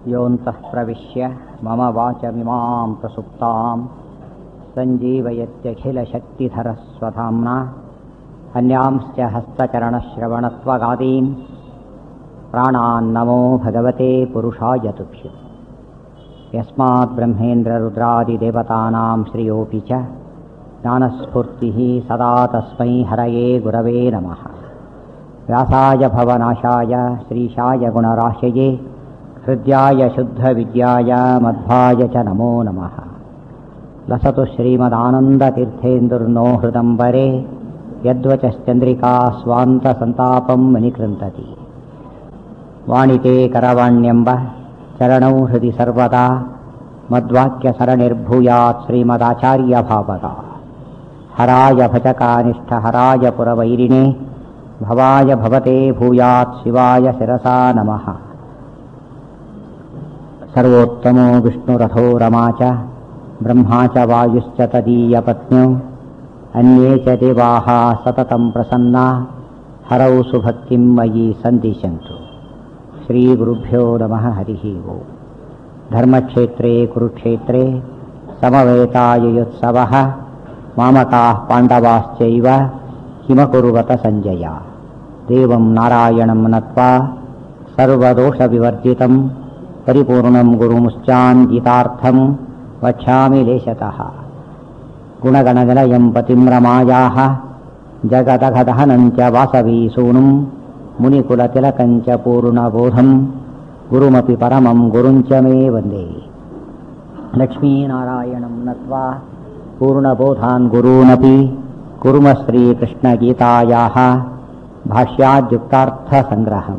योऽन्तः प्रविश्य मम वाचमिमां प्रसुप्तां सञ्जीवयत्यखिलशक्तिधरस्वधाम्ना अन्यांश्च हस्तचरणश्रवणत्वगादीन् प्राणान्नमो भगवते पुरुषाय तुभ्यम् यस्मात् ब्रह्मेन्द्ररुद्रादिदेवतानां श्रियोऽपि च ज्ञानस्फूर्तिः सदा तस्मै हरये गुरवे नमः व्यासाय भवनाशाय श्रीशाय गुणराशये हृद्याय शुद्धविद्याय मध्वाय च नमो नमः लसतु श्रीमदानन्दतीर्थेन्दुर्नो हृदम्बरे यद्वचश्चन्द्रिका स्वान्तसन्तापं मणिकृन्तति वाणिते करवाण्यम्ब चरणौ हृदि सर्वदा मद्वाक्यसरणिर्भूयात् श्रीमदाचार्यभावगा हराय भजकानिष्ठहराय पुरवैरिणे भवाय भवते भूयात् शिवाय शिरसा नमः सर्वोत्तमो विष्णुरथो रमा च ब्रह्मा च वायुश्च तदीयपत्न्यौ अन्ये च देवाः सततं प्रसन्ना हरौ सुभक्तिं मयि सन्दिशन्तु श्रीगुरुभ्यो नमः हरिः ओम् धर्मक्षेत्रे कुरुक्षेत्रे समवेतायुयुत्सवः मामकाः पाण्डवाश्चैव किमकुर्वत सञ्जय देवं नारायणं नत्वा सर्वदोषविवर्जितं परिपूर्णं गुरुमुश्चान्दितार्थं वक्ष्यामि लेशतः गुणगणगणयं पतिं रमायाः जगदघदहनं च वासवीसूनुं मुनिकुलतिलकं च पूर्णबोधं गुरुमपि परमं गुरुं च मे वन्दे लक्ष्मीनारायणं नत्वा पूर्णबोधान् गुरूनपि ಕುರುಮ ಶ್ರೀಕೃಷ್ಣಗೀತಾಯಾ ಭಾಷ್ಯಾದ್ಯುಕ್ತಾರ್ಥಸಂಗ್ರಹಂ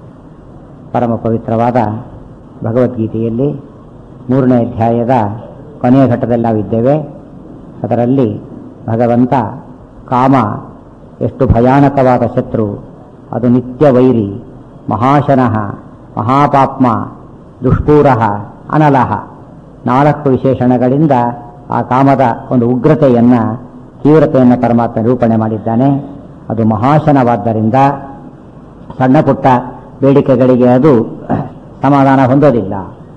ಪರಮ ಪವಿತ್ರವಾದ ಭಗವದ್ಗೀತೆಯಲ್ಲಿ ಮೂರನೇ ಅಧ್ಯಾಯದ ಕೊನೆಯ ಘಟ್ಟದಲ್ಲಿ ನಾವಿದ್ದೇವೆ ಅದರಲ್ಲಿ ಭಗವಂತ ಕಾಮ ಎಷ್ಟು ಭಯಾನಕವಾದ ಶತ್ರು ಅದು ನಿತ್ಯ ವೈರಿ ಮಹಾಶನಃ ಮಹಾಪಾಪ್ಮ ದುಷ್ಪೂರ ಅನಲಹ ನಾಲ್ಕು ವಿಶೇಷಣಗಳಿಂದ ಆ ಕಾಮದ ಒಂದು ಉಗ್ರತೆಯನ್ನು ತೀವ್ರತೆಯನ್ನು ಪರಮಾತ್ಮ ನಿರೂಪಣೆ ಮಾಡಿದ್ದಾನೆ ಅದು ಮಹಾಶನವಾದ್ದರಿಂದ ಸಣ್ಣ ಪುಟ್ಟ ಬೇಡಿಕೆಗಳಿಗೆ ಅದು ಸಮಾಧಾನ ಹೊಂದೋದಿಲ್ಲ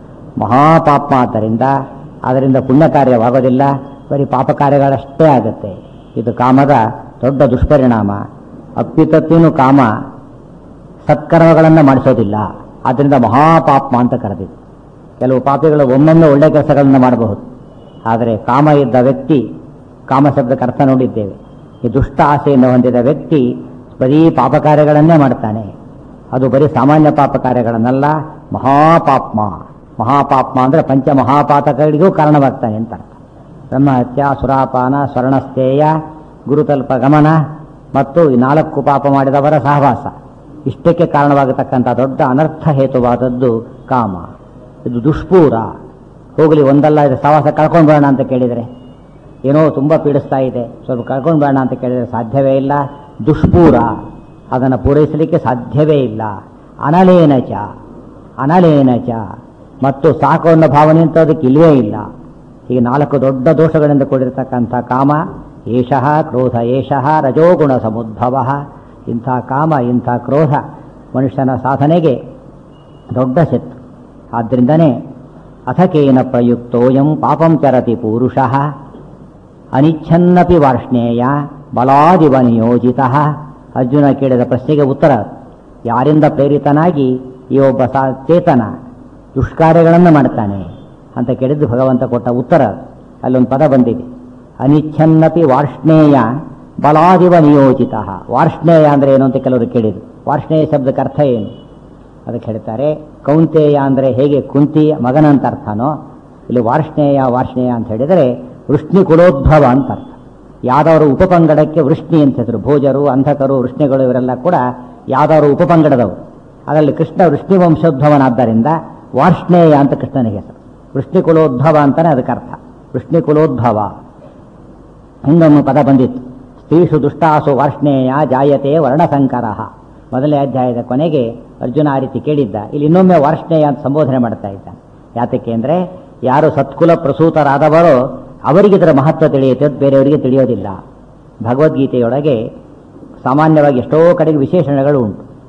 ಮಹಾಪಾಪ ಆದ್ದರಿಂದ ಅದರಿಂದ ಪುಣ್ಯ ಕಾರ್ಯವಾಗೋದಿಲ್ಲ ಬರೀ ಪಾಪ ಕಾರ್ಯಗಳಷ್ಟೇ ಆಗುತ್ತೆ ಇದು ಕಾಮದ ದೊಡ್ಡ ದುಷ್ಪರಿಣಾಮ ಅಪ್ಪಿತತ್ತಿನೂ ಕಾಮ ಸತ್ಕರ್ಮಗಳನ್ನು ಮಾಡಿಸೋದಿಲ್ಲ ಆದ್ದರಿಂದ ಮಹಾಪಾಪ್ಮ ಅಂತ ಕರೆದಿದೆ ಕೆಲವು ಪಾಪಿಗಳು ಒಮ್ಮೊಮ್ಮೆ ಒಳ್ಳೆ ಕೆಲಸಗಳನ್ನು ಮಾಡಬಹುದು ಆದರೆ ಕಾಮ ಇದ್ದ ವ್ಯಕ್ತಿ ಕಾಮ ಶಬ್ದಕ್ಕೆ ಅರ್ಥ ನೋಡಿದ್ದೇವೆ ಈ ದುಷ್ಟ ಆಸೆಯನ್ನು ಹೊಂದಿದ ವ್ಯಕ್ತಿ ಬರೀ ಪಾಪ ಕಾರ್ಯಗಳನ್ನೇ ಮಾಡ್ತಾನೆ ಅದು ಬರೀ ಸಾಮಾನ್ಯ ಪಾಪ ಕಾರ್ಯಗಳನ್ನಲ್ಲ ಮಹಾಪಾಪ್ಮ ಮಹಾಪಾಪ್ಮ ಅಂದರೆ ಪಂಚ ಮಹಾಪಾತಕಗಳಿಗೂ ಕಾರಣವಾಗ್ತಾನೆ ಅಂತ ಅರ್ಥ ಬ್ರಹ್ಮಹತ್ಯ ಸುರಾಪಾನ ಸ್ವರ್ಣಸ್ಥೇಯ ಗುರುತಲ್ಪ ಗಮನ ಮತ್ತು ಈ ನಾಲ್ಕು ಪಾಪ ಮಾಡಿದವರ ಸಹವಾಸ ಇಷ್ಟಕ್ಕೆ ಕಾರಣವಾಗತಕ್ಕಂಥ ದೊಡ್ಡ ಅನರ್ಥ ಹೇತುವಾದದ್ದು ಕಾಮ ಇದು ದುಷ್ಪೂರ ಹೋಗಲಿ ಒಂದಲ್ಲ ಇದು ಸಹವಾಸ ಕಳ್ಕೊಂಡು ಬರೋಣ ಅಂತ ಕೇಳಿದರೆ ಏನೋ ತುಂಬ ಪೀಡಿಸ್ತಾ ಇದೆ ಸ್ವಲ್ಪ ಕಳ್ಕೊಂಡು ಬೇಡ ಅಂತ ಕೇಳಿದರೆ ಸಾಧ್ಯವೇ ಇಲ್ಲ ದುಷ್ಪೂರ ಅದನ್ನು ಪೂರೈಸಲಿಕ್ಕೆ ಸಾಧ್ಯವೇ ಇಲ್ಲ ಅನಲೇನ ಚ ಅನಲೇನ ಚ ಮತ್ತು ಸಾಕು ಅನ್ನೋ ಭಾವನೆ ಅಂತ ಅದಕ್ಕೆ ಇಲ್ಲವೇ ಇಲ್ಲ ಈಗ ನಾಲ್ಕು ದೊಡ್ಡ ದೋಷಗಳಿಂದ ಕೂಡಿರತಕ್ಕಂಥ ಕಾಮ ಏಷಃ ಕ್ರೋಧ ಏಷಃ ರಜೋಗುಣ ಸಮುದ್ಭವ ಇಂಥ ಕಾಮ ಇಂಥ ಕ್ರೋಧ ಮನುಷ್ಯನ ಸಾಧನೆಗೆ ದೊಡ್ಡ ಶತ್ರು ಆದ್ದರಿಂದನೇ ಅಥಕೇನ ಪ್ರಯುಕ್ತೋಯಂ ಪಾಪಂ ಚರತಿ ಪೂರುಷಃ ಅನಿಚ್ಛನ್ನಪಿ ವಾರ್ಷ್ಣೇಯ ಬಲಾದಿವ ನಿಯೋಜಿತ ಅರ್ಜುನ ಕೇಳಿದ ಪ್ರಶ್ನೆಗೆ ಉತ್ತರ ಯಾರಿಂದ ಪ್ರೇರಿತನಾಗಿ ಈ ಒಬ್ಬ ಸಾ ಚೇತನ ದುಷ್ಕಾರ್ಯಗಳನ್ನು ಮಾಡ್ತಾನೆ ಅಂತ ಕೇಳಿದ್ದು ಭಗವಂತ ಕೊಟ್ಟ ಉತ್ತರ ಅಲ್ಲೊಂದು ಪದ ಬಂದಿದೆ ಅನಿಚ್ಛನ್ನಪಿ ವಾರ್ಷ್ಣೇಯ ಬಲಾದಿವ ನಿಯೋಜಿತ ವಾರ್ಷ್ಣೇಯ ಅಂದರೆ ಏನು ಅಂತ ಕೆಲವರು ಕೇಳಿದ್ರು ವಾರ್ಷ್ಣೇಯ ಶಬ್ದಕ್ಕೆ ಅರ್ಥ ಏನು ಅದಕ್ಕೆ ಹೇಳ್ತಾರೆ ಕೌಂತೇಯ ಅಂದರೆ ಹೇಗೆ ಕುಂತಿ ಮಗನಂತ ಅರ್ಥನೋ ಇಲ್ಲಿ ವಾರ್ಷ್ಣೇಯ ವಾರ್ಷ್ಣೇಯ ಅಂತ ಹೇಳಿದರೆ ವೃಷ್ಣಿ ಕುಲೋದ್ಭವ ಅಂತ ಅರ್ಥ ಯಾದವರು ಉಪಪಂಗಡಕ್ಕೆ ವೃಷ್ಣಿ ಅಂತ ಹೆಸರು ಭೋಜರು ಅಂಧಕರು ವೃಷ್ಣಿಗಳು ಇವರೆಲ್ಲ ಕೂಡ ಯಾದವರು ಉಪಪಂಗಡದವರು ಅದರಲ್ಲಿ ಕೃಷ್ಣ ವೃಷ್ಣಿ ವಂಶೋದ್ಭವನಾದ್ದರಿಂದ ವಾರ್ಷ್ಣೇಯ ಅಂತ ಕೃಷ್ಣನಿಗೆ ಹೆಸರು ವೃಷ್ಣಿ ಕುಲೋದ್ಭವ ಅಂತಾನೆ ಅದಕ್ಕೆ ಅರ್ಥ ವೃಷ್ಣಿ ಕುಲೋದ್ಭವ ಹಿಂದೊಮ್ಮೆ ಪದ ಬಂದಿತ್ತು ಸ್ತ್ರೀಷು ದುಷ್ಟಾಸು ವಾರ್ಷ್ಣೇಯ ಜಾಯತೆ ವರ್ಣಸಂಕರ ಮೊದಲನೇ ಅಧ್ಯಾಯದ ಕೊನೆಗೆ ಅರ್ಜುನ ಆ ರೀತಿ ಕೇಳಿದ್ದ ಇಲ್ಲಿ ಇನ್ನೊಮ್ಮೆ ವಾರ್ಷ್ಣೇಯ ಅಂತ ಸಂಬೋಧನೆ ಮಾಡ್ತಾ ಇದ್ದಾನೆ ಯಾತಕ್ಕೆ ಅಂದರೆ ಯಾರು ಸತ್ಕುಲ ಪ್ರಸೂತರಾದವರೋ ಅವರಿಗೆ ಇದರ ಮಹತ್ವ ತಿಳಿಯುತ್ತೆ ಬೇರೆಯವರಿಗೆ ತಿಳಿಯೋದಿಲ್ಲ ಭಗವದ್ಗೀತೆಯೊಳಗೆ ಸಾಮಾನ್ಯವಾಗಿ ಎಷ್ಟೋ ಕಡೆಗೆ ವಿಶೇಷಣಗಳು ಉಂಟು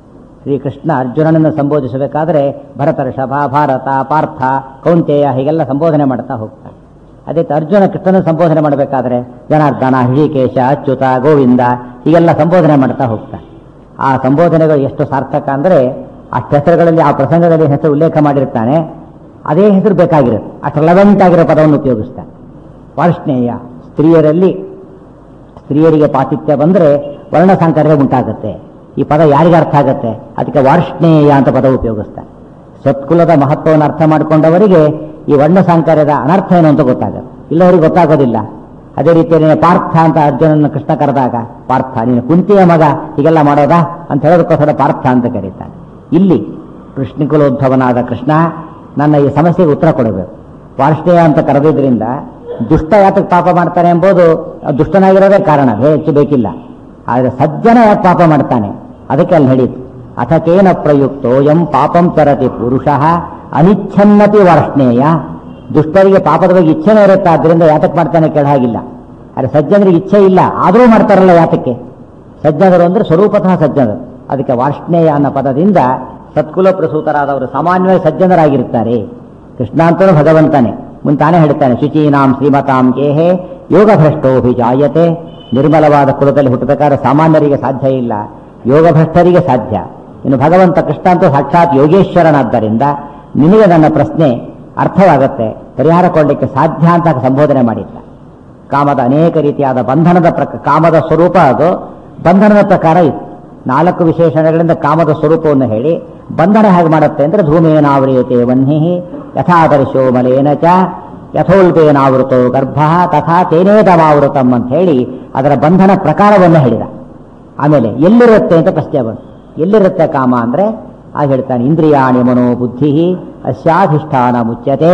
ಶ್ರೀಕೃಷ್ಣ ಅರ್ಜುನನನ್ನು ಸಂಬೋಧಿಸಬೇಕಾದ್ರೆ ಭರತರ್ಷಭ ಭಾರತ ಪಾರ್ಥ ಕೌಂತೆಯ ಹೀಗೆಲ್ಲ ಸಂಬೋಧನೆ ಮಾಡ್ತಾ ಹೋಗ್ತಾನೆ ಅದೇ ತ- ಅರ್ಜುನ ಕೃಷ್ಣನ ಸಂಬೋಧನೆ ಮಾಡಬೇಕಾದ್ರೆ ಜನಾರ್ದನ ಹೃಷಿಕೇಶ ಅಚ್ಯುತ ಗೋವಿಂದ ಹೀಗೆಲ್ಲ ಸಂಬೋಧನೆ ಮಾಡ್ತಾ ಹೋಗ್ತಾನೆ ಆ ಸಂಬೋಧನೆಗಳು ಎಷ್ಟು ಸಾರ್ಥಕ ಅಂದರೆ ಅಷ್ಟು ಹೆಸರುಗಳಲ್ಲಿ ಆ ಪ್ರಸಂಗದಲ್ಲಿ ಹೆಸರು ಉಲ್ಲೇಖ ಮಾಡಿರ್ತಾನೆ ಅದೇ ಹೆಸರು ಬೇಕಾಗಿರುತ್ತೆ ಅಷ್ಟು ರೆಲವೆಂಟ್ ಆಗಿರೋ ಪದವನ್ನು ಉಪಯೋಗಿಸ್ತಾನೆ ವಾರ್ಷ್ಣೇಯ ಸ್ತ್ರೀಯರಲ್ಲಿ ಸ್ತ್ರೀಯರಿಗೆ ಪಾತಿಥ್ಯ ಬಂದರೆ ವರ್ಣ ಸಾಂಕರ್ಯ ಉಂಟಾಗುತ್ತೆ ಈ ಪದ ಯಾರಿಗೆ ಅರ್ಥ ಆಗುತ್ತೆ ಅದಕ್ಕೆ ವಾರ್ಷ್ಣೇಯ ಅಂತ ಪದ ಉಪಯೋಗಿಸ್ತಾರೆ ಸತ್ಕುಲದ ಮಹತ್ವವನ್ನು ಅರ್ಥ ಮಾಡಿಕೊಂಡವರಿಗೆ ಈ ವರ್ಣ ಸಾಂಕರ್ಯದ ಅನರ್ಥ ಏನು ಅಂತ ಗೊತ್ತಾಗುತ್ತೆ ಇಲ್ಲವರಿಗೆ ಗೊತ್ತಾಗೋದಿಲ್ಲ ಅದೇ ರೀತಿ ನೀನು ಪಾರ್ಥ ಅಂತ ಅರ್ಜುನನ್ನು ಕೃಷ್ಣ ಕರೆದಾಗ ಪಾರ್ಥ ನೀನು ಕುಂತಿಯ ಮಗ ಹೀಗೆಲ್ಲ ಮಾಡೋದಾ ಅಂತ ಹೇಳೋದಕ್ಕೋಸ್ಕರ ಪಾರ್ಥ ಅಂತ ಕರೀತಾನೆ ಇಲ್ಲಿ ಕೃಷ್ಣಕುಲೋದ್ಭವನಾದ ಕೃಷ್ಣ ನನ್ನ ಈ ಸಮಸ್ಯೆಗೆ ಉತ್ತರ ಕೊಡಬೇಕು ವಾರ್ಷ್ಣೇಯ ಅಂತ ಕರೆದಿದ್ರಿಂದ ದುಷ್ಟ ಯಾತಕ್ಕೆ ಪಾಪ ಮಾಡ್ತಾನೆ ಎಂಬುದು ಅದು ದುಷ್ಟನಾಗಿರೋದೇ ಕಾರಣ ಹೆಚ್ಚು ಬೇಕಿಲ್ಲ ಆದರೆ ಸಜ್ಜನ ಯಾಕೆ ಪಾಪ ಮಾಡ್ತಾನೆ ಅದಕ್ಕೆ ಅಲ್ಲಿ ನಡೀತು ಅಥಕೇನ ಪ್ರಯುಕ್ತೋ ಎಂ ಪಾಪಂ ಚರತಿ ಪುರುಷ ಅನಿಚ್ಛನ್ನತಿ ವಾರ್ಷ್ಣೇಯ ದುಷ್ಟರಿಗೆ ಪಾಪದ ಬಗ್ಗೆ ಇಚ್ಛೆನೇ ಇರುತ್ತೆ ಆದ್ದರಿಂದ ಯಾತಕ್ಕೆ ಮಾಡ್ತಾನೆ ಕೆಳ ಹಾಗಿಲ್ಲ ಆದರೆ ಸಜ್ಜನರಿಗೆ ಇಚ್ಛೆ ಇಲ್ಲ ಆದರೂ ಮಾಡ್ತಾರಲ್ಲ ಯಾತಕ್ಕೆ ಸಜ್ಜನರು ಅಂದ್ರೆ ಸ್ವರೂಪತಃ ಸಜ್ಜನರು ಅದಕ್ಕೆ ವಾರ್ಷ್ಣೇಯ ಅನ್ನೋ ಪದದಿಂದ ಸತ್ಕುಲ ಪ್ರಸೂತರಾದವರು ಸಾಮಾನ್ಯವಾಗಿ ಸಜ್ಜನರಾಗಿರುತ್ತಾರೆ ಕೃಷ್ಣ ಅಂತಲೂ ಭಗವಂತನೇ ಮುಂತಾನೆ ಹೇಳ್ತಾನೆ ಶುಚೀನಾಂ ಶ್ರೀಮತಾಂ ಕೇಹೆ ಯೋಗ ಭ್ರಷ್ಟೋಭಿಜಾಯತೆ ನಿರ್ಮಲವಾದ ಕುಲದಲ್ಲಿ ಹುಟ್ಟಬೇಕಾದ್ರೆ ಸಾಮಾನ್ಯರಿಗೆ ಸಾಧ್ಯ ಇಲ್ಲ ಯೋಗ ಭ್ರಷ್ಟರಿಗೆ ಸಾಧ್ಯ ಇನ್ನು ಭಗವಂತ ಕೃಷ್ಣ ಅಂತೂ ಸಾಕ್ಷಾತ್ ಯೋಗೇಶ್ವರನಾದ್ದರಿಂದ ನಿನಗೆ ನನ್ನ ಪ್ರಶ್ನೆ ಅರ್ಥವಾಗತ್ತೆ ಪರಿಹಾರ ಕೊಡಲಿಕ್ಕೆ ಸಾಧ್ಯ ಅಂತ ಸಂಬೋಧನೆ ಮಾಡಿದ್ದ ಕಾಮದ ಅನೇಕ ರೀತಿಯಾದ ಬಂಧನದ ಪ್ರಕ ಕಾಮದ ಸ್ವರೂಪ ಅದು ಬಂಧನದ ಪ್ರಕಾರ ಇತ್ತು ನಾಲ್ಕು ವಿಶೇಷಣಗಳಿಂದ ಕಾಮದ ಸ್ವರೂಪವನ್ನು ಹೇಳಿ ಬಂಧನ ಹೇಗೆ ಮಾಡುತ್ತೆ ಅಂದ್ರೆ ಧೂಮೇನಾವ್ರಿಯತೆ ವನ್ಹಿ ಯಥಾದರ್ಶೋ ಮಲೇನ ಚ ಯಥೋಲ್ಪೇನಾವೃತೋ ಗರ್ಭ ತಥಾ ತೇನೇದಮಾವೃತಂ ಅಂತ ಹೇಳಿ ಅದರ ಬಂಧನ ಪ್ರಕಾರವನ್ನು ಹೇಳಿದ ಆಮೇಲೆ ಎಲ್ಲಿರುತ್ತೆ ಅಂತ ಪ್ರಶ್ನೆ ಬಂತು ಎಲ್ಲಿರುತ್ತೆ ಕಾಮ ಅಂದ್ರೆ ಆಗ ಹೇಳ್ತಾನೆ ಇಂದ್ರಿಯಾಣಿ ಮನೋ ಬುದ್ಧಿ ಅಸ್ಯಾಧಿಷ್ಠಾನ ಮುಚ್ಯತೆ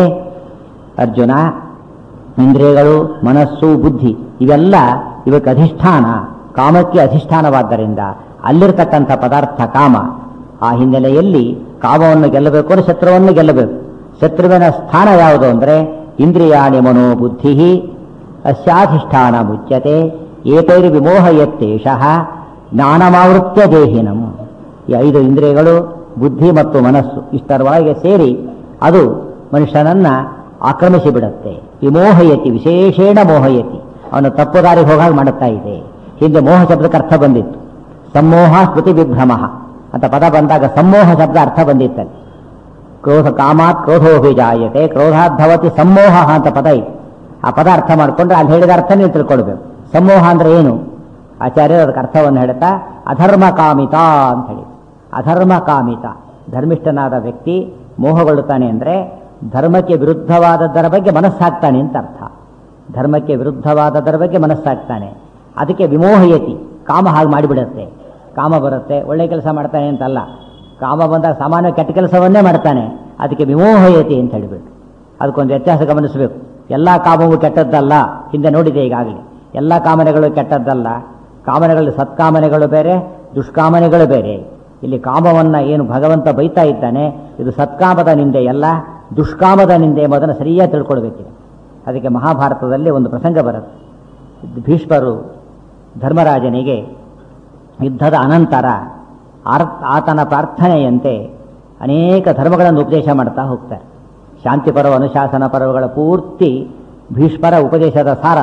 ಅರ್ಜುನ ಇಂದ್ರಿಯಗಳು ಮನಸ್ಸು ಬುದ್ಧಿ ಇವೆಲ್ಲ ಇವಕ್ಕೆ ಅಧಿಷ್ಠಾನ ಕಾಮಕ್ಕೆ ಅಧಿಷ್ಠಾನವಾದ್ದರಿಂದ ಅಲ್ಲಿರ್ತಕ್ಕಂಥ ಪದಾರ್ಥ ಕಾಮ ಆ ಹಿನ್ನೆಲೆಯಲ್ಲಿ ಕಾಮವನ್ನು ಗೆಲ್ಲಬೇಕು ಅಂದ್ರೆ ಶತ್ರುವನ್ನು ಗೆಲ್ಲಬೇಕು ಶತ್ರುವಿನ ಸ್ಥಾನ ಯಾವುದು ಅಂದ್ರೆ ಇಂದ್ರಿಯಾಣಿ ಮನೋ ಬುದ್ಧಿ ಅಸ್ಯಾಧಿಷ್ಠಾನ ಮುಚ್ಯತೆ ಏತೈರು ವಿಮೋಹಯತ್ತೇಷಃ ಜ್ಞಾನಮಾವೃತ್ಯ ದೇಹಿನಂ ಈ ಐದು ಇಂದ್ರಿಯಗಳು ಬುದ್ಧಿ ಮತ್ತು ಮನಸ್ಸು ಇಷ್ಟರೊಳಗೆ ಸೇರಿ ಅದು ಮನುಷ್ಯನನ್ನ ಆಕ್ರಮಿಸಿ ಬಿಡುತ್ತೆ ವಿಮೋಹಯತಿ ವಿಶೇಷೇಣ ಮೋಹಯತಿ ಅವನು ತಪ್ಪು ದಾರಿಗೆ ಹೋಗಾಗ ಮಾಡುತ್ತಾ ಇದೆ ಹಿಂದೆ ಮೋಹ ಶಬ್ದಕ್ಕೆ ಅರ್ಥ ಬಂದಿತ್ತು ಸಮೋಹ ಸ್ಮೃತಿ ವಿಭ್ರಮ ಅಂತ ಪದ ಬಂದಾಗ ಸಮೋಹ ಶಬ್ದ ಅರ್ಥ ಬಂದಿತ್ತಲ್ಲಿ ಕ್ರೋಧ ಕಾಮಾತ್ ಕ್ರೋಧೋಭಿಜಾಯತೆ ಕ್ರೋಧಾದ್ಭವತಿ ಸಮೋಹ ಅಂತ ಪದ ಇದೆ ಆ ಪದ ಅರ್ಥ ಮಾಡಿಕೊಂಡ್ರೆ ಅಲ್ಲಿ ಹೇಳಿದ ಅರ್ಥ ನೀವು ತಿಳ್ಕೊಳ್ಬೇಕು ಸಮೋಹ ಅಂದ್ರೆ ಏನು ಆಚಾರ್ಯರು ಅದಕ್ಕೆ ಅರ್ಥವನ್ನು ಹೇಳ್ತಾ ಅಧರ್ಮ ಕಾಮಿತ ಅಂತ ಹೇಳಿ ಅಧರ್ಮ ಕಾಮಿತ ಧರ್ಮಿಷ್ಠನಾದ ವ್ಯಕ್ತಿ ಮೋಹಗೊಳ್ಳುತ್ತಾನೆ ಅಂದ್ರೆ ಧರ್ಮಕ್ಕೆ ವಿರುದ್ಧವಾದದ್ದರ ಬಗ್ಗೆ ಮನಸ್ಸಾಗ್ತಾನೆ ಅಂತ ಅರ್ಥ ಧರ್ಮಕ್ಕೆ ವಿರುದ್ಧವಾದದ್ದರ ಬಗ್ಗೆ ಮನಸ್ಸಾಗ್ತಾನೆ ಅದಕ್ಕೆ ವಿಮೋಹಯತಿ ಕಾಮ ಹಾಗೆ ಮಾಡಿಬಿಡುತ್ತೆ ಕಾಮ ಬರುತ್ತೆ ಒಳ್ಳೆ ಕೆಲಸ ಮಾಡ್ತಾನೆ ಅಂತಲ್ಲ ಕಾಮ ಬಂದಾಗ ಸಾಮಾನ್ಯ ಕೆಟ್ಟ ಕೆಲಸವನ್ನೇ ಮಾಡ್ತಾನೆ ಅದಕ್ಕೆ ವಿಮೋಹಯತಿ ಅಂತ ಹೇಳಿಬಿಟ್ಟು ಅದಕ್ಕೊಂದು ವ್ಯತ್ಯಾಸ ಗಮನಿಸಬೇಕು ಎಲ್ಲ ಕಾಮವು ಕೆಟ್ಟದ್ದಲ್ಲ ಹಿಂದೆ ನೋಡಿದೆ ಈಗಾಗಲೇ ಎಲ್ಲ ಕಾಮನೆಗಳು ಕೆಟ್ಟದ್ದಲ್ಲ ಕಾಮನೆಗಳು ಸತ್ಕಾಮನೆಗಳು ಬೇರೆ ದುಷ್ಕಾಮನೆಗಳು ಬೇರೆ ಇಲ್ಲಿ ಕಾಮವನ್ನ ಏನು ಭಗವಂತ ಬೈತಾ ಇದ್ದಾನೆ ಇದು ಸತ್ಕಾಮದ ನಿಂದೆ ಎಲ್ಲ ದುಷ್ಕಾಮದ ನಿಂದೆ ಎಂಬುದನ್ನು ಸರಿಯಾಗಿ ತಿಳ್ಕೊಳ್ಬೇಕಿದೆ ಅದಕ್ಕೆ ಮಹಾಭಾರತದಲ್ಲಿ ಒಂದು ಪ್ರಸಂಗ ಬರುತ್ತೆ ಭೀಷ್ಮರು ಧರ್ಮರಾಜನಿಗೆ ಯುದ್ಧದ ಅನಂತರ ಆರ್ ಆತನ ಪ್ರಾರ್ಥನೆಯಂತೆ ಅನೇಕ ಧರ್ಮಗಳನ್ನು ಉಪದೇಶ ಮಾಡ್ತಾ ಹೋಗ್ತಾರೆ ಶಾಂತಿ ಪರ್ವ ಅನುಶಾಸನ ಪರ್ವಗಳ ಪೂರ್ತಿ ಭೀಷ್ಮರ ಉಪದೇಶದ ಸಾರ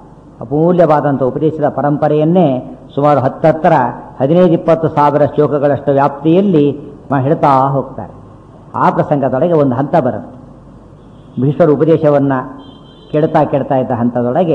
ಅಮೂಲ್ಯವಾದಂಥ ಉಪದೇಶದ ಪರಂಪರೆಯನ್ನೇ ಸುಮಾರು ಹತ್ತತ್ತರ ಹದಿನೈದು ಇಪ್ಪತ್ತು ಸಾವಿರ ಶ್ಲೋಕಗಳಷ್ಟು ವ್ಯಾಪ್ತಿಯಲ್ಲಿ ಮ- ಹೇಳ್ತಾ ಹೋಗ್ತಾರೆ ಆ ಪ್ರಸಂಗದೊಳಗೆ ಒಂದು ಹಂತ ಬರುತ್ತೆ ಭೀಷ್ಮರ ಉಪದೇಶವನ್ನು ಕೆಡ್ತಾ ಕೆಡ್ತಾ ಇದ್ದ ಹಂತದೊಳಗೆ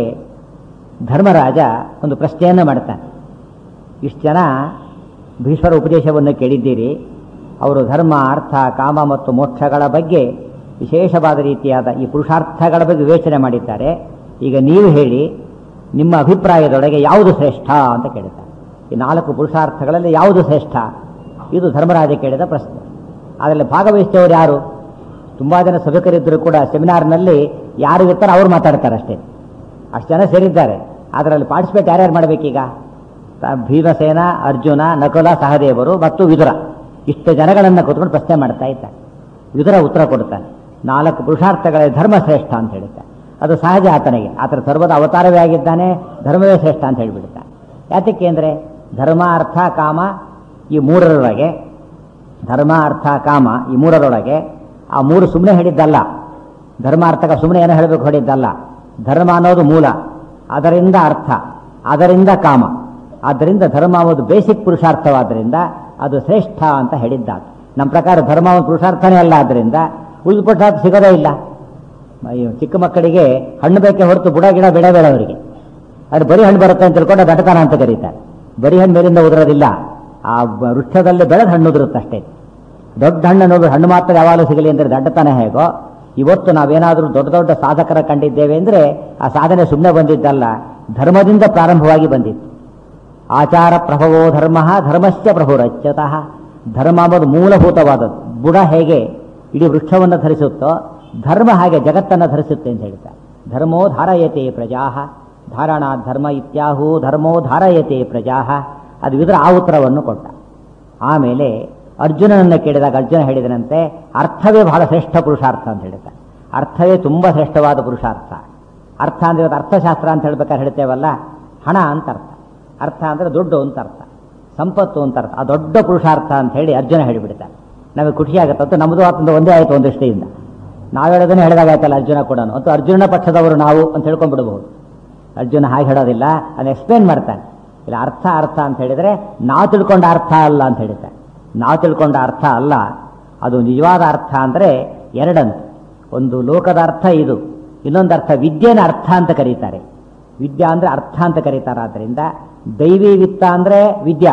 ಧರ್ಮರಾಜ ಒಂದು ಪ್ರಶ್ನೆಯನ್ನು ಮಾಡ್ತಾನೆ ಇಷ್ಟು ಜನ ಭೀಷ್ಮರ ಉಪದೇಶವನ್ನು ಕೇಳಿದ್ದೀರಿ ಅವರು ಧರ್ಮ ಅರ್ಥ ಕಾಮ ಮತ್ತು ಮೋಕ್ಷಗಳ ಬಗ್ಗೆ ವಿಶೇಷವಾದ ರೀತಿಯಾದ ಈ ಪುರುಷಾರ್ಥಗಳ ಬಗ್ಗೆ ವಿವೇಚನೆ ಮಾಡಿದ್ದಾರೆ ಈಗ ನೀವು ಹೇಳಿ ನಿಮ್ಮ ಅಭಿಪ್ರಾಯದೊಳಗೆ ಯಾವುದು ಶ್ರೇಷ್ಠ ಅಂತ ಕೇಳುತ್ತಾರೆ ಈ ನಾಲ್ಕು ಪುರುಷಾರ್ಥಗಳಲ್ಲಿ ಯಾವುದು ಶ್ರೇಷ್ಠ ಇದು ಧರ್ಮರಾಜ ಕೇಳಿದ ಪ್ರಶ್ನೆ ಅದರಲ್ಲಿ ಭಾಗವಹಿಸಿದವರು ಯಾರು ತುಂಬಾ ಜನ ಸಭಿಕರಿದ್ದರೂ ಕೂಡ ಸೆಮಿನಾರ್ನಲ್ಲಿ ಯಾರು ಇರ್ತಾರೋ ಅವ್ರು ಮಾತಾಡ್ತಾರೆ ಅಷ್ಟೇ ಅಷ್ಟು ಜನ ಸೇರಿದ್ದಾರೆ ಅದರಲ್ಲಿ ಪಾರ್ಟಿಸಿಪೇಟ್ ಯಾರ್ಯಾರು ಮಾಡಬೇಕೀಗ ತ- ಭೀಮಸೇನ ಅರ್ಜುನ ನಕುಲ ಸಹದೇವರು ಮತ್ತು ವಿದುರ ಇಷ್ಟು ಜನಗಳನ್ನು ಕೂತ್ಕೊಂಡು ಪ್ರಶ್ನೆ ಮಾಡ್ತಾ ಇದ್ದಾರೆ ವಿದುರ ಉತ್ತರ ಕೊಡ್ತಾನೆ ನಾಲ್ಕು ಪುರುಷಾರ್ಥಗಳ ಧರ್ಮ ಶ್ರೇಷ್ಠ ಅಂತ ಹೇಳ್ತಾನೆ ಅದು ಸಹಜ ಆತನಿಗೆ ಆತನ ಸರ್ವದ ಅವತಾರವೇ ಆಗಿದ್ದಾನೆ ಧರ್ಮವೇ ಶ್ರೇಷ್ಠ ಅಂತ ಹೇಳಿಬಿಡ್ತಾನೆ ಯಾತಕ್ಕೆ ಅಂದರೆ ಧರ್ಮ ಅರ್ಥ ಕಾಮ ಈ ಮೂರರೊಳಗೆ ಧರ್ಮ ಅರ್ಥ ಕಾಮ ಈ ಮೂರರೊಳಗೆ ಆ ಮೂರು ಸುಮ್ಮನೆ ಹೇಳಿದ್ದಲ್ಲ ಧರ್ಮ ಅರ್ಥಕ ಸುಮ್ಮನೆ ಏನೋ ಹೇಳಬೇಕು ಹೇಳಿದ್ದಲ್ಲ ಧರ್ಮ ಅನ್ನೋದು ಮೂಲ ಅದರಿಂದ ಅರ್ಥ ಅದರಿಂದ ಕಾಮ ಆದ್ದರಿಂದ ಧರ್ಮ ಒಂದು ಬೇಸಿಕ್ ಪುರುಷಾರ್ಥವಾದ್ದರಿಂದ ಅದು ಶ್ರೇಷ್ಠ ಅಂತ ಹೇಳಿದ್ದ ನಮ್ಮ ಪ್ರಕಾರ ಧರ್ಮ ಒಂದು ಪುರುಷಾರ್ಥನೇ ಅಲ್ಲ ಆದ್ದರಿಂದ ಉಳಿದ ಪುರುಷಾರ್ಥ ಸಿಗೋದೇ ಇಲ್ಲ ಅಯ್ಯೋ, ಚಿಕ್ಕ ಮಕ್ಕಳಿಗೆ ಹಣ್ಣು ಬೇಕೆ ಹೊರತು ಬುಡ ಗಿಡ ಬೆಳೆ ಬೇಡ ಅವರಿಗೆ ಅದು ಬರೀ ಹಣ್ಣು ಬರುತ್ತೆ ಅಂತ ತಿಳ್ಕೊಂಡು ಅದು ದಟತನ ಅಂತ ಕರೀತಾರೆ ಬರೀ ಹಣ್ಣು ಮೇಲಿಂದ ಉದುರೋದಿಲ್ಲ ಆ ಬ- ವೃಕ್ಷದಲ್ಲಿ ಬೆಳೆದ ಹಣ್ಣು ಉದುರುತ್ತೆ ಅಷ್ಟೇ ದೊಡ್ಡ ಹಣ್ಣು ಅನ್ನೋದು ಹಣ್ಣು ಮಾತ್ರ ಯಾವಾಗಲೂ ಸಿಗಲಿ ಅಂದರೆ ದಡ್ಡತನ ಹೇಗೋ ಇವತ್ತು ನಾವೇನಾದರೂ ದೊಡ್ಡ ದೊಡ್ಡ ಸಾಧಕರ ಕಂಡಿದ್ದೇವೆ ಅಂದರೆ ಆ ಸಾಧನೆ ಸುಮ್ಮನೆ ಬಂದಿದ್ದಲ್ಲ ಧರ್ಮದಿಂದ ಪ್ರಾರಂಭವಾಗಿ ಬಂದಿತ್ತು ಆಚಾರ ಪ್ರಭವೋ ಧರ್ಮ ಧರ್ಮಸ್ಯ ಪ್ರಭುರಚ್ಯತಃ ಧರ್ಮ ಅನ್ನೋದು ಮೂಲಭೂತವಾದದ್ದು ಬುಡ ಹೇಗೆ ಇಡೀ ವೃಕ್ಷವನ್ನು ಧರಿಸುತ್ತೋ ಧರ್ಮ ಹಾಗೆ ಜಗತ್ತನ್ನು ಧರಿಸುತ್ತೆ ಅಂತ ಹೇಳ್ತಾರೆ ಧರ್ಮೋ ಧಾರಯತೆ ಪ್ರಜಾ ಧಾರಣ ಧರ್ಮ ಇತ್ಯಾಹು ಧರ್ಮೋ ಧಾರಯತೆ ಪ್ರಜಾ ಅದು ಇದರ ಆ ಉತ್ತರವನ್ನು ಕೊಟ್ಟ ಆಮೇಲೆ ಅರ್ಜುನನನ್ನು ಕೇಳಿದಾಗ ಅರ್ಜುನ ಹೇಳಿದನಂತೆ ಅರ್ಥವೇ ಬಹಳ ಶ್ರೇಷ್ಠ ಪುರುಷಾರ್ಥ ಅಂತ ಹೇಳ್ತಾರೆ ಅರ್ಥವೇ ತುಂಬ ಶ್ರೇಷ್ಠವಾದ ಪುರುಷಾರ್ಥ ಅರ್ಥ ಅಂದ್ರೆ ಇವತ್ತು ಅರ್ಥಶಾಸ್ತ್ರ ಅಂತ ಹೇಳ್ಬೇಕಾದ್ರೆ ಹೇಳ್ತೇವಲ್ಲ ಹಣ ಅಂತ ಅರ್ಥ ಅರ್ಥ ಅಂದ್ರೆ ದುಡ್ಡು ಅಂತ ಅರ್ಥ ಸಂಪತ್ತು ಅಂತ ಅರ್ಥ ಆ ದೊಡ್ಡ ಪುರುಷಾರ್ಥ ಅಂತ ಹೇಳಿ ಅರ್ಜುನ ಹೇಳಿಬಿಡ್ತಾನೆ ನಮಗೆ ಖುಷಿ ಆಗುತ್ತೆ ಅಂತ ನಮ್ಮದು ಆತಂದು ಒಂದೇ ಆಯಿತು ಒಂದು ದೃಷ್ಟಿಯಿಂದ ನಾವು ಹೇಳೋದನ್ನೇ ಹೇಳಿದಾಗಾಯ್ತಲ್ಲ ಅರ್ಜುನ ಕೂಡ ಅಂತೂ ಅರ್ಜುನ ಪಕ್ಷದವರು ನಾವು ಅಂತ ಹೇಳ್ಕೊಂಡ್ಬಿಡ್ಬಹುದು ಅರ್ಜುನ ಹಾಗೆ ಹೇಳೋದಿಲ್ಲ ಅದನ್ನ ಎಕ್ಸ್ಪ್ಲೇನ್ ಮಾಡ್ತಾನೆ ಇಲ್ಲ ಅರ್ಥ ಅರ್ಥ ಅಂತ ಹೇಳಿದರೆ ನಾವು ತಿಳ್ಕೊಂಡ ಅರ್ಥ ಅಲ್ಲ ಅಂತ ಹೇಳ್ತಾನೆ ನಾವು ತಿಳ್ಕೊಂಡ ಅರ್ಥ ಅಲ್ಲ ಅದು ನಿಜವಾದ ಅರ್ಥ ಅಂದರೆ ಎರಡಂತ ಒಂದು ಲೋಕದ ಅರ್ಥ ಇದು ಇನ್ನೊಂದು ಅರ್ಥ ವಿದ್ಯೆನ ಅರ್ಥ ಅಂತ ಕರೀತಾರೆ ವಿದ್ಯಾ ಅಂದರೆ ಅರ್ಥ ಅಂತ ಕರೀತಾರೆ ಆದ್ದರಿಂದ ದೈವಿ ವಿತ್ತ ಅಂದರೆ ವಿದ್ಯಾ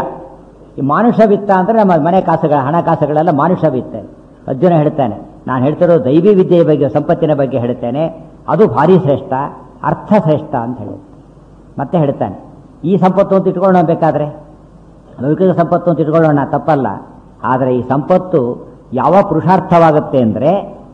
ಈ ಮಾನುಷ ವಿತ್ತ ಅಂದರೆ ನಮ್ಮ ಮನೆ ಕಾಸುಗಳ ಹಣಕಾಸುಗಳೆಲ್ಲ ಮಾನುಷ ವಿತ್ತ ಅರ್ಜುನ ಹೇಳ್ತಾನೆ ನಾನು ಹೇಳ್ತಿರೋದು ದೈವಿ ವಿದ್ಯೆಯ ಬಗ್ಗೆ ಸಂಪತ್ತಿನ ಬಗ್ಗೆ ಹೇಳ್ತೇನೆ ಅದು ಭಾರಿ ಶ್ರೇಷ್ಠ ಅರ್ಥ ಶ್ರೇಷ್ಠ ಅಂತ ಹೇಳಿ ಮತ್ತೆ ಹೇಳ್ತಾನೆ ಈ ಸಂಪತ್ತು ಅಂತ ಇಟ್ಕೊಳ್ಳೋಣ ಬೇಕಾದ್ರೆ ಲೌಕಿಕ ಸಂಪತ್ತು ಅಂತ ಇಟ್ಕೊಳ್ಳೋಣ ತಪ್ಪಲ್ಲ ಆದರೆ ಈ ಸಂಪತ್ತು ಯಾವ ಪುರುಷಾರ್ಥವಾಗುತ್ತೆ ಅಂದರೆ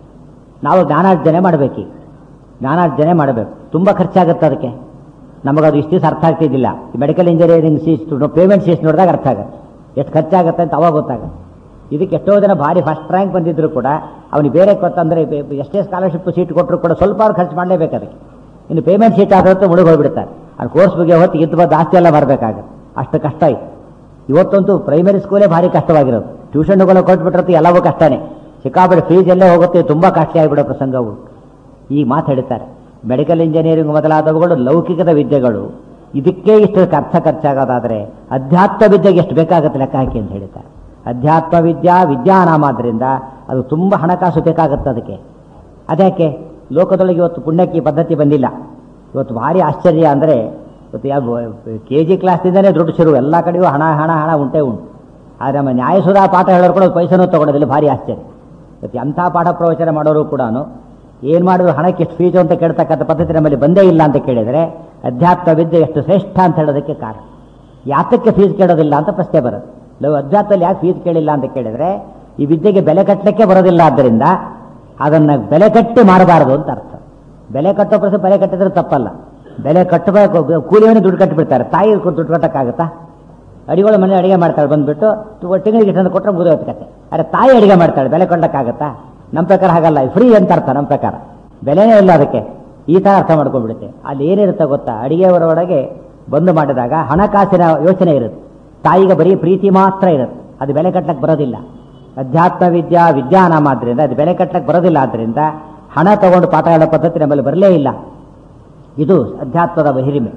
ನಾವು ಜ್ಞಾನಾರ್ಜನೆ ಮಾಡಬೇಕು ಜ್ಞಾನಾರ್ಜನೆ ಮಾಡಬೇಕು ತುಂಬ ಖರ್ಚಾಗುತ್ತೆ ಅದಕ್ಕೆ ನಮಗದು ಇಷ್ಟು ದಿವಸ ಅರ್ಥ ಆಗ್ತಿದ್ದಿಲ್ಲ medical engineering seat payment seat ನೋಡಿದಾಗ ಅರ್ಥ ಆಗುತ್ತೆ ಎಷ್ಟು ಖರ್ಚಾಗುತ್ತೆ ಅಂತ ಅವಾಗ ಗೊತ್ತಾಗುತ್ತೆ ಇದಕ್ಕೆ ಎಷ್ಟೋ ಜನ ಭಾರಿ ಫಸ್ಟ್ ರ್ಯಾಂಕ್ ಬಂದಿದ್ರು ಕೂಡ ಅವನಿಗೆ ಬೇರೆ ಕೊತ್ತಂದ್ರೆ ಎಷ್ಟೇ ಸ್ಕಾಲರ್ಶಿಪ್ ಸೀಟ್ ಕೊಟ್ಟರು ಕೂಡ ಸ್ವಲ್ಪ ಅವ್ರು ಖರ್ಚು ಮಾಡಲೇಬೇಕು ಅದಕ್ಕೆ ಇನ್ನು ಪೇಮೆಂಟ್ ಸೀಟ್ ಆದ್ರೆ ಮುಳುಗಿ ಹೋಗ್ಬಿಡ್ತಾರೆ ಅದು ಕೋರ್ಸ್ ಬಗ್ಗೆ ಹೊತ್ತು ಇದ್ದು ಬಂದು ಆಸ್ತಿ ಎಲ್ಲ ಬರಬೇಕಾಗುತ್ತೆ ಅಷ್ಟು ಕಷ್ಟ ಇತ್ತು ಇವತ್ತಂತೂ ಪ್ರೈಮರಿ ಸ್ಕೂಲೇ ಭಾರಿ ಕಷ್ಟವಾಗಿರೋದು ಟ್ಯೂಷನ್ಗಳು ಕೊಟ್ಬಿಟ್ರತ್ತು ಎಲ್ಲವೂ ಕಷ್ಟನೇ ಸಿಕ್ಕಾಪಟ್ಟೆ ಫೀಸ್ ಎಲ್ಲೇ ಹೋಗುತ್ತೆ ತುಂಬ ಕಾಸ್ಟ್ಲಿ ಆಗಿಬಿಡೋ ಪ್ರಸಂಗವು ಈಗ ಮಾತು ಹೇಳ್ತಾರೆ ಮೆಡಿಕಲ್ ಇಂಜಿನಿಯರಿಂಗ್ ಮೊದಲಾದವುಗಳು ಲೌಕಿಕದ ವಿದ್ಯೆಗಳು ಇದಕ್ಕೆ ಇಷ್ಟು ಅರ್ಥ ಖರ್ಚಾಗೋದಾದರೆ ಅಧ್ಯಾತ್ಮ ವಿದ್ಯೆಗೆ ಎಷ್ಟು ಬೇಕಾಗುತ್ತೆ ಲೆಕ್ಕ ಹಾಕಿ ಅಂತ ಹೇಳ್ತಾರೆ ಅಧ್ಯಾತ್ಮ ವಿದ್ಯಾ ವಿದ್ಯಾನಾಮ ಆದ್ದರಿಂದ ಅದು ತುಂಬ ಹಣಕಾಸು ಬೇಕಾಗುತ್ತೆ ಅದಕ್ಕೆ ಅದ್ಯಾಕೆ ಲೋಕದೊಳಗೆ ಇವತ್ತು ಪುಣ್ಯಕ್ಕೆ ಈ ಪದ್ಧತಿ ಬಂದಿಲ್ಲ ಇವತ್ತು ಭಾರಿ ಆಶ್ಚರ್ಯ ಅಂದರೆ ಇವತ್ತು ಯಾವ ಕೆ ಜಿ ಕ್ಲಾಸ್ನಿಂದಲೇ ದುಡ್ಡು ಶುರು ಎಲ್ಲ ಕಡೆಯೂ ಹಣ ಹಣ ಹಣ ಉಂಟೇ ಉಂಟು ಆದರೆ ನಮ್ಮ ನ್ಯಾಯಸುಧಾ ಪಾಠ ಹೇಳೋರು ಕೂಡ ಪೈಸನೂ ತಗೊಳ್ಳೋದಿಲ್ಲ ಭಾರಿ ಆಶ್ಚರ್ಯ ಇವತ್ತು ಎಂಥ ಪಾಠ ಪ್ರವಚನ ಮಾಡೋರು ಕೂಡ ಏನು ಮಾಡಿದ್ರು ಹಣಕ್ಕೆ ಎಷ್ಟು ಫೀಸು ಅಂತ ಕೇಳ್ತಕ್ಕಂಥ ಪದ್ಧತಿ ನಮ್ಮಲ್ಲಿ ಬಂದೇ ಇಲ್ಲ ಅಂತ ಕೇಳಿದರೆ ಅಧ್ಯಾತ್ಮ ವಿದ್ಯೆ ಎಷ್ಟು ಶ್ರೇಷ್ಠ ಅಂತ ಹೇಳೋದಕ್ಕೆ ಕಾರಣ ಯಾತಕ್ಕೆ ಫೀಸ್ ಕೇಳೋದಿಲ್ಲ ಅಂತ ಪ್ರಶ್ನೆ ಬರುತ್ತೆ ಲವ್ ಅಧ್ಯಾತ್ಮದಲ್ಲಿ ಯಾಕೆ ಫೀಸ್ ಕೇಳಿಲ್ಲ ಅಂತ ಕೇಳಿದರೆ ಈ ವಿದ್ಯೆಗೆ ಬೆಲೆ ಕಟ್ಟಲಿಕ್ಕೆ ಬರೋದಿಲ್ಲ ಆದ್ದರಿಂದ ಅದನ್ನು ಬೆಲೆ ಕಟ್ಟಿ ಮಾಡಬಾರದು ಅಂತ ಅರ್ಥ ಬೆಲೆ ಕಟ್ಟೋ ಪ್ರಶ್ನೆ ಬೆಲೆ ಕಟ್ಟಿದ್ರೆ ತಪ್ಪಲ್ಲ ಬೆಲೆ ಕಟ್ಟಬೇಕು ಕೂಲಿಯವನೇ ದುಡ್ಡು ಕಟ್ಟಿಬಿಡ್ತಾರೆ ತಾಯಿ ದುಡ್ಡು ಕಟ್ಟಕ್ಕಾಗತ್ತಾ ಅಡಿಗಳು ಮನೆ ಅಡಿಗೆ ಮಾಡ್ತಾಳೆ ಬಂದ್ಬಿಟ್ಟು ತಿಂಗಳಿಗೆ ತಂದು ಕೊಟ್ಟರೆ ಮುಗಿದೋಯ್ತು ಕತೆ ಅರೆ ತಾಯಿ ಅಡಿಗೆ ಮಾಡ್ತಾಳೆ ಬೆಲೆ ಕೊಡಕ್ಕಾಗತ್ತಾ ನಮ್ಮ ಪ್ರಕಾರ ಹಾಗಲ್ಲ ಫ್ರೀ ಅಂತ ಅರ್ಥ ನಮ್ಮ ಪ್ರಕಾರ ಬೆಲೆನೇ ಇಲ್ಲ ಅದಕ್ಕೆ ಈ ಥರ ಅರ್ಥ ಮಾಡ್ಕೊಂಡ್ಬಿಡುತ್ತೆ ಅಲ್ಲಿ ಏನಿರುತ್ತೆ ಗೊತ್ತಾ ಅಡಿಗೆಯವರೊಳಗೆ ಬಂದು ಮಾಡಿದಾಗ ಹಣಕಾಸಿನ ಯೋಚನೆ ಇರುತ್ತೆ ತಾಯಿಗೆ ಬರೀ ಪ್ರೀತಿ ಮಾತ್ರ ಇರುತ್ತೆ ಅದು ಬೆಲೆ ಕಟ್ಟಕ್ಕೆ ಬರೋದಿಲ್ಲ ಅಧ್ಯಾತ್ಮ ವಿದ್ಯಾ ವಿದ್ಯಾನಾಮ ಆದ್ರಿಂದ ಅದು ಬೆಲೆ ಕಟ್ಟಕ್ಕೆ ಬರೋದಿಲ್ಲ ಆದ್ರಿಂದ ಹಣ ತಗೊಂಡು ಪಾಠ ಹೇಳೋ ಪದ್ಧತಿ ನಮ್ಮಲ್ಲಿ ಬರಲೇ ಇಲ್ಲ ಇದು ಅಧ್ಯಾತ್ಮದ ಬಹಿರಿಮೆ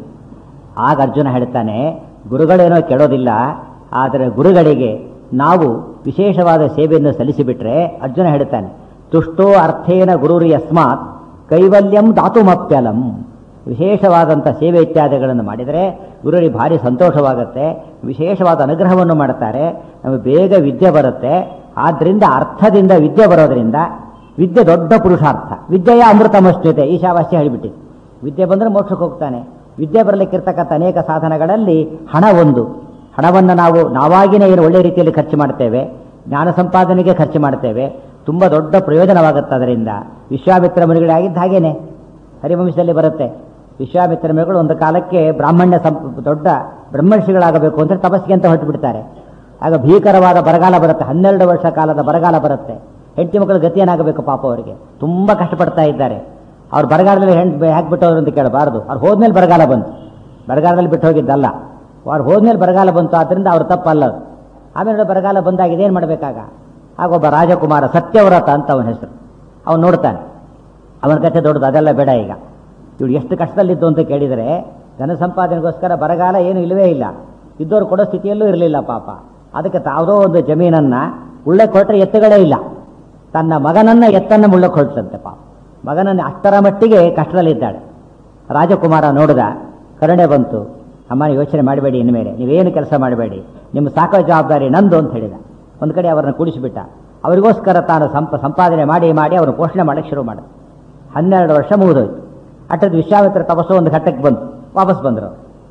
ಆಗ ಅರ್ಜುನ ಹೇಳ್ತಾನೆ ಗುರುಗಳೇನೋ ಕೆಡೋದಿಲ್ಲ ಆದರೆ ಗುರುಗಳಿಗೆ ನಾವು ವಿಶೇಷವಾದ ಸೇವೆಯನ್ನು ಸಲ್ಲಿಸಿಬಿಟ್ರೆ ಅರ್ಜುನ ಹೇಳ್ತಾನೆ ತುಷ್ಟೋ ಅರ್ಥೇನ ಗುರುರಿ ಯಸ್ಮಾತ್ ಕೈವಲ್ಯಂ ದಾತುಮಪ್ಯಲಂ ವಿಶೇಷವಾದಂಥ ಸೇವೆ ಇತ್ಯಾದಿಗಳನ್ನು ಮಾಡಿದರೆ ಗುರುರಿಗೆ ಭಾರಿ ಸಂತೋಷವಾಗುತ್ತೆ ವಿಶೇಷವಾದ ಅನುಗ್ರಹವನ್ನು ಮಾಡ್ತಾರೆ ನಮಗೆ ಬೇಗ ವಿದ್ಯೆ ಬರುತ್ತೆ ಆದ್ದರಿಂದ ಅರ್ಥದಿಂದ ವಿದ್ಯೆ ಬರೋದರಿಂದ ವಿದ್ಯೆ ದೊಡ್ಡ ಪುರುಷಾರ್ಥ ವಿದ್ಯೆಯ ಅಮೃತಮಶ್ಯತೆ ಈಶಾವಾಸ್ಯ ಹೇಳಿಬಿಟ್ಟಿದೆ ವಿದ್ಯೆ ಬಂದರೆ ಮೋಕ್ಷಕ್ಕೆ ಹೋಗ್ತಾನೆ ವಿದ್ಯೆ ಬರಲಿಕ್ಕಿರ್ತಕ್ಕಂಥ ಅನೇಕ ಸಾಧನಗಳಲ್ಲಿ ಹಣ ಒಂದು ಹಣವನ್ನು ನಾವು ನಾವಾಗಿನೇ ಏನು ಒಳ್ಳೆ ರೀತಿಯಲ್ಲಿ ಖರ್ಚು ಮಾಡ್ತೇವೆ ಜ್ಞಾನ ಸಂಪಾದನೆಗೆ ಖರ್ಚು ಮಾಡ್ತೇವೆ ತುಂಬ ದೊಡ್ಡ ಪ್ರಯೋಜನವಾಗುತ್ತೆ ಅದರಿಂದ ವಿಶ್ವಾಮಿತ್ರ ಮುನಿಗಳೇ ಆಗಿದ್ದ ಹಾಗೇನೆ ಹರಿವಂಶದಲ್ಲಿ ಬರುತ್ತೆ ವಿಶ್ವಾಮಿತ್ರ ಮುನಿಗಳು ಒಂದು ಕಾಲಕ್ಕೆ ಬ್ರಾಹ್ಮಣ್ಯ ಸಂ ದೊಡ್ಡ ಬ್ರಹ್ಮರ್ಷಿಗಳಾಗಬೇಕು ಅಂತ ತಪಸ್ಸಿಗೆ ಅಂತ ಹೊರಟು ಬಿಡ್ತಾರೆ ಆಗ ಭೀಕರವಾದ ಬರಗಾಲ ಬರುತ್ತೆ ಹನ್ನೆರಡು ವರ್ಷ ಕಾಲದ ಬರಗಾಲ ಬರುತ್ತೆ ಹೆಂಡತಿ ಮಕ್ಕಳು ಗತಿಯೇನಾಗಬೇಕು ಪಾಪ ಅವರಿಗೆ ತುಂಬ ಕಷ್ಟಪಡ್ತಾ ಇದ್ದಾರೆ ಅವ್ರು ಬರಗಾಲದಲ್ಲಿ ಹೆಣ್ಣು ಹಾಕ್ಬಿಟ್ಟವ್ರು ಅಂತ ಕೇಳಬಾರ್ದು ಅವ್ರು ಹೋದ್ಮೇಲೆ ಬರಗಾಲ ಬಂತು ಬರಗಾಲದಲ್ಲಿ ಬಿಟ್ಟು ಹೋಗಿದ್ದಲ್ಲ ಅವ್ರು ಹೋದ್ಮೇಲೆ ಬರಗಾಲ ಬಂತು ಆದ್ದರಿಂದ ಅವ್ರು ತಪ್ಪಲ್ಲ ಅದು ಆಮೇಲೆ ಬರಗಾಲ ಬಂದಾಗ ಇದೇನು ಮಾಡಬೇಕಾಗ ಆಗ ಒಬ್ಬ ರಾಜಕುಮಾರ ಸತ್ಯವ್ರತ ಅಂತ ಅವನ ಹೆಸರು ಅವನು ನೋಡ್ತಾನೆ ಅವನ ಕಥೆ ದೊಡ್ಡದು ಅದೆಲ್ಲ ಬೇಡ ಈಗ ಇವಳು ಎಷ್ಟು ಕಷ್ಟದಲ್ಲಿದ್ದು ಅಂತ ಕೇಳಿದರೆ ಧನ ಸಂಪಾದನೆಗೋಸ್ಕರ ಬರಗಾಲ ಏನು ಇಲ್ಲವೇ ಇಲ್ಲ ಇದ್ದವ್ರು ಕೊಡೋ ಸ್ಥಿತಿಯಲ್ಲೂ ಇರಲಿಲ್ಲ ಪಾಪ ಅದಕ್ಕೆ ಯಾವುದೋ ಒಂದು ಜಮೀನನ್ನ ಉಳ್ಳೆ ಕೊಟ್ಟರೆ ಎತ್ತುಗಳೇ ಇಲ್ಲ ತನ್ನ ಮಗನನ್ನ ಎತ್ತನ್ನ ಮುಳ್ಳಕ್ಕೆ ಹೊರಟಂತೆ ಪಾಪ ಮಗನನ್ನ ಅಷ್ಟರ ಮಟ್ಟಿಗೆ ಕಷ್ಟದಲ್ಲಿದ್ದಾಳೆ ರಾಜಕುಮಾರ ನೋಡಿದ ಕರುಣೆ ಬಂತು ಅಮ್ಮ ಯೋಚನೆ ಮಾಡಬೇಡಿ ಇನ್ಮೇಲೆ ನೀವೇನು ಕೆಲಸ ಮಾಡಬೇಡಿ ನಿಮ್ಮ ಸಾಕೋ ಜವಾಬ್ದಾರಿ ನಂದು ಅಂತ ಹೇಳಿದ ಒಂದು ಕಡೆ ಅವರನ್ನು ಕೂಡಿಸಿಬಿಟ್ಟ ಅವರಿಗೋಸ್ಕರ ತಾನು ಸಂಪ ಸಂಪಾದನೆ ಮಾಡಿ ಮಾಡಿ ಅವರು ಪೋಷಣೆ ಮಾಡಕ್ಕೆ ಶುರು ಮಾಡಿದ ಹನ್ನೆರಡು ವರ್ಷ ಮುಗಿದೋಯ್ತು ಅಟ್ಟದ ವಿಶ್ವಾಮಿತ್ರ ತಪಸ್ಸು ಒಂದು ಘಟ್ಟಕ್ಕೆ ಬಂತು ವಾಪಸ್ ಬಂದರು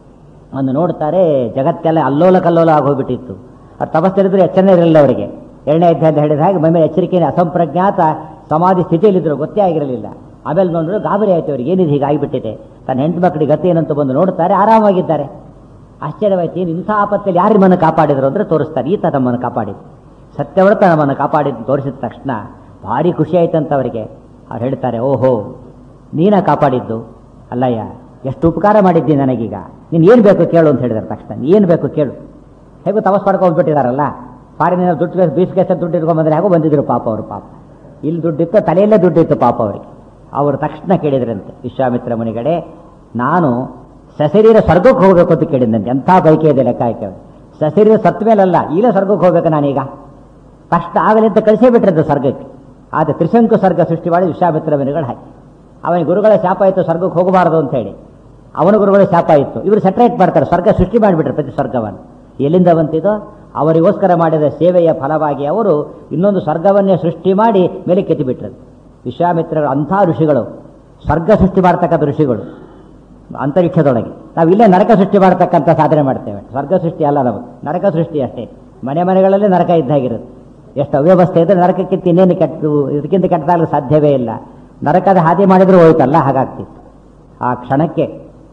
ಒಂದು ನೋಡ್ತಾರೆ ಜಗತ್ತೆಲ್ಲ ಅಲ್ಲೋಲ ಕಲ್ಲೋಲ ಆಗೋಗ್ಬಿಟ್ಟಿತ್ತು ಅವ್ರು ತಪಸ್ಸಿರಿದ್ರೆ ಎಚ್ಚರನೇ ಇರಲಿಲ್ಲ ಅವರಿಗೆ ಎರಡನೇ ಅಧ್ಯಾಯ ಅಂತ ಹೇಳಿದ ಹಾಗೆ ಮಮ್ಮಿ ಎಚ್ಚರಿಕೆಯ ಅಸಂಪ್ರಜ್ಞಾತ ಸಮಾಧಿ ಸ್ಥಿತಿಯಲ್ಲಿದ್ದರು ಗೊತ್ತೇ ಆಗಿರಲಿಲ್ಲ ಆಮೇಲೆ ನೋಡಿದ್ರು ಗಾಬರಿ ಆಯ್ತು ಅವ್ರಿಗೆ ಏನಿದೆ ಹೀಗೆ ಆಗಿಬಿಟ್ಟಿದೆ ತನ್ನ ಹೆಂಡು ಮಕ್ಕಳಿಗೆ ಗತಿ ಏನಂತ ಬಂದು ನೋಡ್ತಾರೆ ಆರಾಮಾಗಿದ್ದಾರೆ ಆಶ್ಚರ್ಯವಾಯ್ತು ಏನು ಇಂಥ ಆಪತ್ತಲ್ಲಿ ಯಾರು ನಮ್ಮನ್ನು ಕಾಪಾಡಿದ್ರು ಅಂದರೆ ತೋರಿಸ್ತಾರೆ ಈತ ನಮ್ಮನ್ನು ಕಾಪಾಡಿದ್ದು ಸತ್ಯವ್ರತ ನಮ್ಮನ್ನು ಕಾಪಾಡಿದ್ದು ತೋರಿಸಿದ ತಕ್ಷಣ ಭಾರಿ ಖುಷಿ ಆಯ್ತಂತ ಅವರಿಗೆ ಅವ್ರು ಹೇಳ್ತಾರೆ ಓಹೋ ನೀನ ಕಾಪಾಡಿದ್ದು ಅಲ್ಲಯ್ಯ ಎಷ್ಟು ಉಪಕಾರ ಮಾಡಿದ್ದಿ ನನಗೀಗ ನೀನು ಏನು ಬೇಕು ಕೇಳು ಅಂತ ಹೇಳಿದಾರೆ ತಕ್ಷಣ ಏನು ಬೇಕು ಕೇಳು ಹೇಗೂ ತಪಸ್ ಮಾಡ್ಕೊಂಡ್ಬಿಟ್ಟಿದಾರಲ್ಲ ಫಾರಿನ ದುಡ್ಡು ಬೀಸ್ ಕೇಸ ದುಡ್ಡು ಇಟ್ಕೊಂಡ್ಬಂದ್ರೆ ಹೇಗೋ ಬಂದಿದ್ರು ಪಾಪ ಅವರು ಪಾಪ ಇಲ್ಲಿ ದುಡ್ಡಿತ್ತು ತಲೆಯಲ್ಲೇ ದುಡ್ಡಿತ್ತು ಪಾಪ ಅವರಿಗೆ ಅವರು ತಕ್ಷಣ ಕೇಳಿದ್ರಂತೆ ವಿಶ್ವಾಮಿತ್ರ ಮುನಿಗಡೆ ನಾನು ಸಶರೀರ ಸ್ವರ್ಗಕ್ಕೆ ಹೋಗಬೇಕು ಅಂತ ಕೇಳಿದಂತೆ ಎಂಥ ಬೈಕೆ ಇದೆ ಲೆಕ್ಕ ಹಾಕಿ ಸಶರೀರ ಸತ್ತ ಮೇಲಲ್ಲ ಈಗಲೇ ಸ್ವರ್ಗಕ್ಕೆ ಹೋಗ್ಬೇಕು ನಾನೀಗ ಕಷ್ಟ ಆಗಲಿ ಅಂತ ಕಳಿಸೇ ಬಿಟ್ರಂತೆ ಸ್ವರ್ಗಕ್ಕೆ ಆದರೆ ತ್ರಿಶಂಕು ಸ್ವರ್ಗ ಸೃಷ್ಟಿ ಮಾಡಿ ವಿಶ್ವಾಮಿತ್ರ ಮುನಿಗಳು ಹಾಕಿ ಅವನ ಗುರುಗಳ ಶಾಪ ಇತ್ತು ಸ್ವರ್ಗಕ್ಕೆ ಹೋಗಬಾರದು ಅಂತ ಹೇಳಿ ಅವನ ಗುರುಗಳ ಶಾಪ ಇತ್ತು ಇವರು ಸೆಟ್ರೇಟ್ ಮಾಡ್ತಾರೆ ಸ್ವರ್ಗ ಸೃಷ್ಟಿ ಮಾಡಿಬಿಟ್ರು ಪ್ರತಿ ಸ್ವರ್ಗವನ್ನು ಎಲ್ಲಿಂದ ಬಂತಿದೋ ಅವರಿಗೋಸ್ಕರ ಮಾಡಿದ ಸೇವೆಯ ಫಲವಾಗಿ ಅವರು ಇನ್ನೊಂದು ಸ್ವರ್ಗವನ್ನೇ ಸೃಷ್ಟಿ ಮಾಡಿ ಮೇಲೆ ಕೆತ್ತಿಬಿಟ್ರು ವಿಶ್ವಾಮಿತ್ರರು ಅಂಥ ಋಷಿಗಳು ಸ್ವರ್ಗ ಸೃಷ್ಟಿ ಮಾಡ್ತಕ್ಕಂಥ ಋಷಿಗಳು ಅಂತರಿಕ್ಷದೊಳಗೆ ನಾವು ಇಲ್ಲೇ ನರಕ ಸೃಷ್ಟಿ ಮಾಡ್ತಕ್ಕಂಥ ಸಾಧನೆ ಮಾಡ್ತೇವೆ ಸ್ವರ್ಗ ಸೃಷ್ಟಿ ಅಲ್ಲ ನಾವು ನರಕ ಸೃಷ್ಟಿ ಅಷ್ಟೇ ಮನೆ ಮನೆಗಳಲ್ಲೇ ನರಕ ಇದ್ದಾಗಿರುತ್ತೆ ಎಷ್ಟು ಅವ್ಯವಸ್ಥೆ ಇದ್ರೆ ನರಕಕ್ಕಿಂತ ಇನ್ನೇನು ಕೆಟ್ಟು ಇದಕ್ಕಿಂತ ಕೆಟ್ಟದಾಗಲು ಸಾಧ್ಯವೇ ಇಲ್ಲ ನರಕದ ಹಾದಿ ಮಾಡಿದರೂ ಹೋಯ್ತಲ್ಲ ಹಾಗಾಗ್ತಿತ್ತು ಆ ಕ್ಷಣಕ್ಕೆ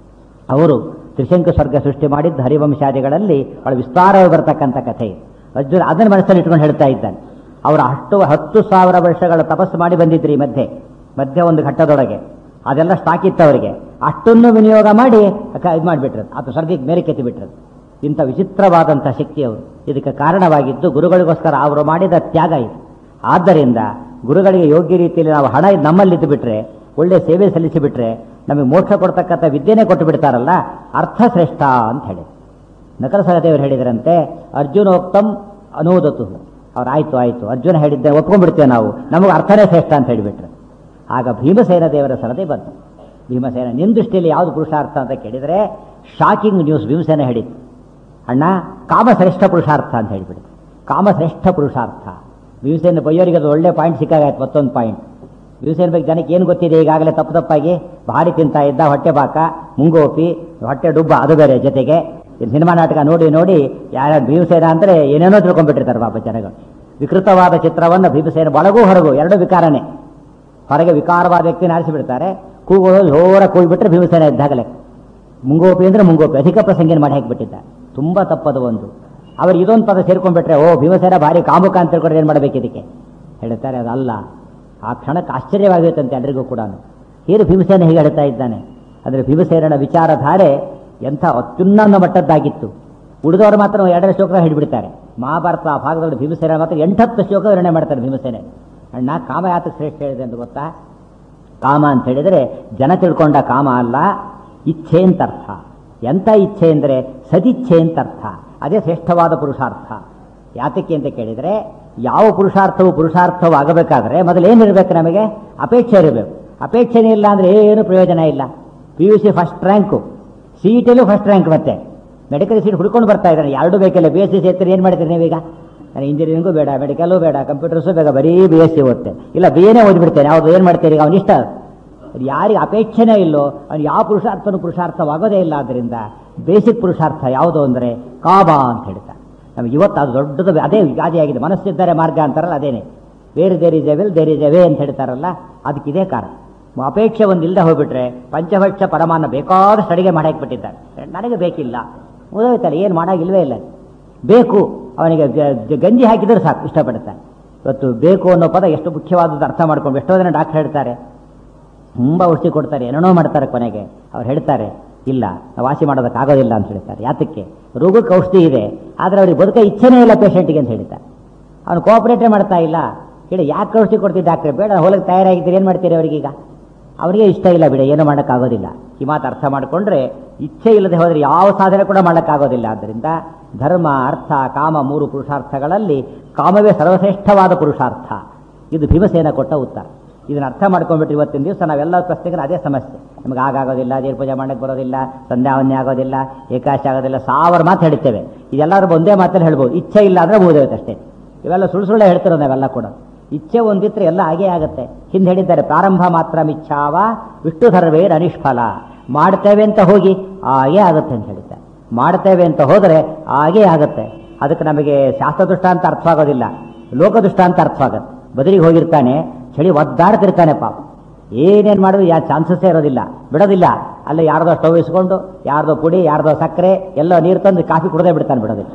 ಅವರು ತ್ರಿಶಂಕು ಸ್ವರ್ಗ ಸೃಷ್ಟಿ ಮಾಡಿದ್ದು ಹರಿವಂಶಾದಿಗಳಲ್ಲಿ ಬಹಳ ವಿಸ್ತಾರವಾಗಿ ಬರ್ತಕ್ಕಂಥ ಕಥೆ ಇದು ಅರ್ಜುನ ಅದನ್ನು ಮನಸ್ಸಲ್ಲಿ ಇಟ್ಕೊಂಡು ಹೇಳ್ತಾ ಇದ್ದಾನೆ ಅವರು ಅಷ್ಟು ಹತ್ತು ಸಾವಿರ ವರ್ಷಗಳ ತಪಸ್ಸು ಮಾಡಿ ಬಂದಿದ್ರು ಈ ಮಧ್ಯೆ ಮಧ್ಯೆ ಒಂದು ಘಟ್ಟದೊಳಗೆ ಅದೆಲ್ಲ ಸ್ಟಾಕ್ ಇತ್ತು ಅವರಿಗೆ ಅಷ್ಟನ್ನು ವಿನಿಯೋಗ ಮಾಡಿ ಇದು ಮಾಡಿಬಿಟ್ರು ಅದು ಸ್ವರ್ಗಕ್ಕೆ ಮೇಲೆ ಕೆತ್ತಿಬಿಟ್ರು ಇಂಥ ವಿಚಿತ್ರವಾದಂಥ ಶಕ್ತಿ ಅವರು ಇದಕ್ಕೆ ಕಾರಣವಾಗಿದ್ದು ಗುರುಗಳಿಗೋಸ್ಕರ ಅವರು ಮಾಡಿದ ತ್ಯಾಗ ಇದು ಆದ್ದರಿಂದ ಗುರುಗಳಿಗೆ ಯೋಗ್ಯ ರೀತಿಯಲ್ಲಿ ನಾವು ಹಣ ನಮ್ಮಲ್ಲಿದ್ದು ಬಿಟ್ರೆ ಒಳ್ಳೆ ಸೇವೆ ಸಲ್ಲಿಸಿ ಬಿಟ್ರೆ ನಮಗೆ ಮೋಕ್ಷ ಕೊಡ್ತಕ್ಕಂಥ ವಿದ್ಯೆನೇ ಕೊಟ್ಟು ಬಿಡ್ತಾರಲ್ಲ ಅರ್ಥ ಶ್ರೇಷ್ಠ ಅಂತ ಹೇಳಿ ನಕಲ ಸಹದೇವರು ಹೇಳಿದ್ರಂತೆ ಅರ್ಜುನೋಕ್ತಂ ಅನೋದತು ಅವ್ರು ಆಯ್ತು ಆಯ್ತು ಅರ್ಜುನ ಹೇಳಿದ್ದೆ ಒಪ್ಕೊಂಡ್ಬಿಡ್ತೇವೆ ನಾವು ನಮಗೆ ಅರ್ಥನೇ ಶ್ರೇಷ್ಠ ಅಂತ ಹೇಳಿಬಿಟ್ರೆ ಆಗ ಭೀಮಸೇನ ದೇವರ ಸರದಿ ಬಂತು ಭೀಮಸೇನ ನಿನ್ನ ದೃಷ್ಟಿಯಲ್ಲಿ ಯಾವುದು ಪುರುಷಾರ್ಥ ಅಂತ ಕೇಳಿದರೆ ಶಾಕಿಂಗ್ ನ್ಯೂಸ್ ಭೀಮಸೇನ ಹೇಳಿತ್ತು ಅಣ್ಣ ಕಾಮಶ್ರೇಷ್ಠ ಪುರುಷಾರ್ಥ ಅಂತ ಹೇಳಿಬಿಡ್ತು ಕಾಮಶ್ರೇಷ್ಠ ಪುರುಷಾರ್ಥ ಭೀಮಸೇನ ಬೈಯೋರಿಗೆ ಅದು ಒಳ್ಳೆ ಪಾಯಿಂಟ್ ಸಿಕ್ಕಾಗಾಯ್ತು ಮತ್ತೊಂದು ಪಾಯಿಂಟ್ ಭೀಮಸೇನ ಬಗ್ಗೆ ಜನಕ್ಕೆ ಏನು ಗೊತ್ತಿದೆ ಈಗಾಗಲೇ ತಪ್ಪು ತಪ್ಪಾಗಿ ಭಾರಿ ತಿಂತಾ ಇದ್ದ ಹೊಟ್ಟೆ ಬಾಕ ಮುಂಗೋಪಿ ಹೊಟ್ಟೆ ಡುಬ್ಬ ಅದು ಬೇರೆ ಜೊತೆಗೆ ಸಿನಿಮಾ ನಾಟಕ ನೋಡಿ ನೋಡಿ ಯಾರ ಭೀಮಸೇನ ಅಂದರೆ ಏನೇನೋ ತಿಳ್ಕೊಂಡ್ಬಿಟ್ಟಿರ್ತಾರೆ ಪಾಪ ಜನಗಳು ವಿಕೃತವಾದ ಚಿತ್ರವನ್ನು ಭೀಮಸೇನ ಒಳಗೂ ಹೊರಗೂ ಎರಡು ವಿಕಾರನೇ ಹೊರಗೆ ವಿಕಾರವಾದ ವ್ಯಕ್ತಿನ ಆರಿಸಿಬಿಡ್ತಾರೆ ಕೂಗೋಳು ಜೋರ ಕೂಗಿಬಿಟ್ರೆ ಭೀಮಸೇನ ಇದ್ದಾಗಲೇ ಮುಂಗೋಪಿ ಅಂದರೆ ಮುಂಗೋಪಿ ಅಧಿಕ ಪ್ರಸಂಗಿನ ಮಾಡಿ ಹಾಕಿಬಿಟ್ಟಿದ್ದ ತುಂಬ ತಪ್ಪದು ಒಂದು ಅವರು ಇದೊಂದು ಪದ ಸೇರ್ಕೊಂಡ್ಬಿಟ್ರೆ ಓ ಭೀಮಸೇನ ಭಾರಿ ಕಾಮುಕ ಅಂತ ತಿಳ್ಕೊಂಡ್ರೆ ಏನು ಮಾಡಬೇಕು ಇದಕ್ಕೆ ಹೇಳ್ತಾರೆ ಅದಲ್ಲ ಆ ಕ್ಷಣಕ್ಕೆ ಆಶ್ಚರ್ಯವಾಗಿರುತ್ತಂತೆ ಎಲ್ಲರಿಗೂ ಕೂಡ ಏನು ಭೀಮಸೇನ ಹೀಗೆ ಹೇಳ್ತಾ ಇದ್ದಾನೆ ಅಂದರೆ ಭೀಮಸೇನನ ವಿಚಾರಧಾರೆ ಎಂಥ ಅತ್ಯುನ್ನತ ಮಟ್ಟದ್ದಾಗಿತ್ತು ಉಳಿದವರು ಮಾತ್ರ ಎರಡನೇ ಶ್ಲೋಕ ಹಿಡಿಬಿಡ್ತಾರೆ ಮಹಾಭಾರತ ಆ ಭಾಗದಲ್ಲಿ ಭೀಮಸೇನ ಮಾತ್ರ ಎಂಟತ್ತು ಶ್ಲೋಕ ವಿವರಣೆ ಮಾಡ್ತಾರೆ ಭೀಮಸೇನೆ ಅಣ್ಣ ಕಾಮ ಯಾತಕ್ಕೆ ಶ್ರೇಷ್ಠ ಹೇಳಿದೆ ಅಂತ ಗೊತ್ತಾ ಕಾಮ ಅಂತ ಹೇಳಿದರೆ ಜನ ತಿಳ್ಕೊಂಡ ಕಾಮ ಅಲ್ಲ ಇಚ್ಛೆ ಅಂತ ಅರ್ಥ ಎಂಥ ಇಚ್ಛೆ ಅಂದರೆ ಸದಿಚ್ಛೆ ಅಂತ ಅರ್ಥ ಅದೇ ಶ್ರೇಷ್ಠವಾದ ಪುರುಷಾರ್ಥ ಯಾತಕ್ಕೆ ಅಂತ ಕೇಳಿದರೆ ಯಾವ ಪುರುಷಾರ್ಥವು ಪುರುಷಾರ್ಥವು ಆಗಬೇಕಾದ್ರೆ ಮೊದಲು ಏನಿರಬೇಕು ನಮಗೆ ಅಪೇಕ್ಷೆ ಇರಬೇಕು ಅಪೇಕ್ಷೆನೇ ಇಲ್ಲ ಅಂದರೆ ಏನು ಪ್ರಯೋಜನ ಇಲ್ಲ P U C first rank C E ಟಿಲೂ ಫಸ್ಟ್ ರ್ಯಾಂಕ್ ಮತ್ತೆ ಮೆಡಿಕಲ್ ಸೀಟ್ ಹುಡ್ಕೊಂಡು ಬರ್ತಾ ಇದ್ದಾನೆ ಎರಡು ಬೇಕಿಲ್ಲ ಬಿ ಎಸ್ ಸಿ ಸೇರ್ತೀರಿ ಏನು ಮಾಡ್ತೀರಿ ನೀವೀಗ ನಾನು ಇಂಜಿನಿಯರಿಂಗು ಬೇಡ ಮೆಡಿಕಲು ಬೇಡ ಕಂಪ್ಯೂಟರ್ಸು ಬೇಗ ಬರೀ ಬಿ ಎಸ್ ಸಿ ಓದ್ತೆ ಇಲ್ಲ ಬಿ ಎನೇ ಓದ್ಬಿಡ್ತೇನೆ ಯಾವುದು ಏನು ಮಾಡ್ತೀರಿ ಈಗ ಅವನಿಷ್ಟ ಯಾರಿಗೆ ಅಪೇಕ್ಷೆನೇ ಇಲ್ಲೋ ಅವ್ನು ಯಾವ ಪುರುಷಾರ್ಥನೂ ಪುರುಷಾರ್ಥವಾಗೋದೇ ಇಲ್ಲ ಆದ್ದರಿಂದ ಬೇಸಿಕ್ ಪುರುಷಾರ್ಥ ಯಾವುದು ಅಂದರೆ ಕಾಮ ಅಂತ ಹೇಳ್ತಾರೆ ನಮಗೆ ಇವತ್ತು ಅದು ದೊಡ್ಡದು ಅದೇ ಗಾದಿಯಾಗಿದೆ ಮನಸ್ಸಿದ್ದಾರೆ ಮಾರ್ಗ ಅಂತಾರಲ್ಲ ಅದೇನೆ ಬೇರೆ there is a will there is a way ಅಂತ ಹೇಳ್ತಾರಲ್ಲ ಅದಕ್ಕೆ ಇದೇ ಕಾರಣ ಅಪೇಕ್ಷೆ ಒಂದು ಇಲ್ಲದೆ ಹೋಗ್ಬಿಟ್ರೆ ಪಂಚಭಕ್ಷ ಪರಮಾನ್ನ ಬೇಕಾದಷ್ಟು ಅಡಿಗೆ ಮಾಡಿ ಹಾಕಿಬಿಟ್ಟಿದ್ದಾರೆ ನನಗೆ ಬೇಕಿಲ್ಲ ಮುಗಿದೋಯ್ತಲ್ಲ ಏನು ಮಾಡಾಗಿಲ್ವೇ ಇಲ್ಲ ಬೇಕು ಅವನಿಗೆ ಗ- ಗಂಜಿ ಹಾಕಿದ್ರೆ ಸಾಕು ಇಷ್ಟಪಡ್ತಾನೆ ಇವತ್ತು ಬೇಕು ಅನ್ನೋ ಪದ ಎಷ್ಟು ಮುಖ್ಯವಾದದ್ದು ಅರ್ಥ ಮಾಡ್ಕೊಂಡು ಎಷ್ಟೋ ಜನ ಡಾಕ್ಟರ್ ಹೇಳ್ತಾರೆ ತುಂಬ ಔಷಧಿ ಕೊಡ್ತಾರೆ ಏನೇನೋ ಮಾಡ್ತಾರೆ ಕೊನೆಗೆ ಅವ್ರು ಹೇಳ್ತಾರೆ ಇಲ್ಲ ನಾವು ವಾಸಿ ಮಾಡೋದಕ್ಕಾಗೋದಿಲ್ಲ ಅಂತ ಹೇಳ್ತಾರೆ ಯಾತಕ್ಕೆ ರೋಗಕ್ಕೆ ಔಷಧಿ ಇದೆ ಆದರೆ ಅವ್ರಿಗೆ ಬದುಕ ಇಚ್ಛೆನೇ ಇಲ್ಲ ಪೇಷಂಟಿಗೆ ಅಂತ ಹೇಳ್ತಾರೆ ಅವನು ಕೋಆಪರೇಟೇ ಮಾಡ್ತಾ ಇಲ್ಲ ಹೇಳಿ ಯಾಕೆ ಔಷಧಿ ಕೊಡ್ತೀವಿ ಡಾಕ್ಟ್ರೆ ಬೇಡ ಹೊಲಕ್ಕೆ ತಯಾರಾಗಿದ್ದೀರಿ ಏನು ಮಾಡ್ತೀರಿ ಅವರಿಗೀಗ ಅವರಿಗೆ ಇಷ್ಟ ಇಲ್ಲ ಬಿಡ ಏನು ಮಾಡೋಕ್ಕಾಗೋದಿಲ್ಲ ಈ ಮಾತು ಅರ್ಥ ಮಾಡಿಕೊಂಡ್ರೆ ಇಚ್ಛೆ ಇಲ್ಲದೆ ಹೋದರೆ ಯಾವ ಸಾಧನೆ ಕೂಡ ಮಾಡೋಕ್ಕಾಗೋದಿಲ್ಲ ಆದ್ದರಿಂದ ಧರ್ಮ ಅರ್ಥ ಕಾಮ ಮೂರು ಪುರುಷಾರ್ಥಗಳಲ್ಲಿ ಕಾಮವೇ ಸರ್ವಶ್ರೇಷ್ಠವಾದ ಪುರುಷಾರ್ಥ ಇದು ಭೀಮಸೇನ ಕೊಟ್ಟ ಉತ್ತರ ಇದನ್ನ ಅರ್ಥ ಮಾಡ್ಕೊಂಡ್ಬಿಟ್ಟು ಇವತ್ತಿನ ದಿವಸ ನಾವೆಲ್ಲ ಪ್ರಶ್ನೆಗೆ ಅದೇ ಸಮಸ್ಯೆ ನಮಗೆ ಆಗಾಗೋದಿಲ್ಲ ದೇವ್ರ ಪೂಜೆ ಮಾಡಕ್ಕೆ ಬರೋದಿಲ್ಲ ಸಂಧ್ಯಾವನ್ಯ ಆಗೋದಿಲ್ಲ ಏಕಾಶಿ ಆಗೋದಿಲ್ಲ ಸಾವಿರ ಮಾತು ಹೇಳ್ತೇವೆ ಇದೆಲ್ಲರೂ ಒಂದೇ ಮಾತಲ್ಲಿ ಹೇಳ್ಬೋದು ಇಚ್ಛೆ ಇಲ್ಲ ಅಂದರೆ ಮುಗಿದೋಯ್ತು ಅಷ್ಟೇ ಇವೆಲ್ಲ ಸುಳ್ಳು ಸುಳ್ಳು ಹೇಳ್ತಿರೋ ನಾವೆಲ್ಲ ಕೂಡ ಇಚ್ಛೆ ಒಂದಿದ್ರೆ ಎಲ್ಲ ಹಾಗೇ ಆಗುತ್ತೆ ಹಿಂದೆ ಹೇಳಿದ್ದಾರೆ ಪ್ರಾರಂಭ ಮಾತ್ರ ಮಿಚ್ಛಾವ ವಿಷ್ಣು ಸರ್ವೇರ್ ಅನಿಷ್ಫಲ ಮಾಡ್ತೇವೆ ಅಂತ ಹೋಗಿ ಹಾಗೇ ಆಗುತ್ತೆ ಅಂತ ಹೇಳಿದ್ದಾರೆ ಮಾಡ್ತೇವೆ ಅಂತ ಹೋದರೆ ಹಾಗೇ ಆಗುತ್ತೆ ಅದಕ್ಕೆ ನಮಗೆ ಶಾಸ್ತ್ರದೃಷ್ಟ ಅಂತ ಅರ್ಥವಾಗೋದಿಲ್ಲ ಲೋಕದೃಷ್ಟ ಅಂತ ಅರ್ಥವಾಗುತ್ತೆ ಬದಲಿಗೆ ಹೋಗಿರ್ತಾನೆ ಚಳಿ ಒದ್ದಾಡ್ತಿರ್ತಾನೆ ಪಾಪ ಏನೇನು ಮಾಡಿದ್ರು ಯಾ ಚಾನ್ಸಸ್ಸೇ ಇರೋದಿಲ್ಲ ಬಿಡೋದಿಲ್ಲ ಅಲ್ಲೇ ಯಾರ್ದೋ ಸ್ಟವ್ ಇಸ್ಕೊಂಡು ಯಾರ್ದೋ ಪುಡಿ ಯಾರ್ದೋ ಸಕ್ಕರೆ ಎಲ್ಲ ನೀರು ತಂದು ಕಾಫಿ ಕುಡದೇ ಬಿಡ್ತಾನೆ ಬಿಡೋದಿಲ್ಲ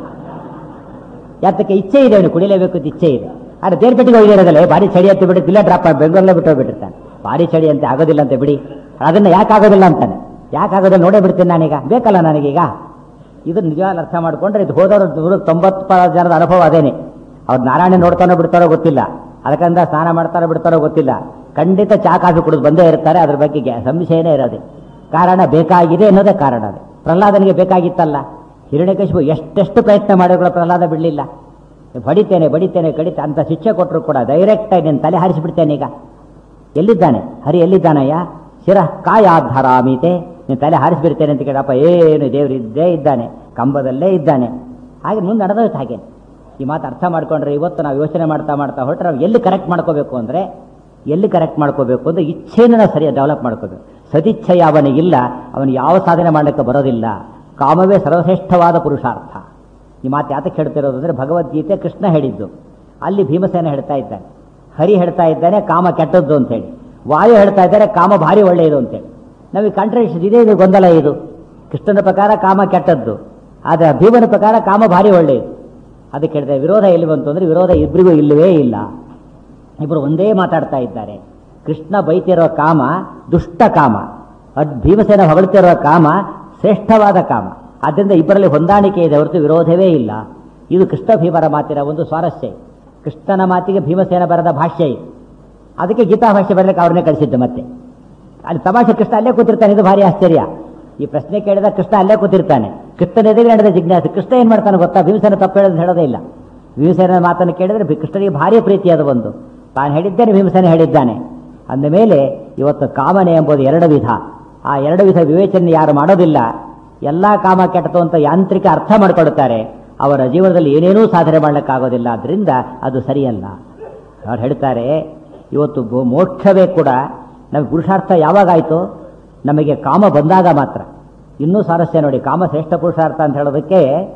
ಯಾತಕ್ಕೆ ಇಚ್ಛೆ ಇದೆ ಅವನು ಕುಡಿಲೇಬೇಕು ಅಂತ ಇಚ್ಛೆ ಇದೆ ಆದರೆ ದೇರ್ಪೆಟ್ಟಿಗೆ ಹೋಗಿರೋದಲ್ಲ ಭಾರಿ ಚಳಿ ಅಂತ ಬಿಟ್ಟು ಇಲ್ಲ ಡ್ರಾಪ್ ಮಾಡಿ ಬೆಂಗಳೂರಲ್ಲೇ ಬಿಟ್ಟು ಹೋಗ್ಬಿಟ್ಟಿರ್ತಾನೆ ಭಾರಿ ಚಳಿ ಅಂತ ಆಗೋದಿಲ್ಲ ಅಂತ ಬಿಡಿ ಅದನ್ನ ಯಾಕೆ ಆಗೋದಿಲ್ಲ ಅಂತಾನೆ ಯಾಕೆ ಆಗೋದಿಲ್ಲ ನೋಡೇ ಬಿಡ್ತೀನಿ ನಾನೀಗ ಬೇಕಲ್ಲ ನನಗೀಗ ಇದು ನಿಜವಾದ ಅರ್ಥ ಮಾಡ್ಕೊಂಡ್ರೆ ಇದು ಹೋದವರು ನೂರ ತೊಂಬತ್ತು ಜನದ ಅನುಭವ ಅದೇನೆ ಅವ್ರು ನಾರಾಯಣ ನೋಡ್ತಾನೋ ಬಿಡ್ತಾರೋ ಗೊತ್ತಿಲ್ಲ ಅದಕ್ಕಂದ ಸ್ನಾನ ಮಾಡ್ತಾರೋ ಬಿಡ್ತಾರೋ ಗೊತ್ತಿಲ್ಲ ಖಂಡಿತ ಚಾ ಕಾಫಿ ಕುಡಿದು ಬಂದೇ ಇರ್ತಾರೆ ಅದ್ರ ಬಗ್ಗೆ ಗ್ಯಾ- ಸಂಶಯನೇ ಇರೋದೆ ಕಾರಣ ಬೇಕಾಗಿದೆ ಅನ್ನೋದೇ ಕಾರಣ ಅದು ಪ್ರಹ್ಲಾದನಿಗೆ ಬೇಕಾಗಿತ್ತಲ್ಲ ಹಿರಣ್ಯಕಶಿಪು ಎಷ್ಟೆಷ್ಟು ಪ್ರಯತ್ನ ಮಾಡಿದ್ರು ಪ್ರಹ್ಲಾದ ಬಿಡಲಿಲ್ಲ ಬಡಿತೇನೆ ಬಡಿತೇನೆ ಕಡಿತ ಅಂತ ಶಿಕ್ಷೆ ಕೊಟ್ಟರು ಕೂಡ ಡೈರೆಕ್ಟಾಗಿ ನೀನು ತಲೆ ಹಾರಿಸಿಬಿಡ್ತೇನೆ ಈಗ ಎಲ್ಲಿದ್ದಾನೆ ಹರಿ ಎಲ್ಲಿದ್ದಾನಯ್ಯ ಶಿರ ಕಾಯಾಧರಾಮೀತೆ ನೀನು ತಲೆ ಹಾರಿಸಿಬಿಡ್ತೇನೆ ಅಂತ ಕೇಳಪ್ಪ ಏನು ದೇವರು ಇದ್ದೇ ಇದ್ದಾನೆ ಕಂಬದಲ್ಲೇ ಇದ್ದಾನೆ ಹಾಗೆ ಮುಂದೆ ನಡೆದೋಯ್ತು ಹಾಗೆ ಈ ಮಾತು ಅರ್ಥ ಮಾಡ್ಕೊಂಡ್ರೆ ಇವತ್ತು ನಾವು ಯೋಚನೆ ಮಾಡ್ತಾ ಮಾಡ್ತಾ ಹೊರಟ್ರೆ ನಾವು ಎಲ್ಲಿ ಕರೆಕ್ಟ್ ಮಾಡ್ಕೋಬೇಕು ಅಂದರೆ ಎಲ್ಲಿ ಕರೆಕ್ಟ್ ಮಾಡ್ಕೋಬೇಕು ಅಂದರೆ ಇಚ್ಛೆಯನ್ನು ನಾವು ಸರಿಯಾಗಿ ಡೆವಲಪ್ ಮಾಡ್ಕೋಬೇಕು ಸದಿಚ್ಛೆ ಅವನಿಗಿಲ್ಲ ಅವನು ಯಾವ ಸಾಧನೆ ಮಾಡಲಿಕ್ಕೆ ಬರೋದಿಲ್ಲ ಕಾಮವೇ ಸರ್ವಶ್ರೇಷ್ಠವಾದ ಪುರುಷಾರ್ಥ ಈ ಮಾತು ಯಾತಕ್ಕೆ ಹೇಳ್ತಿರೋದು ಅಂದರೆ ಭಗವದ್ಗೀತೆ ಕೃಷ್ಣ ಹೇಳಿದ್ದು ಅಲ್ಲಿ ಭೀಮಸೇನ ಹೇಳ್ತಾ ಇದ್ದಾನೆ ಹರಿ ಹೇಳ್ತಾ ಇದ್ದಾನೆ ಕಾಮ ಕೆಟ್ಟದ್ದು ಅಂತೇಳಿ ವಾಯು ಹೇಳ್ತಾ ಇದ್ದಾರೆ ಕಾಮ ಭಾರಿ ಒಳ್ಳೆಯದು ಅಂತೇಳಿ ನಮಗೆ ಕಾಂಟ್ರಡಿಕ್ಷನ್ ಇದೇ ಇದು ಗೊಂದಲ ಇದು ಕೃಷ್ಣನ ಪ್ರಕಾರ ಕಾಮ ಕೆಟ್ಟದ್ದು ಆದರೆ ಭೀಮನ ಪ್ರಕಾರ ಕಾಮ ಭಾರಿ ಒಳ್ಳೆಯದು ಅದಕ್ಕೆ ಹೇಳಿದೆ ವಿರೋಧ ಎಲ್ಲಿ ಬಂತು ಅಂದರೆ ವಿರೋಧ ಇಬ್ಬರಿಗೂ ಇಲ್ಲವೇ ಇಲ್ಲ ಇಬ್ಬರು ಒಂದೇ ಮಾತಾಡ್ತಾ ಇದ್ದಾರೆ ಕೃಷ್ಣ ಬೈತಿರೋ ಕಾಮ ದುಷ್ಟ ಕಾಮ ಅದ್ ಭೀಮಸೇನ ಹೊಗಳ್ತಿರೋ ಕಾಮ ಶ್ರೇಷ್ಠವಾದ ಕಾಮ ಆದ್ದರಿಂದ ಇಬ್ಬರಲ್ಲಿ ಹೊಂದಾಣಿಕೆ ಇದೆ ಹೊರತು ವಿರೋಧವೇ ಇಲ್ಲ ಇದು ಕೃಷ್ಣ ಭೀಮರ ಮಾತಿನ ಒಂದು ಸ್ವಾರಸ್ಯ ಕೃಷ್ಣನ ಮಾತಿಗೆ ಭೀಮಸೇನ ಬರೆದ ಭಾಷ್ಯ ಇದು ಅದಕ್ಕೆ ಗೀತಾ ಭಾಷೆ ಬರಲಿಕ್ಕೆ ಅವ್ರನ್ನೇ ಕಳಿಸಿದ್ದು ಮತ್ತೆ ಅಲ್ಲಿ ತಮಾಷೆ ಕೃಷ್ಣ ಅಲ್ಲೇ ಕೂತಿರ್ತಾನೆ ಇದು ಭಾರಿ ಆಶ್ಚರ್ಯ ಈ ಪ್ರಶ್ನೆ ಕೇಳಿದ ಕೃಷ್ಣ ಅಲ್ಲೇ ಕೂತಿರ್ತಾನೆ ಕೃಷ್ಣನ ಎದುರು ನಡೆದ ಜಿಜ್ಞಾಸೆ ಕೃಷ್ಣ ಏನ್ ಮಾಡ್ತಾನೆ ಗೊತ್ತಾ ಭೀಮಸೇನ ತಪ್ಪು ಹೇಳೋದು ಹೇಳೋದೇ ಇಲ್ಲ ಭೀಮಸೇನ ಮಾತನ್ನು ಕೇಳಿದ್ರೆ ಭಿ- ಕೃಷ್ಣನಿಗೆ ಭಾರಿ ಪ್ರೀತಿ ಅದು ಒಂದು ತಾನು ಹೇಳಿದ್ದೇನೆ ಭೀಮಸೇನ ಹೇಳಿದ್ದಾನೆ ಅಂದ ಮೇಲೆ ಇವತ್ತು ಕಾಮನೆ ಎಂಬುದು ಎರಡು ವಿಧ ಆ ಎರಡು ವಿಧ ವಿವೇಚನೆ ಯಾರು ಮಾಡೋದಿಲ್ಲ ಎಲ್ಲ ಕಾಮ ಕೆಟ್ಟದು ಅಂತ ಯಾಂತ್ರಿಕ ಅರ್ಥ ಮಾಡಿಕೊಡುತ್ತಾರೆ ಅವರ ಜೀವನದಲ್ಲಿ ಏನೇನೂ ಸಾಧನೆ ಮಾಡಲಿಕ್ಕಾಗೋದಿಲ್ಲ ಅದರಿಂದ ಅದು ಸರಿಯಲ್ಲ ಅವ್ರು ಹೇಳ್ತಾರೆ ಇವತ್ತು ಗೋ- ಮೋಕ್ಷವೇ ಕೂಡ ನಮಗೆ ಪುರುಷಾರ್ಥ ಯಾವಾಗಾಯಿತು ನಮಗೆ ಕಾಮ ಬಂದಾಗ ಮಾತ್ರ ಇನ್ನೂ ಸಾರಸ್ಯ ನೋಡಿ ಕಾಮ ಶ್ರೇಷ್ಠ ಪುರುಷಾರ್ಥ ಅಂತ ಹೇಳೋದಕ್ಕೆ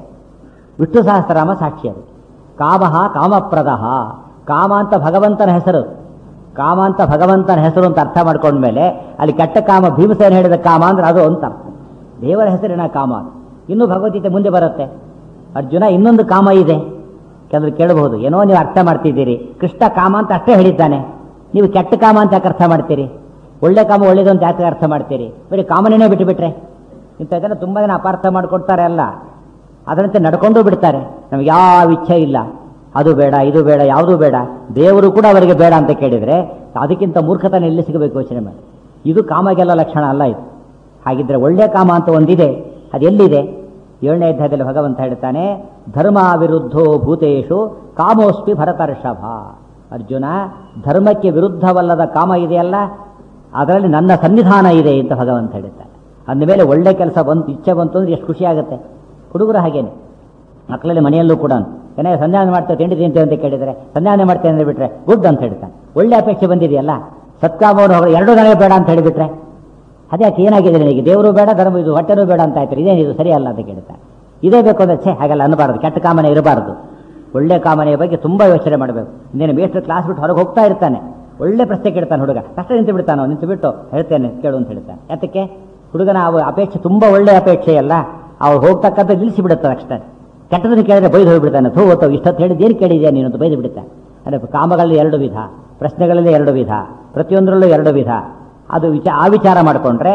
ವಿಷ್ಣು ಸಹಸ್ರನಾಮ ಸಾಕ್ಷಿ ಅದು ಕಾಮ ಕಾಮಪ್ರದ ಕಾಮ ಅಂತ ಭಗವಂತನ ಹೆಸರು ಕಾಮ ಅಂತ ಭಗವಂತನ ಹೆಸರು ಅಂತ ಅರ್ಥ ಮಾಡ್ಕೊಂಡ್ಮೇಲೆ ಅಲ್ಲಿ ಕೆಟ್ಟ ಕಾಮ ಭೀಮಸೇನ ಹೇಳಿದ ಕಾಮ ಅಂದ್ರೆ ಅದು ಅಂತ ಅರ್ಥ ದೇವರ ಹೆಸರಿನ ಕಾಮ ಅದು ಇನ್ನೂ ಭಗವದ್ಗೀತೆ ಮುಂದೆ ಬರುತ್ತೆ ಅರ್ಜುನ ಇನ್ನೊಂದು ಕಾಮ ಇದೆ ಕೆಲವರು ಕೇಳಬಹುದು ಏನೋ ನೀವು ಅರ್ಥ ಮಾಡ್ತಿದ್ದೀರಿ ಕೃಷ್ಣ ಕಾಮ ಅಂತ ಅಷ್ಟೇ ಹೇಳಿದ್ದಾನೆ ನೀವು ಕೆಟ್ಟ ಕಾಮ ಅಂತ ಯಾಕೆ ಅರ್ಥ ಮಾಡ್ತೀರಿ ಒಳ್ಳೆ ಕಾಮ ಒಳ್ಳೇದು ಅಂತ ಯಾಕೆ ಅರ್ಥ ಮಾಡ್ತೀರಿ ಬರೀ ಕಾಮನೇ ಬಿಟ್ಟು ಬಿಟ್ರೆ ಇಂಥ ಜನ ತುಂಬ ಜನ ಅಪಾರ್ಥ ಮಾಡ್ಕೊಡ್ತಾರೆ ಅಲ್ಲ ಅದರಂತೆ ನಡ್ಕೊಂಡು ಬಿಡ್ತಾರೆ ನಮ್ಗೆ ಯಾವ ಇಚ್ಛೆ ಇಲ್ಲ ಅದು ಬೇಡ ಇದು ಬೇಡ ಯಾವುದೂ ಬೇಡ ದೇವರು ಕೂಡ ಅವರಿಗೆ ಬೇಡ ಅಂತ ಕೇಳಿದರೆ ಅದಕ್ಕಿಂತ ಮೂರ್ಖತನ ಎಲ್ಲಿ ಸಿಗಬೇಕು ಯೋಚನೆ ಮಾಡಿ ಇದು ಕಾಮಗೆಲ್ಲ ಲಕ್ಷಣ ಅಲ್ಲ ಇದು ಹಾಗಿದ್ರೆ ಒಳ್ಳೆ ಕಾಮ ಅಂತ ಒಂದಿದೆ ಅದು ಎಲ್ಲಿದೆ ಏಳನೇ ಅಧ್ಯಾಯದಲ್ಲಿ ಭಗವಂತ ಹೇಳ್ತಾನೆ ಧರ್ಮ ವಿರುದ್ಧೋ ಭೂತೇಶು ಕಾಮೋಸ್ಪಿ ಭರತರ್ಷಭ ಅರ್ಜುನ ಧರ್ಮಕ್ಕೆ ವಿರುದ್ಧವಲ್ಲದ ಕಾಮ ಇದೆಯಲ್ಲ ಅದರಲ್ಲಿ ನನ್ನ ಸನ್ನಿಧಾನ ಇದೆ ಅಂತ ಭಗವಂತ ಹೇಳ್ತಾನೆ ಅಂದಮೇಲೆ ಒಳ್ಳೆ ಕೆಲಸ ಬಂತು ಇಚ್ಛೆ ಬಂತು ಅಂದ್ರೆ ಎಷ್ಟು ಖುಷಿ ಆಗುತ್ತೆ ಹುಡುಗರು ಹಾಗೇನೆ ಮಕ್ಕಳಲ್ಲಿ ಮನೆಯಲ್ಲೂ ಕೂಡ ಏನೇ ಸಂಧಾನ ಮಾಡ್ತೇವೆ ತಿಂಡಿ ತಿಂತೇವೆ ಅಂತ ಕೇಳಿದರೆ ಸಂಧಾನ ಮಾಡ್ತೇವೆ ಅಂದ್ರೆ ಬಿಟ್ರೆ ಗುಡ್ ಅಂತ ಹೇಳ್ತಾನೆ ಒಳ್ಳೆ ಅಪೇಕ್ಷೆ ಬಂದಿದೆಯಲ್ಲ ಸತ್ಕಾಮವನ್ನು ಹೋಗಿ ಎರಡೂ ನನಗೆ ಬೇಡ ಅಂತ ಹೇಳಿಬಿಟ್ರೆ ಅದ್ಯಾಕೆ ಏನಾಗಿದೆ ನನಗೆ ದೇವರು ಬೇಡ ಧರ್ಮ ಇದು ಹೊಟ್ಟೆನೂ ಬೇಡ ಅಂತ ಆಯ್ತು ಇದೇನಿದು ಸರಿಯಲ್ಲ ಅಂತ ಕೇಳ್ತಾನೆ ಇದೇ ಬೇಕು ಅಂದ್ರೆ ಛೇ ಹಾಗೆಲ್ಲ ಅನ್ನಬಾರದು ಕೆಟ್ಟ ಕಾಮನೆ ಇರಬಾರದು ಒಳ್ಳೆ ಕಾಮನೆಯ ಬಗ್ಗೆ ತುಂಬ ಯೋಚನೆ ಮಾಡಬೇಕು ಇನ್ನೇನು ಮೇಷ್ಟ್ರು ಕ್ಲಾಸ್ ಬಿಟ್ಟು ಹೊರಗೆ ಹೋಗ್ತಾ ಇರ್ತಾನೆ ಒಳ್ಳೆ ಪ್ರಶ್ನೆ ಕೇಳ್ತಾನೆ ಹುಡುಗ ಕಷ್ಟ ನಿಂತು ಬಿಡ್ತಾನೋ ನಿಂತು ಬಿಟ್ಟು ಹೇಳ್ತೇನೆ ಕೇಳು ಅಂತ ಹೇಳ್ತಾನೆ ಯಾತಕ್ಕೆ ಹುಡುಗನ ಅವ ಅಪೇಕ್ಷೆ ತುಂಬ ಒಳ್ಳೆ ಅಪೇಕ್ಷೆ ಅಲ್ಲ ಅವ್ರು ಹೋಗ್ತಕ್ಕಂಥ ನಿಲ್ಲಿಸಿ ಬಿಡುತ್ತೆ ಅಷ್ಟೇ ಕೆಟ್ಟದನ್ನು ಕೇಳಿದ್ರೆ ಬೈದು ಹೋಗ್ಬಿಡ್ತಾನೆ ಥೂ ಓದ್ತಾವ ಇಷ್ಟೊತ್ತು ಹೇಳಿದ್ದು ಏನು ಕೇಳಿದ್ಯಾ ನೀನು ಅಂತ ಬೈದು ಬಿಡ್ತಾನೆ ಅಂದರೆ ಕಾಮಗಳಲ್ಲಿ ಎರಡು ವಿಧ ಪ್ರಶ್ನೆಗಳಲ್ಲಿ ಎರಡು ವಿಧ ಪ್ರತಿಯೊಂದರಲ್ಲೂ ಎರಡು ವಿಧ ಅದು ವಿಚ ಆ ವಿಚಾರ ಮಾಡಿಕೊಂಡ್ರೆ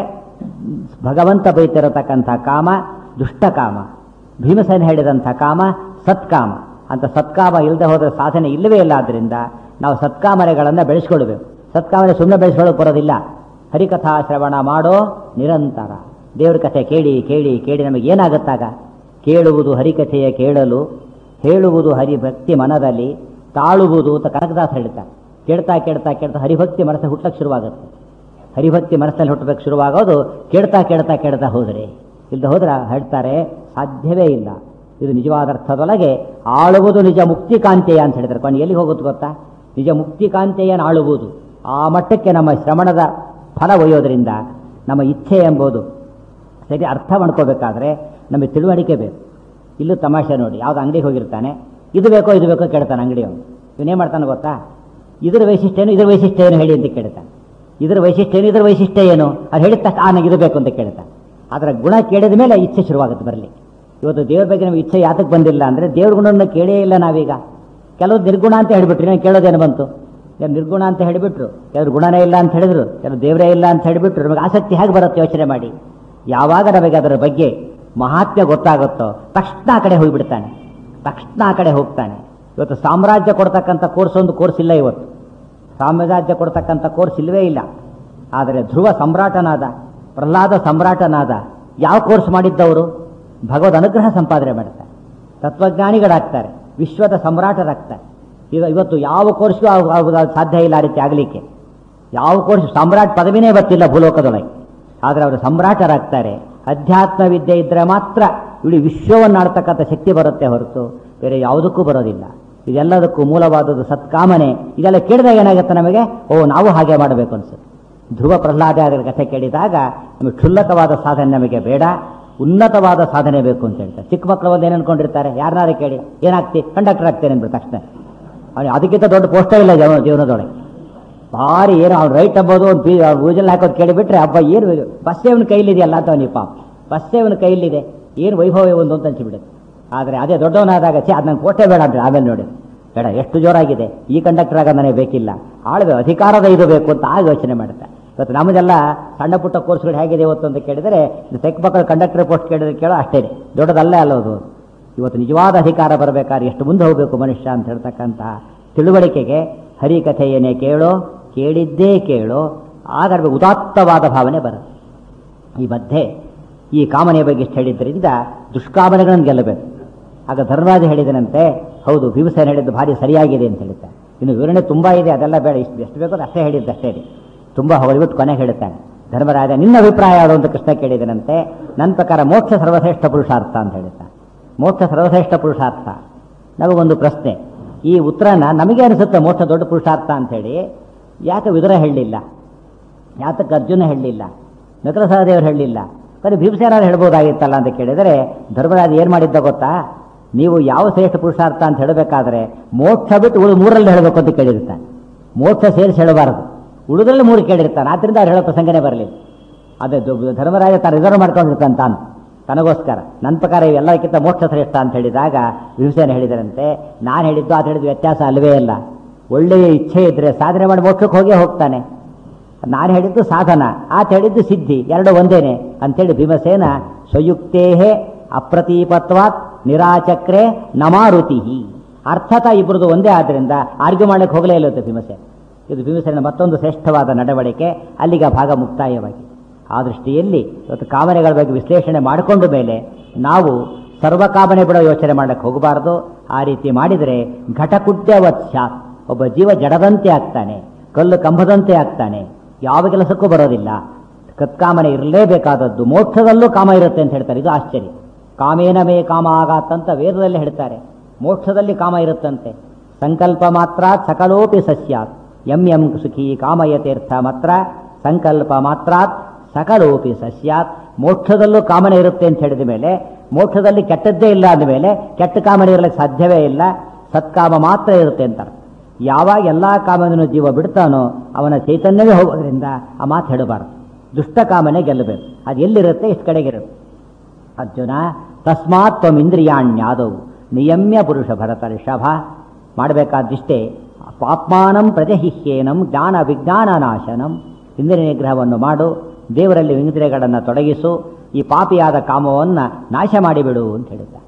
ಭಗವಂತ ಬೈತಿರತಕ್ಕಂಥ ಕಾಮ ದುಷ್ಟಕಾಮ ಭೀಮಸೇನ ಹೇಳಿದಂಥ ಕಾಮ ಸತ್ಕಾಮ ಅಂತ ಸತ್ಕಾಮ ಇಲ್ಲದೆ ಹೋದರೆ ಸಾಧನೆ ಇಲ್ಲವೇ ಇಲ್ಲ ಆದ್ದರಿಂದ ನಾವು ಸತ್ಕಾಮನೆಗಳನ್ನು ಬೆಳೆಸ್ಕೊಳ್ಬೇಕು ಸತ್ಕಾಮನೆ ಸುಮ್ಮನೆ ಬೆಳೆಸ್ಕೊಳ್ಳೋಕೆ ಬರೋದಿಲ್ಲ ಹರಿಕಥಾ ಶ್ರವಣ ಮಾಡೋ ನಿರಂತರ ದೇವ್ರ ಕಥೆ ಕೇಳಿ ಕೇಳಿ ಕೇಳಿ ನಮಗೆ ಏನಾಗುತ್ತಾಗ ಕೇಳುವುದು ಹರಿಕಥೆಯ ಕೇಳಲು ಹೇಳುವುದು ಹರಿಭಕ್ತಿ ಮನದಲ್ಲಿ ತಾಳುವುದು ಅಂತ ಕನಕದಾಸ ಹೇಳ್ತಾರೆ ಕೇಳ್ತಾ ಕೇಳ್ತಾ ಕೇಳ್ತಾ ಹರಿಭಕ್ತಿ ಮನಸ್ಸಲ್ಲಿ ಹುಟ್ಟಕ್ಕೆ ಶುರುವಾಗುತ್ತೆ ಹರಿಭಕ್ತಿ ಮನಸ್ಸಲ್ಲಿ ಹುಟ್ಟಬೇಕು ಶುರುವಾಗೋದು ಕೇಳ್ತಾ ಕೇಳ್ತಾ ಕೇಳ್ತಾ ಹೋದರೆ ಇಲ್ಲದೆ ಹೋದ್ರೆ ಹೇಳ್ತಾರೆ ಸಾಧ್ಯವೇ ಇಲ್ಲ ಇದು ನಿಜವಾದ ಅರ್ಥದೊಳಗೆ ಆಳುವುದು ನಿಜ ಮುಕ್ತಿ ಕಾಂತೆಯ ಅಂತ ಹೇಳ್ತಾರೆ ಕೊನೆ ಎಲ್ಲಿಗೆ ಹೋಗುತ್ತೆ ಗೊತ್ತಾ ನಿಜ ಮುಕ್ತಿ ಕಾಂತೆಯನ್ನು ಆಳುವುದು ಆ ಮಟ್ಟಕ್ಕೆ ನಮ್ಮ ಶ್ರವಣದ ಫಲ ಒಯ್ಯೋದ್ರಿಂದ ನಮ್ಮ ಇಚ್ಛೆ ಎಂಬುದು ಸರಿ ಅರ್ಥ ಮಾಡ್ಕೋಬೇಕಾದ್ರೆ ನಮಗೆ ತಿಳುವಳಿಕೆ ಬೇಕು ಇಲ್ಲೂ ತಮಾಷೆ ನೋಡಿ ಯಾವ್ದು ಅಂಗಡಿಗೆ ಹೋಗಿರ್ತಾನೆ ಇದು ಬೇಕೋ ಇದು ಬೇಕೋ ಕೇಳ್ತಾನೆ ಅಂಗಡಿಯವನು ಇವನೇನು ಮಾಡ್ತಾನೆ ಗೊತ್ತಾ ಇದ್ರ ವೈಶಿಷ್ಟ್ಯ ಏನು ಇದ್ರ ವೈಶಿಷ್ಟ್ಯ ಏನು ಹೇಳಿ ಅಂತ ಕೇಳ್ತಾನೆ ಇದ್ರ ವೈಶಿಷ್ಟ್ಯ ಏನು ಇದ್ರ ವೈಶಿಷ್ಟ್ಯ ಏನು ಅದು ಹೇಳಿದ ತಕ್ಷಣ ನನಗೆ ಇದು ಬೇಕು ಅಂತ ಕೇಳ್ತಾನೆ ಅದರ ಗುಣ ಕೇಳಿದ ಮೇಲೆ ಇಚ್ಛೆ ಶುರುವಾಗುತ್ತೆ ಬರಲಿ ಇವತ್ತು ದೇವ್ರ ಬಗ್ಗೆ ನಮಗೆ ಇಚ್ಛೆ ಯಾತಕ್ಕೆ ಬಂದಿಲ್ಲ ಅಂದರೆ ದೇವ್ರ ಗುಣವನ್ನು ಕೇಳೇ ಇಲ್ಲ ನಾವೀಗ ಕೆಲವು ನಿರ್ಗುಣ ಅಂತ ಹೇಳಿಬಿಟ್ರಿ ನಾನು ಕೇಳೋದೇನು ಬಂತು ಯಾರು ನಿರ್ಗುಣ ಅಂತ ಹೇಳಿಬಿಟ್ರು ಯಾರು ಗುಣನೇ ಇಲ್ಲ ಅಂತ ಹೇಳಿದ್ರು ಯಾರು ದೇವರೇ ಇಲ್ಲ ಅಂತ ಹೇಳಿಬಿಟ್ರು ನಮಗೆ ಆಸಕ್ತಿ ಹೇಗೆ ಬರುತ್ತೆ ಯೋಚನೆ ಮಾಡಿ ಯಾವಾಗ ನಮಗೆ ಅದರ ಬಗ್ಗೆ ಮಹಾತ್ಮ್ಯ ಗೊತ್ತಾಗುತ್ತೋ ತಕ್ಷಣ ಆ ಕಡೆ ಹೋಗಿಬಿಡ್ತಾನೆ ತಕ್ಷಣ ಆ ಕಡೆ ಹೋಗ್ತಾನೆ ಇವತ್ತು ಸಾಮ್ರಾಜ್ಯ ಕೊಡ್ತಕ್ಕಂಥ ಕೋರ್ಸ್ ಒಂದು ಕೋರ್ಸ್ ಇಲ್ಲ ಇವತ್ತು ಸಾಮ್ರಾಜ್ಯ ಕೊಡ್ತಕ್ಕಂಥ ಕೋರ್ಸ್ ಇಲ್ಲವೇ ಇಲ್ಲ ಆದರೆ ಧ್ರುವ ಸಮ್ರಾಟನಾದ ಪ್ರಹ್ಲಾದ ಸಮ್ರಾಟನಾದ ಯಾವ ಕೋರ್ಸ್ ಮಾಡಿದ್ದವರು ಭಗವದ್ ಅನುಗ್ರಹ ಸಂಪಾದನೆ ಮಾಡ್ತಾರೆ ತತ್ವಜ್ಞಾನಿಗಳಾಗ್ತಾರೆ ವಿಶ್ವದ ಸಮ್ರಾಟರಾಗ್ತಾರೆ ಈಗ ಇವತ್ತು ಯಾವ ಕೋರ್ಸ್ಗೂ ಆಗ- ಆಗ- ಸಾಧ್ಯ ಇಲ್ಲ ಆ ರೀತಿ ಆಗಲಿಕ್ಕೆ ಯಾವ ಕೋರ್ಸ್ ಸಾಮ್ರಾಟ್ ಪದವಿನೇ ಗೊತ್ತಿಲ್ಲ ಭೂಲೋಕದೊಳಗೆ ಆದರೆ ಅವರು ಸಮ್ರಾಟರಾಗ್ತಾರೆ ಅಧ್ಯಾತ್ಮ ವಿದ್ಯೆ ಇದ್ದರೆ ಮಾತ್ರ ಇಡೀ ವಿಶ್ವವನ್ನು ಆಡ್ತಕ್ಕಂಥ ಶಕ್ತಿ ಬರುತ್ತೆ ಹೊರತು ಬೇರೆ ಯಾವುದಕ್ಕೂ ಬರೋದಿಲ್ಲ ಇದೆಲ್ಲದಕ್ಕೂ ಮೂಲವಾದದ್ದು ಸತ್ಕಾಮನೆ ಇದೆಲ್ಲ ಕೇಳಿದಾಗ ಏನಾಗುತ್ತೆ ನಮಗೆ ಓ ನಾವು ಹಾಗೆ ಮಾಡಬೇಕು ಅನ್ಸುತ್ತೆ ಧ್ರುವ ಪ್ರಹ್ಲಾದಾದರ ಕಥೆ ಕೇಳಿದಾಗ ನಮಗೆ ಕ್ಷುಲ್ಲಕವಾದ ಸಾಧನೆ ನಮಗೆ ಬೇಡ ಉನ್ನತವಾದ ಸಾಧನೆ ಬೇಕು ಅಂತ ಹೇಳ್ತಾರೆ ಚಿಕ್ಕ ಮಕ್ಕಳು ಒಂದು ಏನು ಅನ್ಕೊಂಡಿರ್ತಾರೆ ಯಾರನ್ನಾರು ಕೇಳಿ ಏನಾಗ್ತಿ ಕಂಡಕ್ಟರ್ ಆಗ್ತೇನೆ ಅಂದ್ಬಿಟ್ಟು ತಕ್ಷಣ ಅವ್ನಿಗೆ ಅದಕ್ಕಿಂತ ದೊಡ್ಡ ಪೋಸ್ಟೇ ಇಲ್ಲ ಜೀವನ ಜೀವನದೊಳಗೆ ಭಾರಿ ಏನು ಅವ್ನು ರೈಟ್ ಅಂಬೋದು ಒಂದು ಬೀ ಊಜಲ್ ಹಾಕೋದು ಕೇಳಿಬಿಟ್ರೆ ಹಬ್ಬ ಏನು ಬಸ್ಸೇ ಅವನ ಕೈಲಿದೆಯಲ್ಲ ಅಂತ ಅವನಿಗೆ ಪಾಪ ಬಸ್ಸೇ ಅವನ ಕೈಲಿದೆ ಏನು ವೈಭವ ಒಂದು ಅಂತ ಅನ್ಸಿಬಿಡುತ್ತೆ ಆದರೆ ಅದೇ ದೊಡ್ಡವನಾದಾಗ ಛೇ ಅದು ನಂಗೆ ಕೋಟೆ ಬೇಡ ಅಂತ ಆಮೇಲೆ ನೋಡಿ ಬೇಡ ಎಷ್ಟು ಜೋರಾಗಿದೆ ಈ ಕಂಡಕ್ಟರ್ ಆಗ ನನಗೆ ಬೇಕಿಲ್ಲ ಆಳ್ವೆ ಅಧಿಕಾರದ ಇದು ಬೇಕು ಅಂತ ಆಗ ಯೋಚನೆ ಮಾಡುತ್ತೆ ಇವತ್ತು ನಮ್ಮದೆಲ್ಲ ಸಣ್ಣ ಪುಟ್ಟ ಕೋರ್ಸ್ಗಳು ಹೇಗಿದೆ ಇವತ್ತು ಅಂತ ಕೇಳಿದರೆ ತೆಕ್ ಮಕ್ಕಳು ಕಂಡಕ್ಟರ್ ಪೋಸ್ಟ್ ಕೇಳಿದ್ರೆ ಕೇಳೋ ಅಷ್ಟೇ ದೊಡ್ಡದಲ್ಲೇ ಅಲ್ಲೋದು ಇವತ್ತು ನಿಜವಾದ ಅಧಿಕಾರ ಬರಬೇಕಾದ್ರೆ ಎಷ್ಟು ಮುಂದೆ ಹೋಗಬೇಕು ಮನುಷ್ಯ ಅಂತ ಹೇಳ್ತಕ್ಕಂತಹ ತಿಳುವಳಿಕೆಗೆ ಹರಿಕಥೆಯನ್ನೇ ಕೇಳೋ ಕೇಳಿದ್ದೇ ಕೇಳೋ ಆಗ ನಮಗೆ ಉದಾತ್ತವಾದ ಭಾವನೆ ಬರುತ್ತೆ ಈ ಮಧ್ಯೆ ಈ ಕಾಮನೆಯ ಬಗ್ಗೆ ಇಷ್ಟು ಹೇಳಿದ್ದರಿಂದ ದುಷ್ಕಾಮನೆಗಳನ್ನು ಗೆಲ್ಲಬೇಕು ಆಗ ಧರ್ಮರಾಜ ಹೇಳಿದನಂತೆ ಹೌದು ಭೀಮಸೇನ ಹೇಳಿದ್ದು ಭಾರಿ ಸರಿಯಾಗಿದೆ ಅಂತ ಹೇಳ್ತಾನೆ ಇನ್ನು ವಿವರಣೆ ತುಂಬ ಇದೆ ಅದೆಲ್ಲ ಬೇಡ ಇಷ್ಟು ಎಷ್ಟು ಬೇಕೋ ಅದು ಅಷ್ಟೇ ಹೇಳಿದ್ದು ಅಷ್ಟೇ ಇದೆ ತುಂಬ ಹೊರಬಿಟ್ಟು ಕೊನೆಗೆ ಹೇಳುತ್ತಾನೆ ಧರ್ಮರಾಜ ನಿನ್ನ ಅಭಿಪ್ರಾಯ ಯಾವುದು ಅಂತ ಕೃಷ್ಣ ಕೇಳಿದನಂತೆ ನನ್ನ ಪ್ರಕಾರ ಮೋಕ್ಷ ಸರ್ವಶ್ರೇಷ್ಠ ಪುರುಷಾರ್ಥ ಅಂತ ಹೇಳ್ತಾನೆ ಮೋಕ್ಷ ಸರ್ವಶ್ರೇಷ್ಠ ಪುರುಷಾರ್ಥ ನಮಗೊಂದು ಪ್ರಶ್ನೆ ಈ ಉತ್ತರನ ನಮಗೆ ಅನಿಸುತ್ತೆ ಮೋಕ್ಷ ದೊಡ್ಡ ಪುರುಷಾರ್ಥ ಅಂಥೇಳಿ ಯಾಕೆ ವಿದುರ ಹೇಳಲಿಲ್ಲ ಯಾತಕ್ಕೆ ಅರ್ಜುನ ಹೇಳಲಿಲ್ಲ ನಕಲ ಸಹದೇವರು ಹೇಳಲಿಲ್ಲ ಬರೀ ಭೀಮಸೇನಾರು ಹೇಳ್ಬೋದಾಗಿತ್ತಲ್ಲ ಅಂತ ಕೇಳಿದರೆ ಧರ್ಮರಾಜ ಏನು ಮಾಡಿದ್ದ ಗೊತ್ತಾ ನೀವು ಯಾವ ಶ್ರೇಷ್ಠ ಪುರುಷಾರ್ಥ ಅಂತ ಹೇಳಬೇಕಾದ್ರೆ ಮೋಕ್ಷ ಬಿಟ್ಟು ಉಳಿದು ಮೂರಲ್ಲಿ ಹೇಳಬೇಕು ಅಂತ ಕೇಳಿರ್ತಾನೆ ಮೋಕ್ಷ ಸೇರಿಸಿ ಹೇಳಬಾರದು ಉಳಿದ್ರಲ್ಲಿ ಮೂರು ಕೇಳಿರ್ತಾನೆ ಆದ್ದರಿಂದ ಅವ್ರು ಹೇಳೋ ಪ್ರಸಂಗನೇ ಬರಲಿಲ್ಲ ಅದೇ ದು- ಧರ್ಮರಾಜ ತಾನು ರಿಸರ್ವ್ ಮಾಡ್ಕೊಂಡಿರ್ತಾನೆ ತಾನು ತನಗೋಸ್ಕರ ನನ್ನ ಪ್ರಕಾರ ಇವೆಲ್ಲಕ್ಕಿಂತ ಮೋಕ್ಷ ಶ್ರೇಷ್ಠ ಅಂತ ಹೇಳಿದಾಗ ವಿಭೀಷಣ ಹೇಳಿದರಂತೆ ನಾನು ಹೇಳಿದ್ದು ಅದು ಹೇಳಿದ್ದು ವ್ಯತ್ಯಾಸ ಅಲ್ವೇ ಅಲ್ಲ ಒಳ್ಳೆಯ ಇಚ್ಛೆ ಇದ್ರೆ ಸಾಧನೆ ಮಾಡಿ ಮೋಕ್ಷಕ್ಕೆ ಹೋಗೇ ಹೋಗ್ತಾನೆ ನಾನು ಹೇಳಿದ್ದು ಸಾಧನ ಆತ ಹೇಳಿದ್ದು ಸಿದ್ಧಿ ಎರಡು ಒಂದೇನೆ ಅಂತೇಳಿ ಭೀಮಸೇನ ಸ್ವಯುಕ್ತೇಹೇ ಅಪ್ರತೀಪತ್ವಾತ್ ನಿರಾಚಕ್ರೆ ನಮಾರುತಿ ಅರ್ಥತ ಇಬ್ಬರದು ಒಂದೇ ಆದ್ದರಿಂದ ಆರ್ಗ್ಯೂ ಮಾಡಕ್ಕೆ ಹೋಗಲೇ ಇಲ್ಲ ಅಂತ ಭೀಮಸೇನ ಇದು ಭೀಮಸೇನ ಮತ್ತೊಂದು ಶ್ರೇಷ್ಠವಾದ ನಡವಳಿಕೆ ಅಲ್ಲಿಗೆ ಆ ಭಾಗ ಮುಕ್ತಾಯವಾಗಿ ಆ ದೃಷ್ಟಿಯಲ್ಲಿ ಇವತ್ತು ಕಾಮನೆಗಳ ಬಗ್ಗೆ ವಿಶ್ಲೇಷಣೆ ಮಾಡಿಕೊಂಡ ಮೇಲೆ ನಾವು ಸರ್ವಕಾಮನೆ ಬಿಡೋ ಯೋಚನೆ ಮಾಡಕ್ಕೆ ಹೋಗಬಾರ್ದು ಆ ರೀತಿ ಮಾಡಿದರೆ ಘಟಕುಟ್ಯವತ್ ಸ್ಯಾತ್ ಒಬ್ಬ ಜೀವ ಜಡದಂತೆ ಆಗ್ತಾನೆ ಕಲ್ಲು ಕಂಬದಂತೆ ಆಗ್ತಾನೆ ಯಾವ ಕೆಲಸಕ್ಕೂ ಬರೋದಿಲ್ಲ ಕತ್ಕಾಮನೆ ಇರಲೇಬೇಕಾದದ್ದು ಮೋಕ್ಷದಲ್ಲೂ ಕಾಮ ಇರುತ್ತೆ ಅಂತ ಹೇಳ್ತಾರೆ ಇದು ಆಶ್ಚರ್ಯ ಕಾಮೇನ ಮೇ ಕಾಮ ಆಗಾತಂತ ವೇದದಲ್ಲಿ ಹೇಳ್ತಾರೆ ಮೋಕ್ಷದಲ್ಲಿ ಕಾಮ ಇರುತ್ತಂತೆ ಸಂಕಲ್ಪ ಮಾತ್ರ ಸಕಲೋಪಿ ಸಸ್ಯಾತ್ ಎಂ ಎಂ ಸುಖಿ ಕಾಮಯತೀರ್ಥ ಮಾತ್ರ ಸಂಕಲ್ಪ ಮಾತ್ರಾತ್ ಸಕಲೋಪಿ ಸಸ್ಯಾತ್ ಮೋಕ್ಷದಲ್ಲೂ ಕಾಮನೆ ಇರುತ್ತೆ ಅಂತ ಹೇಳಿದ ಮೇಲೆ ಮೋಕ್ಷದಲ್ಲಿ ಕೆಟ್ಟದ್ದೇ ಇಲ್ಲ ಅಂದಮೇಲೆ ಕೆಟ್ಟ ಕಾಮನೆ ಇರಲಿಕ್ಕೆ ಸಾಧ್ಯವೇ ಇಲ್ಲ ಸತ್ಕಾಮ ಮಾತ್ರ ಇರುತ್ತೆ ಅಂತಾರೆ ಯಾವಾಗ ಎಲ್ಲ ಕಾಮನನ್ನು ಜೀವ ಬಿಡ್ತಾನೋ ಅವನ ಚೈತನ್ಯವೇ ಹೋಗೋದ್ರಿಂದ ಆ ಮಾತು ಹೇಳಬಾರದು ದುಷ್ಟ ಕಾಮನೆ ಗೆಲ್ಲಬೇಕು ಅದು ಎಲ್ಲಿರುತ್ತೆ ಇಷ್ಟು ಕಡೆಗಿರುತ್ತೆ ಅರ್ಜುನ ತಸ್ಮಾತ್ ತ್ವಮಿಂದ್ರಿಯಾಣ್ಯಾದವು ನಿಯಮ್ಯ ಪುರುಷ ಭರತ ಋಷಭ ಮಾಡಬೇಕಾದಿಷ್ಟೇ ಪಾಪ್ಮಾನಂ ಪ್ರಜಹಿಹ್ಯೇನಂ ಜ್ಞಾನ ವಿಜ್ಞಾನ ನಾಶನಂ ಇಂದ್ರಿಯ ನಿಗ್ರಹವನ್ನು ಮಾಡು ದೇವರಲ್ಲಿ ಇಂದ್ರಿಯಗಳನ್ನು ತೊಡಗಿಸು ಈ ಪಾಪಿಯಾದ ಕಾಮವನ್ನು ನಾಶ ಮಾಡಿಬಿಡು ಅಂತ ಹೇಳಿದ್ದ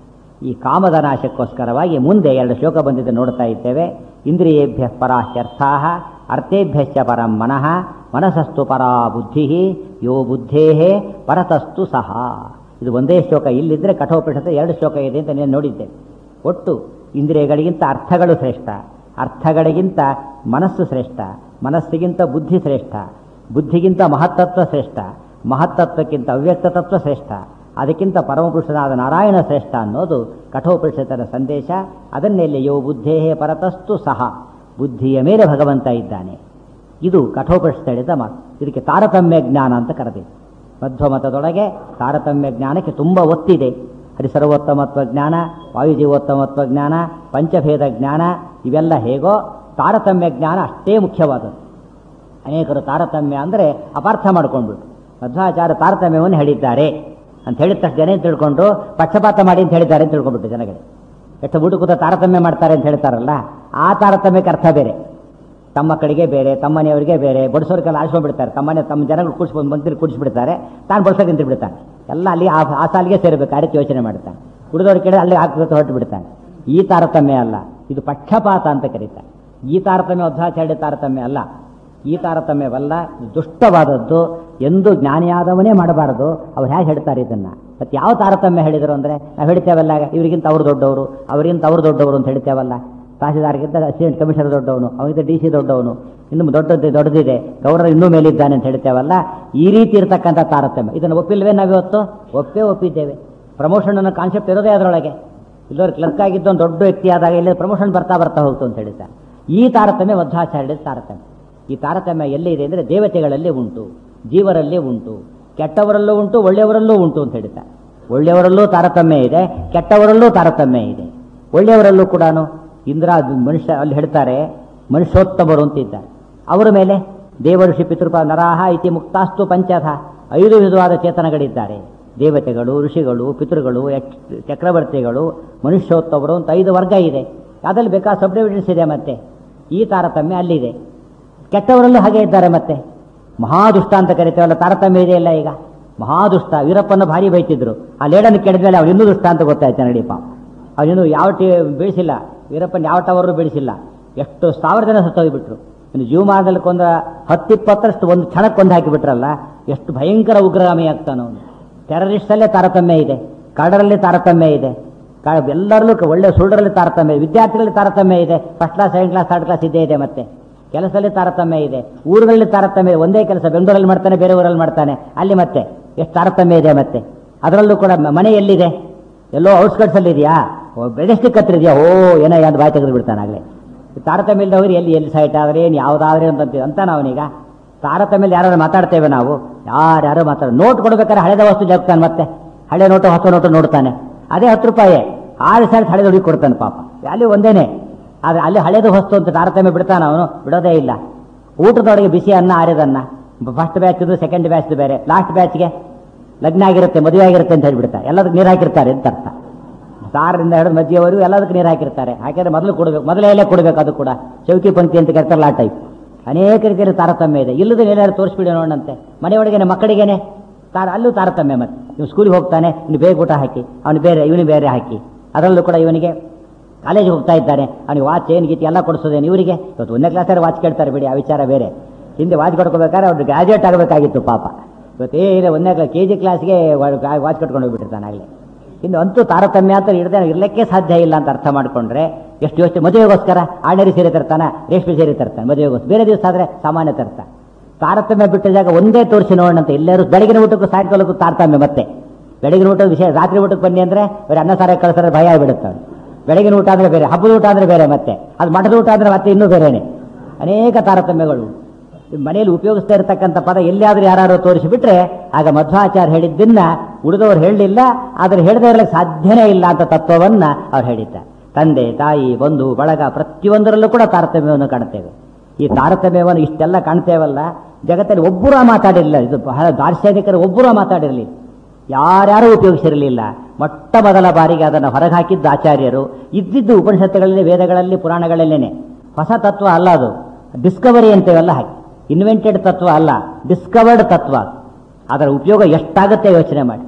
ಈ ಕಾಮದ ನಾಶಕ್ಕೋಸ್ಕರವಾಗಿ ಮುಂದೆ ಎರಡು ಶ್ಲೋಕ ಬಂದಿದೆ ನೋಡ್ತಾ ಇದ್ದೇವೆ ಇಂದ್ರಿಯೇಭ್ಯ ಪರಾಶ್ಯರ್ಥಾ ಅರ್ಥೇಭ್ಯಶ್ಚ ಪರಂ ಮನಃ ಮನಸ್ಸಸ್ತು ಪರಾ ಬುದ್ಧಿ ಯೋ ಬುದ್ಧೇ ಪರತಸ್ತು ಸಹ ಇದು ಒಂದೇ ಶ್ಲೋಕ ಇಲ್ಲಿದ್ರೆ ಕಠೋಪನಿಷತ್ತು ಎರಡು ಶ್ಲೋಕ ಇದೆ ಅಂತ నేను ನೋಡಿದ್ದೆ ಒಟ್ಟು ಇಂದ್ರಿಯಗಳಿಗಿಂತ ಅರ್ಥಗಳು ಶ್ರೇಷ್ಠ ಅರ್ಥಗಳಿಗಿಂತ ಮನಸ್ಸು ಶ್ರೇಷ್ಠ ಮನಸ್ಸಿಗಿಂತ ಬುದ್ಧಿ ಶ್ರೇಷ್ಠ ಬುದ್ಧಿಗಿಂತ ಮಹತ್ತತ್ವ ಶ್ರೇಷ್ಠ ಮಹತ್ತತ್ವಕ್ಕಿಂತ ಅವ್ಯಕ್ತ ತತ್ವ ಶ್ರೇಷ್ಠ ಅದಕ್ಕಿಂತ ಪರಮಪುರುಷನಾದ ನಾರಾಯಣ ಶ್ರೇಷ್ಠ ಅನ್ನೋದು ಕಠೋಪನಿಷತ್ತರ ಸಂದೇಶ ಅದನ್ನೆಲ್ಲಿ ಯೋ ಬುದ್ಧೇ ಪರತಸ್ತು ಸಹ ಬುದ್ಧಿಯ ಮೇಲೆ ಭಗವಂತ ಇದ್ದಾನೆ ಇದು ಕಠೋಪನಿಷತ್ ಹೇಳಿದ ಮಾತು ಇದಕ್ಕೆ ತಾರತಮ್ಯ ಜ್ಞಾನ ಅಂತ ಕರೆದಿದೆ ಮಧ್ವಮತದೊಳಗೆ ತಾರತಮ್ಯ ಜ್ಞಾನಕ್ಕೆ ತುಂಬ ಒತ್ತಿದೆ ಹರಿಸರ್ವೋತ್ತಮತ್ವ ಜ್ಞಾನ ವಾಯುಜೀವೋತ್ತಮತ್ವ ಜ್ಞಾನ ಪಂಚಭೇದ ಜ್ಞಾನ ಇವೆಲ್ಲ ಹೇಗೋ ತಾರತಮ್ಯ ಜ್ಞಾನ ಅಷ್ಟೇ ಮುಖ್ಯವಾದದ್ದು ಅನೇಕರು ತಾರತಮ್ಯ ಅಂದರೆ ಅಪಾರ್ಥ ಮಾಡ್ಕೊಂಡ್ಬಿಟ್ಟು ಮಧ್ವಾಚಾರ್ಯ ತಾರತಮ್ಯವನ್ನು ಹೇಳಿದ್ದಾರೆ ಅಂತ ಹೇಳಿದ ತಕ್ಷಣ ಜನ ಏನ್ ತಿಳ್ಕೊಂಡು ಪಕ್ಷಪಾತ ಮಾಡಿ ಅಂತ ಹೇಳಿದ್ದಾರೆ ಅಂತ ತಿಳ್ಕೊಂಡ್ಬಿಟ್ಟು ಜನಗಳು ಎಷ್ಟು ಊಟ ಕೂತ ತಾರತಮ್ಯ ಮಾಡ್ತಾರೆ ಅಂತ ಹೇಳ್ತಾರಲ್ಲ ಆ ತಾರತಮ್ಯಕ್ಕೆ ಅರ್ಥ ಬೇರೆ ತಮ್ಮ ಕಡೆಗೆ ಬೇರೆ ತಮ್ಮನೆಯವರಿಗೆ ಬೇರೆ ಬಡಿಸೋರ್ಗೆಲ್ಲ ಆರಿಸ್ಕೊಂಡ್ಬಿಡ್ತಾರೆ ತಮ್ಮನೆ ತಮ್ಮ ಜನಗಳು ಕೂಡಿಸ್ಕೊಂಡು ಮಂತ್ರಿ ಕೂಡಿಸ್ಬಿಡ್ತಾರೆ ತಾನು ಬಡಿಸೋಕೆ ನಿಂತು ಬಿಡ್ತಾನೆ ಎಲ್ಲ ಅಲ್ಲಿ ಆ ಆ ಸಾಲಿಗೆ ಸೇರಬೇಕು ಆ ರೀತಿ ಯೋಚನೆ ಮಾಡ್ತಾನೆ ಉಳಿದವ್ರ ಕಡೆ ಅಲ್ಲಿ ಹಾಕಬೇಕು ಹೊರಟು ಬಿಡ್ತಾನೆ ಈ ತಾರತಮ್ಯ ಅಲ್ಲ ಇದು ಪಕ್ಷಪಾತ ಅಂತ ಕರೀತಾರೆ ಈ ತಾರತಮ್ಯ ಮಧ್ವಾಚಾರ್ಯ ತಾರತಮ್ಯ ಅಲ್ಲ ಈ ತಾರತಮ್ಯವಲ್ಲ ಇದು ದುಷ್ಟವಾದದ್ದು ಎಂದು ಜ್ಞಾನಿಯಾದವನೇ ಮಾಡಬಾರದು ಅವ್ರು ಹೇಗೆ ಹೇಳ್ತಾರೆ ಇದನ್ನ ಮತ್ತೆ ಯಾವ ತಾರತಮ್ಯ ಹೇಳಿದರು ಅಂದರೆ ನಾವು ಹೇಳ್ತೇವಲ್ಲ ಇವರಿಗಿಂತ ಅವ್ರು ದೊಡ್ಡವರು ಅವರಿಗಿಂತ ಅವ್ರು ದೊಡ್ಡವರು ಅಂತ ಹೇಳ್ತೇವಲ್ಲ ತಹಸೀಲ್ದಾರ್ಗಿಂತ ಅಸಿಸ್ಟೆಂಟ್ ಕಮಿಷನರ್ ದೊಡ್ಡವನು ಅವನಿಗಿಂತ ಡಿ ಸಿ ದೊಡ್ಡವನು ಇನ್ನು ದೊಡ್ಡದ್ದು ದೊಡ್ಡದಿದೆ ಗೌರವ ಇನ್ನೂ ಮೇಲಿದ್ದಾನೆ ಅಂತ ಹೇಳ್ತೇವಲ್ಲ ಈ ರೀತಿ ಇರತಕ್ಕಂಥ ತಾರತಮ್ಯ ಇದನ್ನು ಒಪ್ಪಿಲ್ವೇ ನಾವಿವತ್ತು ಒಪ್ಪೇ ಒಪ್ಪಿದ್ದೇವೆ ಪ್ರಮೋಷನ್ ಅನ್ನೋ ಕಾನ್ಸೆಪ್ಟ್ ಇರೋದೇ ಅದರೊಳಗೆ ಇಲ್ಲವ್ರು ಕ್ಲರ್ಕ್ ಆಗಿದ್ದು ಒಂದು ದೊಡ್ಡ ವ್ಯಕ್ತಿ ಆದಾಗ ಇಲ್ಲಿ ಪ್ರಮೋಷನ್ ಬರ್ತಾ ಬರ್ತಾ ಹೋಗ್ತು ಅಂತ ಹೇಳ್ತಾರೆ ಈ ತಾರತಮ್ಯ ಮಧ್ವಾಚಾರ್ಯದ ತಾರತಮ್ಯ ಈ ತಾರತಮ್ಯ ಎಲ್ಲಿದೆ ಅಂದರೆ ದೇವತೆಗಳಲ್ಲಿ ಉಂಟು ಜೀವರಲ್ಲಿ ಉಂಟು ಕೆಟ್ಟವರಲ್ಲೂ ಉಂಟು ಒಳ್ಳೆಯವರಲ್ಲೂ ಉಂಟು ಅಂತ ಹೇಳ್ತಾರೆ ಒಳ್ಳೆಯವರಲ್ಲೂ ತಾರತಮ್ಯ ಇದೆ ಕೆಟ್ಟವರಲ್ಲೂ ತಾರತಮ್ಯ ಇದೆ ಒಳ್ಳೆಯವರಲ್ಲೂ ಕೂಡ ಇಂದ್ರ ಮನುಷ್ಯ ಅಲ್ಲಿ ಹೇಳ್ತಾರೆ ಮನುಷ್ಯೋತ್ತಮರು ಅಂತ ಇದ್ದಾರೆ ಅವರ ಮೇಲೆ ದೇವಋಷಿ ಪಿತೃಪ ನರಾಹ ಇತಿ ಮುಕ್ತಾಸ್ತು ಪಂಚಥ ಐದು ವಿಧವಾದ ಚೇತನಗಳಿದ್ದಾರೆ ದೇವತೆಗಳು ಋಷಿಗಳು ಪಿತೃಗಳು ಯಕ್ಷ- ಚಕ್ರವರ್ತಿಗಳು ಮನುಷ್ಯೋತ್ತಮರು ಅಂತ ಐದು ವರ್ಗ ಇದೆ ಅದ್ರಲ್ಲಿ ಬೇಕಾದ ಸಬ್ ಡಿವಿಷನ್ಸ್ ಇದೆ ಮತ್ತೆ ಈ ತಾರತಮ್ಯ ಅಲ್ಲಿದೆ ಕೆಟ್ಟವರಲ್ಲೂ ಹಾಗೆ ಇದ್ದಾರೆ ಮತ್ತೆ ಮಹಾದುಷ್ಟ ಅಂತ ಕರಿತೇವಲ್ಲ ತಾರತಮ್ಯ ಇದೆಯಲ್ಲ ಈಗ ಮಹಾದುಷ್ಟ ವೀರಪ್ಪನ ಭಾರಿ ಬೈತಿದ್ರು ಆ ಲೇಡನ್ನು ಕೆಡದ್ಮೇಲೆ ಅವ್ರು ಇನ್ನೂ ದುಷ್ಟ ಅಂತ ಗೊತ್ತಾಯ್ತು ನಡೀಪ ಅವನಿನ್ನು ಯಾವ ಟಿ ಬೆಳೆಸಿಲ್ಲ ವೀರಪ್ಪನ ಯಾವ ಟವರು ಬೆಳೆಸಿಲ್ಲ ಎಷ್ಟು ಸಾವಿರ ಜನ ಸತ್ತೋಗ್ಬಿಟ್ರು ಇನ್ನು ಜೀವಮಾನದಲ್ಲಿ ಕೊಂದ ಹತ್ತಿಪ್ಪತ್ತರಷ್ಟು ಒಂದು ಕ್ಷಣಕ್ಕೆ ಕೊಂದು ಹಾಕಿಬಿಟ್ರಲ್ಲ ಎಷ್ಟು ಭಯಂಕರ ಉಗ್ರಗಾಮಿ ಆಗ್ತಾನೆ ಅವನು ಟೆರರಿಸ್ಟಲ್ಲೇ ತಾರತಮ್ಯ ಇದೆ ಕಳ್ಳರಲ್ಲಿ ತಾರತಮ್ಯ ಇದೆ ಕ- ಎಲ್ಲರಲ್ಲೂ ಕ- ಒಳ್ಳೆ ಸುಳ್ಳರಲ್ಲಿ ತಾರತಮ್ಯ ಇದೆ ವಿದ್ಯಾರ್ಥಿಗಳಲ್ಲಿ ತಾರತಮ್ಯ ಇದೆ first class second class third class ಇದ್ದೇ ಇದೆ ಮತ್ತೆ ಕೆಲಸದಲ್ಲಿ ತಾರತಮ್ಯ ಇದೆ ಊರುಗಳಲ್ಲಿ ತಾರತಮ್ಯ ಇದೆ ಒಂದೇ ಕೆಲಸ ಬೆಂಗಳೂರಲ್ಲಿ ಮಾಡ್ತಾನೆ ಬೇರೆ ಊರಲ್ಲಿ ಮಾಡ್ತಾನೆ ಅಲ್ಲಿ ಮತ್ತೆ ಎಷ್ಟು ತಾರತಮ್ಯ ಇದೆ ಮತ್ತೆ ಅದರಲ್ಲೂ ಕೂಡ ಮ- ಮನೆ ಎಲ್ಲಿದೆ ಎಲ್ಲೋ ಔಟ್ಸ್ಕಟ್ಸ್ ಅಲ್ಲಿ ಇದೆಯಾ ಬೆದಸ್ಟಿಕ್ ಹತ್ರ ಇದೆಯಾ ಓ ಏನೋ ಯಾವ್ದು ಬಾಯಿ ತೆಗೆದು ಬಿಡ್ತಾನೆ ಆಗಲೇ ತಾರತಮ್ಯ ಇಲ್ಲದವ್ರು ಎಲ್ಲಿ ಎಲ್ಲಿ ಸೈಟ್ ಆದ್ರೆ ಏನು ಯಾವುದಾದ್ರೆ ಅಂತ ಅಂತಾನೆ ಅವನೀಗ ತಾರತಮ್ಯಲ್ಲಿ ಯಾರು ಮಾತಾಡ್ತೇವೆ ನಾವು ಯಾರ್ಯಾರು ಮಾತಾಡ ನೋಟ್ ಕೊಡ್ಬೇಕಾದ್ರೆ ಹಳೆದ ವಸ್ತು ಜಗ್ತಾನೆ ಮತ್ತೆ ಹಳೆ ನೋಟು ಹೊಸ ನೋಟು ನೋಡ್ತಾನೆ ಅದೇ ಹತ್ತು ರೂಪಾಯಿ ಆರು ಸಾವಿರ ಹಳೆದ ಹುಡುಗಿ ಕೊಡ್ತಾನೆ ಪಾಪ ಅಲ್ಲಿ ಒಂದೇನೆ ಆದ್ರೆ ಅಲ್ಲಿ ಹಳೇದು ಹೊಸ್ತು ಅಂತ ತಾರತಮ್ಯ ಬಿಡ್ತಾನೆ ಅವನು ಬಿಡೋದೇ ಇಲ್ಲ ಊಟದೊಳಗೆ ಬಿಸಿ ಅನ್ನ ಆರಿದನ್ನ ಫಸ್ಟ್ ಬ್ಯಾಚ್ದು ಸೆಕೆಂಡ್ ಬ್ಯಾಚ್ದು ಬೇರೆ ಲಾಸ್ಟ್ ಬ್ಯಾಚ್ಗೆ ಲಗ್ನ ಆಗಿರುತ್ತೆ ಮದುವೆ ಆಗಿರುತ್ತೆ ಅಂತ ಹೇಳ್ಬಿಡ್ತಾರೆ ಎಲ್ಲದಕ್ಕೆ ನೀರು ಹಾಕಿರ್ತಾರೆ ಅಂತ ಅರ್ಥ ಸಾರರಿಂದ ಹಿಡಿದು ಮಧ್ಯೆವರೆಗೂ ಎಲ್ಲದಕ್ಕೆ ನೀರು ಹಾಕಿರ್ತಾರೆ ಹಾಕಿದ್ರೆ ಮೊದಲು ಕೊಡಬೇಕು ಮೊದಲೇ ಎಲ್ಲ ಕೊಡಬೇಕು ಅದು ಕೂಡ ಚೌಕಿ ಪಂಕ್ತಿ ಅಂತ ಕರಿತಾರಲ್ಲ ಆ ಟೈಪ್ ಅನೇಕ ರೀತಿಯಲ್ಲಿ ತಾರತಮ್ಯ ಇದೆ ಇಲ್ಲದ ಎಲ್ಲಾರು ತೋರಿಸ್ಬಿಡಿ ನೋಡಂತೆ ಮನೆಯೊಳಗೇನೆ ಮಕ್ಕಳಿಗೇನೆ ತಾರ ಅಲ್ಲೂ ತಾರತಮ್ಯ ಮತ್ತೆ ಇವ್ನು ಸ್ಕೂಲಿಗೆ ಹೋಗ್ತಾನೆ ಇನ್ನು ಬೇಗ ಊಟ ಹಾಕಿ ಅವನು ಬೇರೆ ಇವನು ಬೇರೆ ಹಾಕಿ ಅದರಲ್ಲೂ ಕೂಡ ಇವನಿಗೆ ಕಾಲೇಜಿಗೆ ಹೋಗ್ತಾ ಇದ್ದಾನೆ ಅವನಿಗೆ ವಾಚ್ ಏನು ಗೀತಿ ಎಲ್ಲ ಕೊಡಿಸೋದೇನು ಇವರಿಗೆ ಇವತ್ತು ಒಂದನೇ ಕ್ಲಾಸಲ್ಲಿ ವಾಚ್ ಕೇಳ್ತಾರೆ ಬಿಡಿ ಆ ವಿಚಾರ ಬೇರೆ ಹಿಂದೆ ವಾಚ್ ಕೊಡ್ಕೋಬೇಕಾದ್ರೆ ಅವ್ರು ಗ್ರಾಜುಯೇಟ್ ಆಗಬೇಕಾಗಿತ್ತು ಪಾಪ ಇವತ್ತೇನು ಒಂದನೇ ಕ್ಲಾಸ್ ಕೆ ಜಿ ಕ್ಲಾಸ್ಗೆ ವಾಚ್ ಕಟ್ಕೊಂಡು ಹೋಗ್ಬಿಟ್ಟಿರ್ತಾನೆ ಆಗಲೇ ಇನ್ನು ಅಂತೂ ತಾರತಮ್ಯ ಅಂತ ಇಡದೆ ಇರಲಿಕ್ಕೆ ಸಾಧ್ಯ ಇಲ್ಲ ಅಂತ ಅರ್ಥ ಮಾಡ್ಕೊಂಡ್ರೆ ಎಷ್ಟು ಯೋಚನೆ ಮದುವೆಗೋಸ್ಕರ ಆರ್ಡಿನರಿ ಸೀರೆ ತರ್ತಾನೆ ರೇಷ್ಮೆ ಸೀರೆ ತರ್ತಾನೆ ಮದುವೆಗೋಸ್ಕರ ಬೇರೆ ದಿವಸ ಆದರೆ ಸಾಮಾನ್ಯ ತರ್ತಾನೆ ತಾರತಮ್ಯ ಬಿಟ್ಟ ಜಾಗ ಒಂದೇ ತೋರಿಸಿ ನೋಡೋಣ ಅಂತ ಎಲ್ಲರೂ ಬೆಳಗಿನ ಊಟಕ್ಕೂ ಸಾಯಂಕಾಲಕ್ಕೂ ತಾರತಮ್ಯ ಮತ್ತೆ ಬೆಳಗಿನ ಊಟದ ವಿಷಯ ರಾತ್ರಿ ಊಟಕ್ಕೆ ಬನ್ನಿ ಅಂದರೆ ಬರೀ ಅನ್ನ ಸಾರ ಕಳಿಸಿದ್ರೆ ಭಯ ಆಗಿಬಿಡುತ್ತೆ ಅವ್ನಿಗೆ. ಬೆಳಗಿನ ಊಟ ಅಂದರೆ ಬೇರೆ ಹಬ್ಬದ ಊಟ ಅಂದರೆ ಬೇರೆ ಮತ್ತೆ ಅದು ಮಠದ ಊಟ ಅಂದರೆ ಮತ್ತೆ ಇನ್ನೂ ಬೇರೆನೆ ಅನೇಕ ತಾರತಮ್ಯಗಳು ಮನೆಯಲ್ಲಿ ಉಪಯೋಗಿಸ್ತಾ ಇರತಕ್ಕಂಥ ಪದ ಎಲ್ಲಿಯಾದ್ರೂ ಯಾರು ತೋರಿಸಿಬಿಟ್ರೆ ಆಗ ಮಧ್ವಾಚಾರ್ಯ ಹೇಳಿದ್ದನ್ನ ಉಳಿದವರು ಹೇಳಲಿಲ್ಲ ಆದರೆ ಹೇಳದೇ ಇರಲಿಕ್ಕೆ ಸಾಧ್ಯನೇ ಇಲ್ಲ ಅಂತ ತತ್ವವನ್ನ ಅವ್ರು ಹೇಳಿದ್ದಾರೆ ತಂದೆ ತಾಯಿ ಬಂಧು ಬಳಗ ಪ್ರತಿಯೊಂದರಲ್ಲೂ ಕೂಡ ತಾರತಮ್ಯವನ್ನು ಕಾಣ್ತೇವೆ ಈ ತಾರತಮ್ಯವನ್ನು ಇಷ್ಟೆಲ್ಲ ಕಾಣ್ತೇವಲ್ಲ ಜಗತ್ತಲ್ಲಿ ಒಬ್ಬರು ಮಾತಾಡಿರಲಿಲ್ಲ ಇದು ಬಹಳ ದಾರ್ಶನಿಕರು ಒಬ್ಬರು ಮಾತಾಡಿರಲಿಲ್ಲ ಯಾರ್ಯಾರು ಉಪಯೋಗಿಸಿರಲಿಲ್ಲ ಮೊಟ್ಟ ಮೊದಲ ಬಾರಿಗೆ ಅದನ್ನು ಹೊರಗೆ ಹಾಕಿದ್ದು ಆಚಾರ್ಯರು ಇದ್ದಿದ್ದು ಉಪನಿಷತ್ತುಗಳಲ್ಲಿ ವೇದಗಳಲ್ಲಿ ಪುರಾಣಗಳಲ್ಲೇನೆ ಹೊಸ ತತ್ವ ಅಲ್ಲ ಅದು ಡಿಸ್ಕವರಿ ಅಂತೇವೆಲ್ಲ ಹಾಕಿ ಇನ್ವೆಂಟೆಡ್ ತತ್ವ ಅಲ್ಲ ಡಿಸ್ಕವರ್ಡ್ ತತ್ವ ಅದು. ಅದರ ಉಪಯೋಗ ಎಷ್ಟಾಗುತ್ತೆ ಯೋಚನೆ ಮಾಡಿ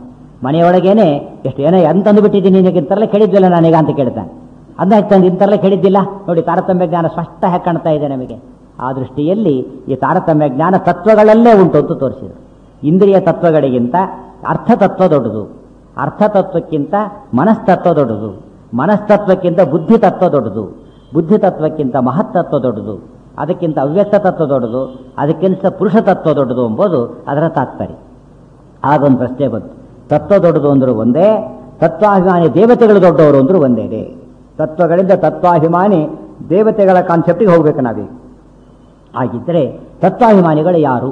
ಮನೆಯೊಳಗೇನೆ ಎಷ್ಟು ಏನೋ ಎಂತಂದು ಬಿಟ್ಟಿದ್ದೀನಿ ನಿನಗೆ ಇಂತರಲ್ಲ ಕೇಳಿದ್ವಿಲ್ಲ ನಾನೀಗ ಅಂತ ಕೇಳ್ತಾನೆ ಅದನ್ನ ತಂದು ಇಂತರಲ್ಲ ಕೇಳಿದ್ದಿಲ್ಲ ನೋಡಿ ತಾರತಮ್ಯ ಜ್ಞಾನ ಸ್ಪಷ್ಟ ಹೇಗೆ ಕಾಣ್ತಾ ಇದೆ ನಮಗೆ ಆ ದೃಷ್ಟಿಯಲ್ಲಿ ಈ ತಾರತಮ್ಯ ಜ್ಞಾನ ತತ್ವಗಳಲ್ಲೇ ಉಂಟು ಅಂತ ತೋರಿಸಿದರು ಇಂದ್ರಿಯ ತತ್ವಗಳಿಗಿಂತ ಅರ್ಥತತ್ವ ದೊಡ್ಡದು ಅರ್ಥತತ್ವಕ್ಕಿಂತ ಮನಸ್ತತ್ವ ದೊಡ್ಡದು ಮನಸ್ತತ್ವಕ್ಕಿಂತ ಬುದ್ಧಿ ತತ್ವ ದೊಡ್ಡದು ಬುದ್ಧಿ ತತ್ವಕ್ಕಿಂತ ಮಹತ್ತತ್ವ ದೊಡ್ಡದು ಅದಕ್ಕಿಂತ ಅವ್ಯಕ್ತ ತತ್ವ ದೊಡ್ಡದು ಅದಕ್ಕಿಂತ ಪುರುಷ ತತ್ವ ದೊಡ್ಡದು ಎಂಬುದು ಅದರ ತಾತ್ಪರ್ಯ ಆಗೊಂದು ಪ್ರಶ್ನೆ ಬಂತು ತತ್ವ ದೊಡ್ಡದು ಅಂದರೂ ಒಂದೇ ತತ್ವಾಭಿಮಾನಿ ದೇವತೆಗಳು ದೊಡ್ಡವರು ಅಂದರೂ ಒಂದೇ ತತ್ವಗಳಿಂದ ತತ್ವಾಭಿಮಾನಿ ದೇವತೆಗಳ ಕಾನ್ಸೆಪ್ಟಿಗೆ ಹೋಗ್ಬೇಕು ನಾವೀಗ ಹಾಗಿದ್ದರೆ ತತ್ವಾಭಿಮಾನಿಗಳು ಯಾರು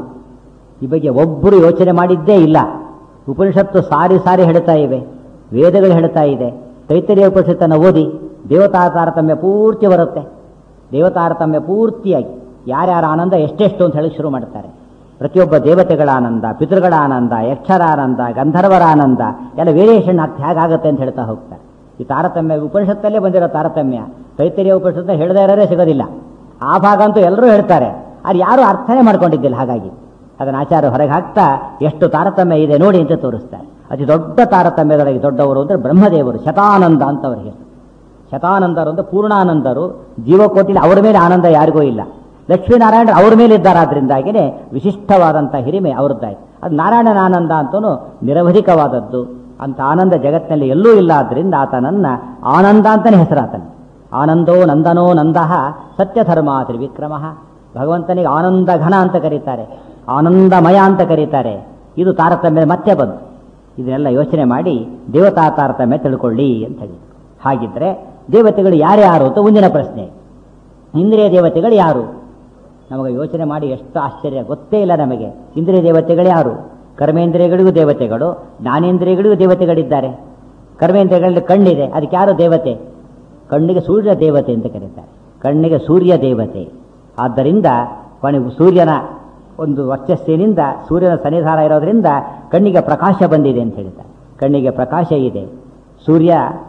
ಈ ಬಗ್ಗೆ ಒಬ್ಬರು ಯೋಚನೆ ಮಾಡಿದ್ದೇ ಇಲ್ಲ ಉಪನಿಷತ್ತು ಸಾರಿ ಸಾರಿ ಹೇಳ್ತಾ ಇವೆ ವೇದಗಳು ಹೇಳ್ತಾ ಇದೆ ತೈತರಿಯ ಉಪನಿಷತ್ತನ್ನು ಓದಿ ದೇವತಾ ತಾರತಮ್ಯ ಪೂರ್ತಿ ಬರುತ್ತೆ ದೇವತಾರತಮ್ಯ ಪೂರ್ತಿಯಾಗಿ ಯಾರ್ಯಾರ ಆನಂದ ಎಷ್ಟೆಷ್ಟು ಅಂತ ಹೇಳಿ ಶುರು ಮಾಡ್ತಾರೆ ಪ್ರತಿಯೊಬ್ಬ ದೇವತೆಗಳ ಆನಂದ ಪಿತೃಗಳ ಆನಂದ ಯಕ್ಷರ ಆನಂದ ಗಂಧರ್ವರ ಆನಂದ ಎಲ್ಲ ವೇರಿಯೇಷನ್ ಆಗ್ತಾ ಹೇಗಾಗುತ್ತೆ ಅಂತ ಹೇಳ್ತಾ ಹೋಗ್ತಾರೆ ಈ ತಾರತಮ್ಯ ಉಪನಿಷತ್ತಲ್ಲೇ ಬಂದಿರೋ ತಾರತಮ್ಯ ತೈತರಿಯ ಉಪನಿಷತ್ತ ಹೇಳದೇ ಇರೋರೇ ಸಿಗೋದಿಲ್ಲ ಆ ಭಾಗ ಅಂತೂ ಎಲ್ಲರೂ ಹೇಳ್ತಾರೆ ಅದು ಯಾರೂ ಅರ್ಥನೇ ಮಾಡ್ಕೊಂಡಿದ್ದಿಲ್ಲ ಹಾಗಾಗಿ ಅದನ್ನು ಆಚಾರ್ಯ ಹೊರಗೆ ಹಾಕ್ತಾ ಎಷ್ಟು ತಾರತಮ್ಯ ಇದೆ ನೋಡಿ ಅಂತ ತೋರಿಸ್ತಾರೆ ಅತಿ ದೊಡ್ಡ ತಾರತಮ್ಯದೊಳಗೆ ದೊಡ್ಡವರು ಅಂದರೆ ಬ್ರಹ್ಮದೇವರು ಶತಾನಂದ ಅಂತ ಅವರಿಗೆ ಶತಾನಂದರು ಅಂತ ಪೂರ್ಣಾನಂದರು ಜೀವಕೋಟಿಲಿ ಅವರ ಮೇಲೆ ಆನಂದ ಯಾರಿಗೂ ಇಲ್ಲ ಲಕ್ಷ್ಮೀನಾರಾಯಣ ಅವ್ರ ಮೇಲೆ ಇದ್ದಾರಾದ್ರಿಂದಾಗಿನೇ ವಿಶಿಷ್ಟವಾದಂಥ ಹಿರಿಮೆ ಅವ್ರದ್ದಾಯ್ತು ಅದು ನಾರಾಯಣನ ಆನಂದ ಅಂತೂ ನಿರವಧಿಕವಾದದ್ದು ಅಂತ ಆನಂದ ಜಗತ್ತಿನಲ್ಲಿ ಎಲ್ಲೂ ಇಲ್ಲ ಆದ್ದರಿಂದ ಆತನನ್ನ ಆನಂದ ಅಂತಲೇ ಹೆಸರಾತನು ಆನಂದೋ ನಂದನೋ ನಂದಃ ಸತ್ಯಧರ್ಮ ತ್ರಿವಿಕ್ರಮ ಭಗವಂತನಿಗೆ ಆನಂದ ಘನ ಅಂತ ಕರೀತಾರೆ ಆನಂದಮಯ ಅಂತ ಕರೀತಾರೆ ಇದು ತಾರತಮ್ಯ ಮತ್ತೆ ಬಂತು ಇದನ್ನೆಲ್ಲ ಯೋಚನೆ ಮಾಡಿ ದೇವತಾ ತಾರತಮ್ಯ ತಿಳ್ಕೊಳ್ಳಿ ಅಂತ ಹೇಳಿ ಹಾಗಿದ್ರೆ ದೇವತೆಗಳು ಯಾರ್ಯಾರು ಅಂತ ಮುಂದಿನ ಪ್ರಶ್ನೆ ಇಂದ್ರಿಯ ದೇವತೆಗಳು ಯಾರು ನಮಗೆ ಯೋಚನೆ ಮಾಡಿ ಎಷ್ಟು ಆಶ್ಚರ್ಯ ಗೊತ್ತೇ ಇಲ್ಲ ನಮಗೆ ಇಂದ್ರಿಯ ದೇವತೆಗಳು ಯಾರು ಕರ್ಮೇಂದ್ರಿಯಗಳಿಗೂ ದೇವತೆಗಳು ಜ್ಞಾನೇಂದ್ರಿಯಗಳಿಗೂ ದೇವತೆಗಳಿದ್ದಾರೆ ಕರ್ಮೇಂದ್ರಿಯಗಳಲ್ಲಿ ಕಣ್ಣಿದೆ ಅದಕ್ಕೆ ಯಾರು ದೇವತೆ ಕಣ್ಣಿಗೆ ಸೂರ್ಯ ದೇವತೆ ಅಂತ ಕರೀತಾರೆ ಕಣ್ಣಿಗೆ ಸೂರ್ಯ ದೇವತೆ ಆದ್ದರಿಂದ ಕೊನೆಗೂ ಸೂರ್ಯನ ಒಂದು ವರ್ಚಸ್ಸಿನಿಂದ ಸೂರ್ಯನ ಸನ್ನಿಧಾನ ಇರೋದ್ರಿಂದ ಕಣ್ಣಿಗೆ ಪ್ರಕಾಶ ಬಂದಿದೆ ಅಂತ ಹೇಳ್ತಾರೆ ಕಣ್ಣಿಗೆ ಪ್ರಕಾಶ ಇದೆ ಸೂರ್ಯ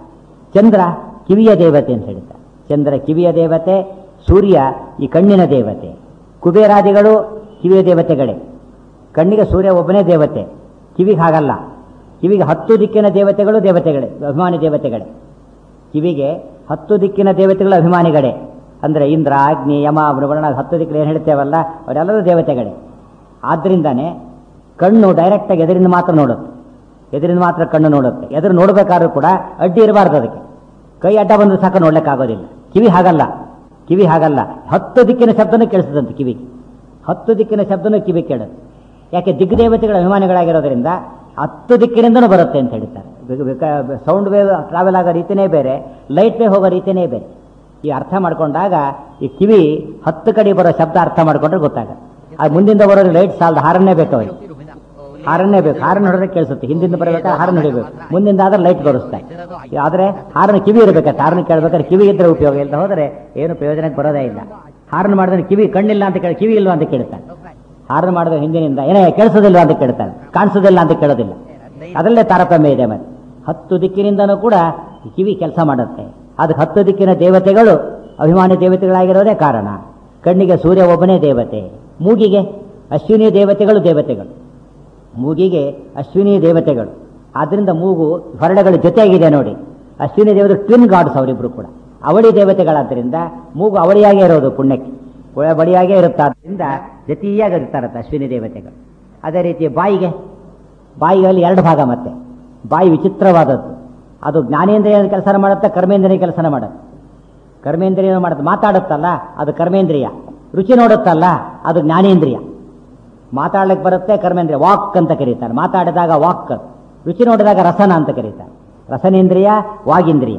ಚಂದ್ರ ಕಿವಿಯ ದೇವತೆ ಅಂತ ಹೇಳ್ತಾರೆ ಚಂದ್ರ ಕಿವಿಯ ದೇವತೆ ಸೂರ್ಯ ಈ ಕಣ್ಣಿನ ದೇವತೆ ಕುಬೇರಾದಿಗಳು ಕಿವಿಯ ದೇವತೆಗಳೇ ಕಣ್ಣಿಗೆ ಸೂರ್ಯ ಒಬ್ಬನೇ ದೇವತೆ ಕಿವಿಗೆ ಹಾಗಲ್ಲ ಕಿವಿಗೆ ಹತ್ತು ದಿಕ್ಕಿನ ದೇವತೆಗಳು ದೇವತೆಗಳೇ ಅಭಿಮಾನಿ ದೇವತೆಗಳೇ ಕಿವಿಗೆ ಹತ್ತು ದಿಕ್ಕಿನ ದೇವತೆಗಳು ಅಭಿಮಾನಿಗಳೇ ಅಂದರೆ ಇಂದ್ರ ಅಗ್ನಿ ಯಮ ವೃವಣ ಹತ್ತು ದಿಕ್ಕಲು ಏನು ಹೇಳ್ತೇವಲ್ಲ ಅವರೆಲ್ಲರೂ ದೇವತೆಗಳೇ ಆದ್ದರಿಂದನೇ ಕಣ್ಣು ಡೈರೆಕ್ಟಾಗಿ ಎದುರಿಂದ ಮಾತ್ರ ನೋಡುತ್ತೆ ಎದುರಿಂದ ಮಾತ್ರ ಕಣ್ಣು ನೋಡುತ್ತೆ ಎದುರು ನೋಡಬೇಕಾದ್ರೂ ಕೂಡ ಅಡ್ಡಿ ಇರಬಾರ್ದು ಅದಕ್ಕೆ ಕೈ ಅಡ್ಡ ಬಂದು ಸಾಕು ನೋಡ್ಲಿಕ್ಕಾಗೋದಿಲ್ಲ ಕಿವಿ ಹಾಗಲ್ಲ ಕಿವಿ ಹಾಗಲ್ಲ ಹತ್ತು ದಿಕ್ಕಿನ ಶಬ್ದನೂ ಕೇಳಿಸ್ತದಂತೆ ಕಿವಿಗೆ ಹತ್ತು ದಿಕ್ಕಿನ ಶಬ್ದನೂ ಕಿವಿ ಕೇಳುತ್ತೆ ಯಾಕೆ ದಿಗ್ದೇವತೆಗಳ ಅಭಿಮಾನಿಗಳಾಗಿರೋದ್ರಿಂದ ಹತ್ತು ದಿಕ್ಕಿನಿಂದನೂ ಬರುತ್ತೆ ಅಂತ ಹೇಳ್ತಾರೆ ಸೌಂಡ್ ವೇವ್ ಟ್ರಾವೆಲ್ ಆಗೋ ರೀತಿನೇ ಬೇರೆ ಲೈಟ್ ವೇವ್ ಹೋಗೋ ರೀತಿನೇ ಬೇರೆ ಈ ಅರ್ಥ ಮಾಡ್ಕೊಂಡಾಗ ಈ ಕಿವಿ ಹತ್ತು ಕಡೆ ಬರೋ ಶಬ್ದ ಅರ್ಥ ಮಾಡ್ಕೊಂಡ್ರೆ ಗೊತ್ತಾಗುತ್ತೆ ಅದು ಮುಂದಿಂದ ಬರೋದು ಲೈಟ್ ಸಾಲದ ಹಾರನ್ನೇ ಬೇಕು ಅವರಿಗೆ ಹಾರನ್ನೇ ಬೇಕು ಹಾರನ್ ಹೊಡೆದ್ರೆ ಕೇಳಿಸುತ್ತೆ ಹಿಂದಿಂದ ಬರಬೇಕಾದ್ರೆ ಹಾರನ್ ಹೊಡಿಬೇಕು ಮುಂದಿಂದ ಆದ್ರೆ ಲೈಟ್ ಬರುಸ್ತಾ ಆದರೆ ಹಾರನ್ ಕಿವಿ ಇರಬೇಕಾದ್ರೆ ಹಾರನ್ ಕೇಳ್ಬೇಕಾದ್ರೆ ಕಿವಿ ಇದ್ರೆ ಉಪಯೋಗ ಇಲ್ಲದೆ ಹೋದರೆ ಏನು ಪ್ರಯೋಜನಕ್ಕೆ ಬರೋದೇ ಇಲ್ಲ ಹಾರನ್ ಮಾಡಿದ್ರೆ ಕಿವಿ ಕಣ್ಣಿಲ್ಲ ಅಂತ ಕೇಳಿ ಕಿವಿ ಇಲ್ವಾ ಅಂತ ಕೇಳ್ತಾನೆ ಹಾರನ್ ಮಾಡಿದ್ರೆ ಹಿಂದಿನಿಂದ ಏನೇ ಕೇಳಿಸೋದಿಲ್ಲ ಅಂತ ಕೇಳ್ತಾನೆ ಕಾಣಿಸೋದಿಲ್ಲ ಅಂತ ಕೇಳೋದಿಲ್ಲ ಅದರಲ್ಲೇ ತಾರತಮ್ಯ ಇದೆ ಮತ್ತೆ ಹತ್ತು ದಿಕ್ಕಿನಿಂದನೂ ಕೂಡ ಕಿವಿ ಕೆಲಸ ಮಾಡುತ್ತೆ ಅದಕ್ಕೆ ಹತ್ತು ದಿಕ್ಕಿನ ದೇವತೆಗಳು ಅಭಿಮಾನಿ ದೇವತೆಗಳಾಗಿರೋದೇ ಕಾರಣ ಕಣ್ಣಿಗೆ ಸೂರ್ಯ ಒಬ್ಬನೇ ದೇವತೆ ಮೂಗಿಗೆ ಅಶ್ವಿನಿ ದೇವತೆಗಳು ದೇವತೆಗಳು ಮೂಗಿಗೆ ಅಶ್ವಿನಿ ದೇವತೆಗಳು ಆದ್ದರಿಂದ ಮೂಗು ಹೊರಡೆಗಳ ಜೊತೆಯಾಗಿದೆ ನೋಡಿ ಅಶ್ವಿನಿ ದೇವತೆ ಟ್ವಿನ್ ಗಾಡ್ಸ್ ಅವರಿಬ್ರು ಕೂಡ ಅವಳಿ ದೇವತೆಗಳಾದ್ದರಿಂದ ಮೂಗು ಅವಳಿಯಾಗೇ ಇರೋದು ಪುಣ್ಯಕ್ಕೆ ಬಳಿಯಾಗೇ ಇರುತ್ತಾದ್ರಿಂದ ಜೊತೆಯಾಗಿ ಇರ್ತಾರತ್ತೆ ಅಶ್ವಿನಿ ದೇವತೆಗಳು ಅದೇ ರೀತಿ ಬಾಯಿಗೆ ಬಾಯಿಯಲ್ಲಿ ಎರಡು ಭಾಗ ಮತ್ತೆ ಬಾಯಿ ವಿಚಿತ್ರವಾದದ್ದು ಅದು ಜ್ಞಾನೇಂದ್ರಿಯ ಕೆಲಸ ಮಾಡುತ್ತೆ ಕರ್ಮೇಂದ್ರಿಯ ಕೆಲಸ ಮಾಡುತ್ತೆ ಕರ್ಮೇಂದ್ರಿಯ ಮಾಡುತ್ತೆ ಮಾತಾಡುತ್ತಲ್ಲ ಅದು ಕರ್ಮೇಂದ್ರಿಯ ರುಚಿ ನೋಡುತ್ತಲ್ಲ ಅದು ಜ್ಞಾನೇಂದ್ರಿಯ ಮಾತಾಡ್ಲಿಕ್ಕೆ ಬರುತ್ತೆ ಕರ್ಮೇಂದ್ರಿಯ ವಾಕ್ ಅಂತ ಕರೀತಾರೆ ಮಾತಾಡಿದಾಗ ವಾಕ್ ರುಚಿ ನೋಡಿದಾಗ ರಸನ ಅಂತ ಕರೀತಾರೆ ರಸನೇಂದ್ರಿಯ ವಾಗಿಂದ್ರಿಯ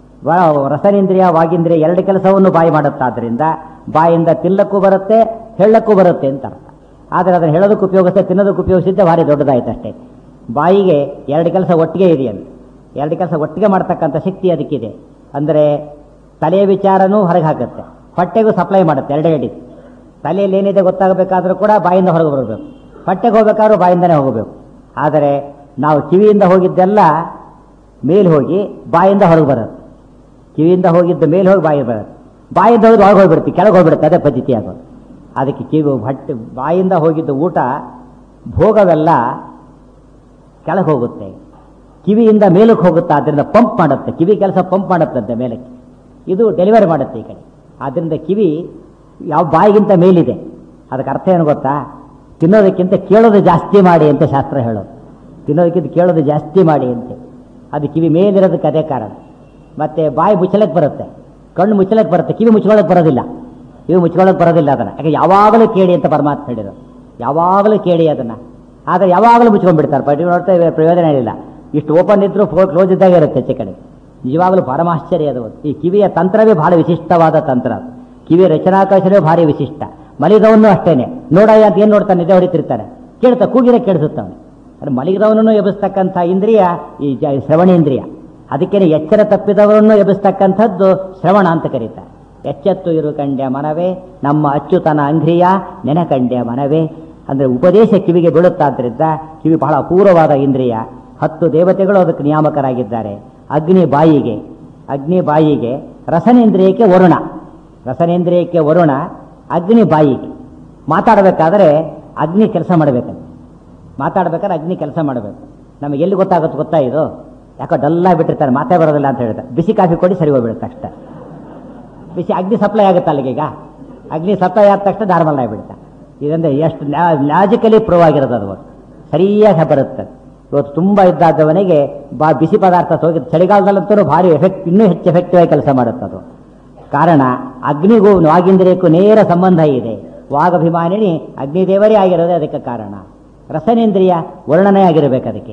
ರಸನೇಂದ್ರಿಯ ವಾಗಿಂದ್ರಿಯ ಎರಡು ಕೆಲಸವನ್ನು ಬಾಯಿ ಮಾಡುತ್ತಾದ್ರಿಂದ ಬಾಯಿಂದ ತಿನ್ನಕ್ಕೂ ಬರುತ್ತೆ ಹೇಳಕ್ಕೂ ಬರುತ್ತೆ ಅಂತ ಅರ್ಥ ಆದರೆ ಅದನ್ನು ಹೇಳೋದಕ್ಕೆ ಉಪಯೋಗಿಸ್ತೇ ತಿನ್ನೋದಕ್ಕೆ ಉಪಯೋಗಿಸಿದ್ದೆ ಭಾರಿ ದೊಡ್ಡದಾಯ್ತು ಅಷ್ಟೇ ಬಾಯಿಗೆ ಎರಡು ಕೆಲಸ ಒಟ್ಟಿಗೆ ಇದೆಯಲ್ಲ ಎರಡು ಕೆಲಸ ಒಟ್ಟಿಗೆ ಮಾಡ್ತಕ್ಕಂಥ ಶಕ್ತಿ ಅದಕ್ಕಿದೆ ಅಂದರೆ ತಲೆಯ ವಿಚಾರನೂ ಹೊರಗೆ ಹಾಕುತ್ತೆ ಹೊಟ್ಟೆಗೂ ಸಪ್ಲೈ ಮಾಡುತ್ತೆ ಎರಡೇ ಹಿಡಿ ತಲೆಯಲ್ಲಿ ಏನಿದೆ ಗೊತ್ತಾಗಬೇಕಾದ್ರೂ ಕೂಡ ಬಾಯಿಂದ ಹೊರಗೆ ಬರಬೇಕು ಹೊಟ್ಟೆಗೆ ಹೋಗ್ಬೇಕಾದ್ರೂ ಬಾಯಿಂದನೇ ಹೋಗಬೇಕು ಆದರೆ ನಾವು ಕಿವಿಯಿಂದ ಹೋಗಿದ್ದೆಲ್ಲ ಮೇಲೆ ಹೋಗಿ ಬಾಯಿಂದ ಹೊರಗೆ ಬರುತ್ತೆ ಕಿವಿಯಿಂದ ಹೋಗಿದ್ದ ಮೇಲೆ ಹೋಗಿ ಬಾಯಿ ಬರುತ್ತೆ ಬಾಯಿಂದ ಹೋಗಿ ಒಳಗೆ ಹೋಗ್ಬಿಡುತ್ತೆ ಕೆಳಗೆ ಹೋಗ್ಬಿಡುತ್ತೆ ಅದೇ ಪದ್ಧತಿ ಆಗೋದು ಅದಕ್ಕೆ ಕಿವಿ ಹೊಟ್ಟೆ ಬಾಯಿಂದ ಹೋಗಿದ್ದ ಊಟ ಭೋಗವೆಲ್ಲ ಕೆಳಗೆ ಹೋಗುತ್ತೆ ಕಿವಿಯಿಂದ ಮೇಲಕ್ಕೆ ಹೋಗುತ್ತಾ ಅದರಿಂದ ಪಂಪ್ ಮಾಡುತ್ತೆ ಕಿವಿ ಕೆಲಸ ಪಂಪ್ ಮಾಡುತ್ತಂತೆ ಮೇಲಕ್ಕೆ ಇದು ಡೆಲಿವರಿ ಮಾಡುತ್ತೆ ಈ ಕಡೆ ಆದ್ದರಿಂದ ಕಿವಿ ಯಾವ ಬಾಯಿಗಿಂತ ಮೇಲಿದೆ ಅದಕ್ಕೆ ಅರ್ಥ ಏನು ಗೊತ್ತಾ ತಿನ್ನೋದಕ್ಕಿಂತ ಕೇಳೋದು ಜಾಸ್ತಿ ಮಾಡಿ ಅಂತ ಶಾಸ್ತ್ರ ಹೇಳೋದು ತಿನ್ನೋದಕ್ಕಿಂತ ಕೇಳೋದು ಜಾಸ್ತಿ ಮಾಡಿ ಅಂತೆ ಅದು ಕಿವಿ ಮೇಲಿರೋದಕ್ಕೆ ಅದೇ ಕಾರಣ ಮತ್ತೆ ಬಾಯಿ ಮುಚ್ಚಲಕ್ಕೆ ಬರುತ್ತೆ ಕಣ್ಣು ಮುಚ್ಚಲಕ್ಕೆ ಬರುತ್ತೆ ಕಿವಿ ಮುಚ್ಕೊಳ್ಳೋಕೆ ಬರೋದಿಲ್ಲ ಕಿವಿ ಮುಚ್ಕೊಳ್ಳೋಕೆ ಬರೋದಿಲ್ಲ ಅದನ್ನು ಯಾಕೆ ಯಾವಾಗಲೂ ಕೇಳಿ ಅಂತ ಪರಮಾತ್ಮ ಹೇಳಿದ್ರು ಯಾವಾಗಲೂ ಕೇಳಿ ಅದನ್ನು ಆದರೆ ಯಾವಾಗಲೂ ಮುಚ್ಕೊಂಡ್ಬಿಡ್ತಾರೆ ಪಟ್ಟಿ ನೋಡ್ತಾ ಇವೆ ಪ್ರಯೋಜನ ಇಲ್ಲ ಇಷ್ಟು ಓಪನ್ ಇದ್ದರೂ ಫೋ ಕ್ಲೋಸ್ ಇದ್ದಾಗ ಇರುತ್ತೆ ಹೆಚ್ಚು ಕಡೆ ನಿಜವಾಗಲೂ ಪರಮಾಶ್ಚರ್ಯ ಅದು ಈ ಕಿವಿಯ ತಂತ್ರವೇ ಬಹಳ ವಿಶಿಷ್ಟವಾದ ತಂತ್ರ ಅದು. ಕಿವಿಯ ರಚನಾಕಾಶವೇ ಭಾರಿ ವಿಶಿಷ್ಟ ಮಲಿದವನು ಅಷ್ಟೇನೆ ನೋಡಯ್ಯ ಅಂತ ಏನು ನೋಡ್ತಾನೆ ನಿದ್ದೆ ಹೊಡಿತಿರ್ತಾನೆ ಕೇಳ್ತಾ ಕೂಗಿರ ಕೇಳಿಸುತ್ತವನು ಅದು ಮಲಗಿದವನನ್ನು ಎಬ್ಬಿಸ್ತಕ್ಕಂಥ ಇಂದ್ರಿಯ ಈ ಜ ಶ್ರವಣೇಂದ್ರಿಯ ಅದಕ್ಕೇನೆ ಎಚ್ಚರ ತಪ್ಪಿದವರನ್ನು ಎಬ್ಬಿಸ್ತಕ್ಕಂಥದ್ದು ಶ್ರವಣ ಅಂತ ಕರೀತಾರೆ ಎಚ್ಚೆತ್ತು ಇರು ಕಂಡ್ಯ ಮನವೇ ನಮ್ಮ ಅಚ್ಯುತನ ಅಂಗ್ರಿಯ ನೆನ ಕಂಡ್ಯ ಮನವೇ ಅಂದರೆ ಉಪದೇಶ ಕಿವಿಗೆ ಬೀಳುತ್ತಾದ್ರಿಂದ ಕಿವಿ ಬಹಳ ಅಪೂರ್ವವಾದ ಇಂದ್ರಿಯ ಹತ್ತು ದೇವತೆಗಳು ಅದಕ್ಕೆ ನಿಯಾಮಕರಾಗಿದ್ದಾರೆ ಅಗ್ನಿ ಬಾಯಿಗೆ ಅಗ್ನಿ ಬಾಯಿಗೆ ರಸನೇಂದ್ರಿಯಕ್ಕೆ ವರುಣ ರಸನೇಂದ್ರಿಯಕ್ಕೆ ವರುಣ ಅಗ್ನಿ ಬಾಯಿಗೆ ಮಾತಾಡಬೇಕಾದ್ರೆ ಅಗ್ನಿ ಕೆಲಸ ಮಾಡಬೇಕಂತೆ ಮಾತಾಡ್ಬೇಕಾದ್ರೆ ಅಗ್ನಿ ಕೆಲಸ ಮಾಡಬೇಕು ನಮಗೆ ಎಲ್ಲಿ ಗೊತ್ತಾಗುತ್ತೆ ಗೊತ್ತಾ ಇದು ಯಾಕೋ ಡಲ್ಲಾಗಿ ಬಿಟ್ಟಿರ್ತಾರೆ ಮಾತೇ ಬರೋದಿಲ್ಲ ಅಂತ ಹೇಳ್ತಾರೆ ಬಿಸಿ ಕಾಫಿ ಕೊಡಿ ಸರಿ ಹೋಗ್ಬಿಡುತ್ತೆ ಅಷ್ಟೇ ಬಿಸಿ ಅಗ್ನಿ ಸಪ್ಲೈ ಆಗುತ್ತೆ ಅಲ್ಲಿಗೆ ಈಗ ಅಗ್ನಿ ಸಪ್ಲೈ ಆದ ತಕ್ಷಣ ನಾರ್ಮಲ್ ಆಗಿಬಿಡುತ್ತೆ ಇದಂದ್ರೆ ಎಷ್ಟು ಲಾಜಿಕಲಿ ಪ್ರೂವ್ ಆಗಿರೋದು ಅದು ಸರಿಯಾಗಿ ಬರುತ್ತೆ ಇವತ್ತು ತುಂಬ ಇದ್ದಾದವನಿಗೆ ಬಾ ಬಿಸಿ ಪದಾರ್ಥ ಹೋಗಿ ಚಳಿಗಾಲದಲ್ಲಂತೂ ಭಾರಿ ಎಫೆಕ್ಟ್ ಇನ್ನೂ ಹೆಚ್ಚು ಎಫೆಕ್ಟಿವ್ ಆಗಿ ಕೆಲಸ ಮಾಡುತ್ತೆ ಅದು ಕಾರಣ ಅಗ್ನಿಗೂ ವಾಗೀಂದ್ರಿಯಕ್ಕೂ ನೇರ ಸಂಬಂಧ ಇದೆ ವಾಗಭಿಮಾನಿನಿ ಅಗ್ನಿದೇವರೇ ಆಗಿರೋದೇ ಅದಕ್ಕೆ ಕಾರಣ ರಸನೇಂದ್ರಿಯ ವರ್ಣನೆ ಆಗಿರಬೇಕು ಅದಕ್ಕೆ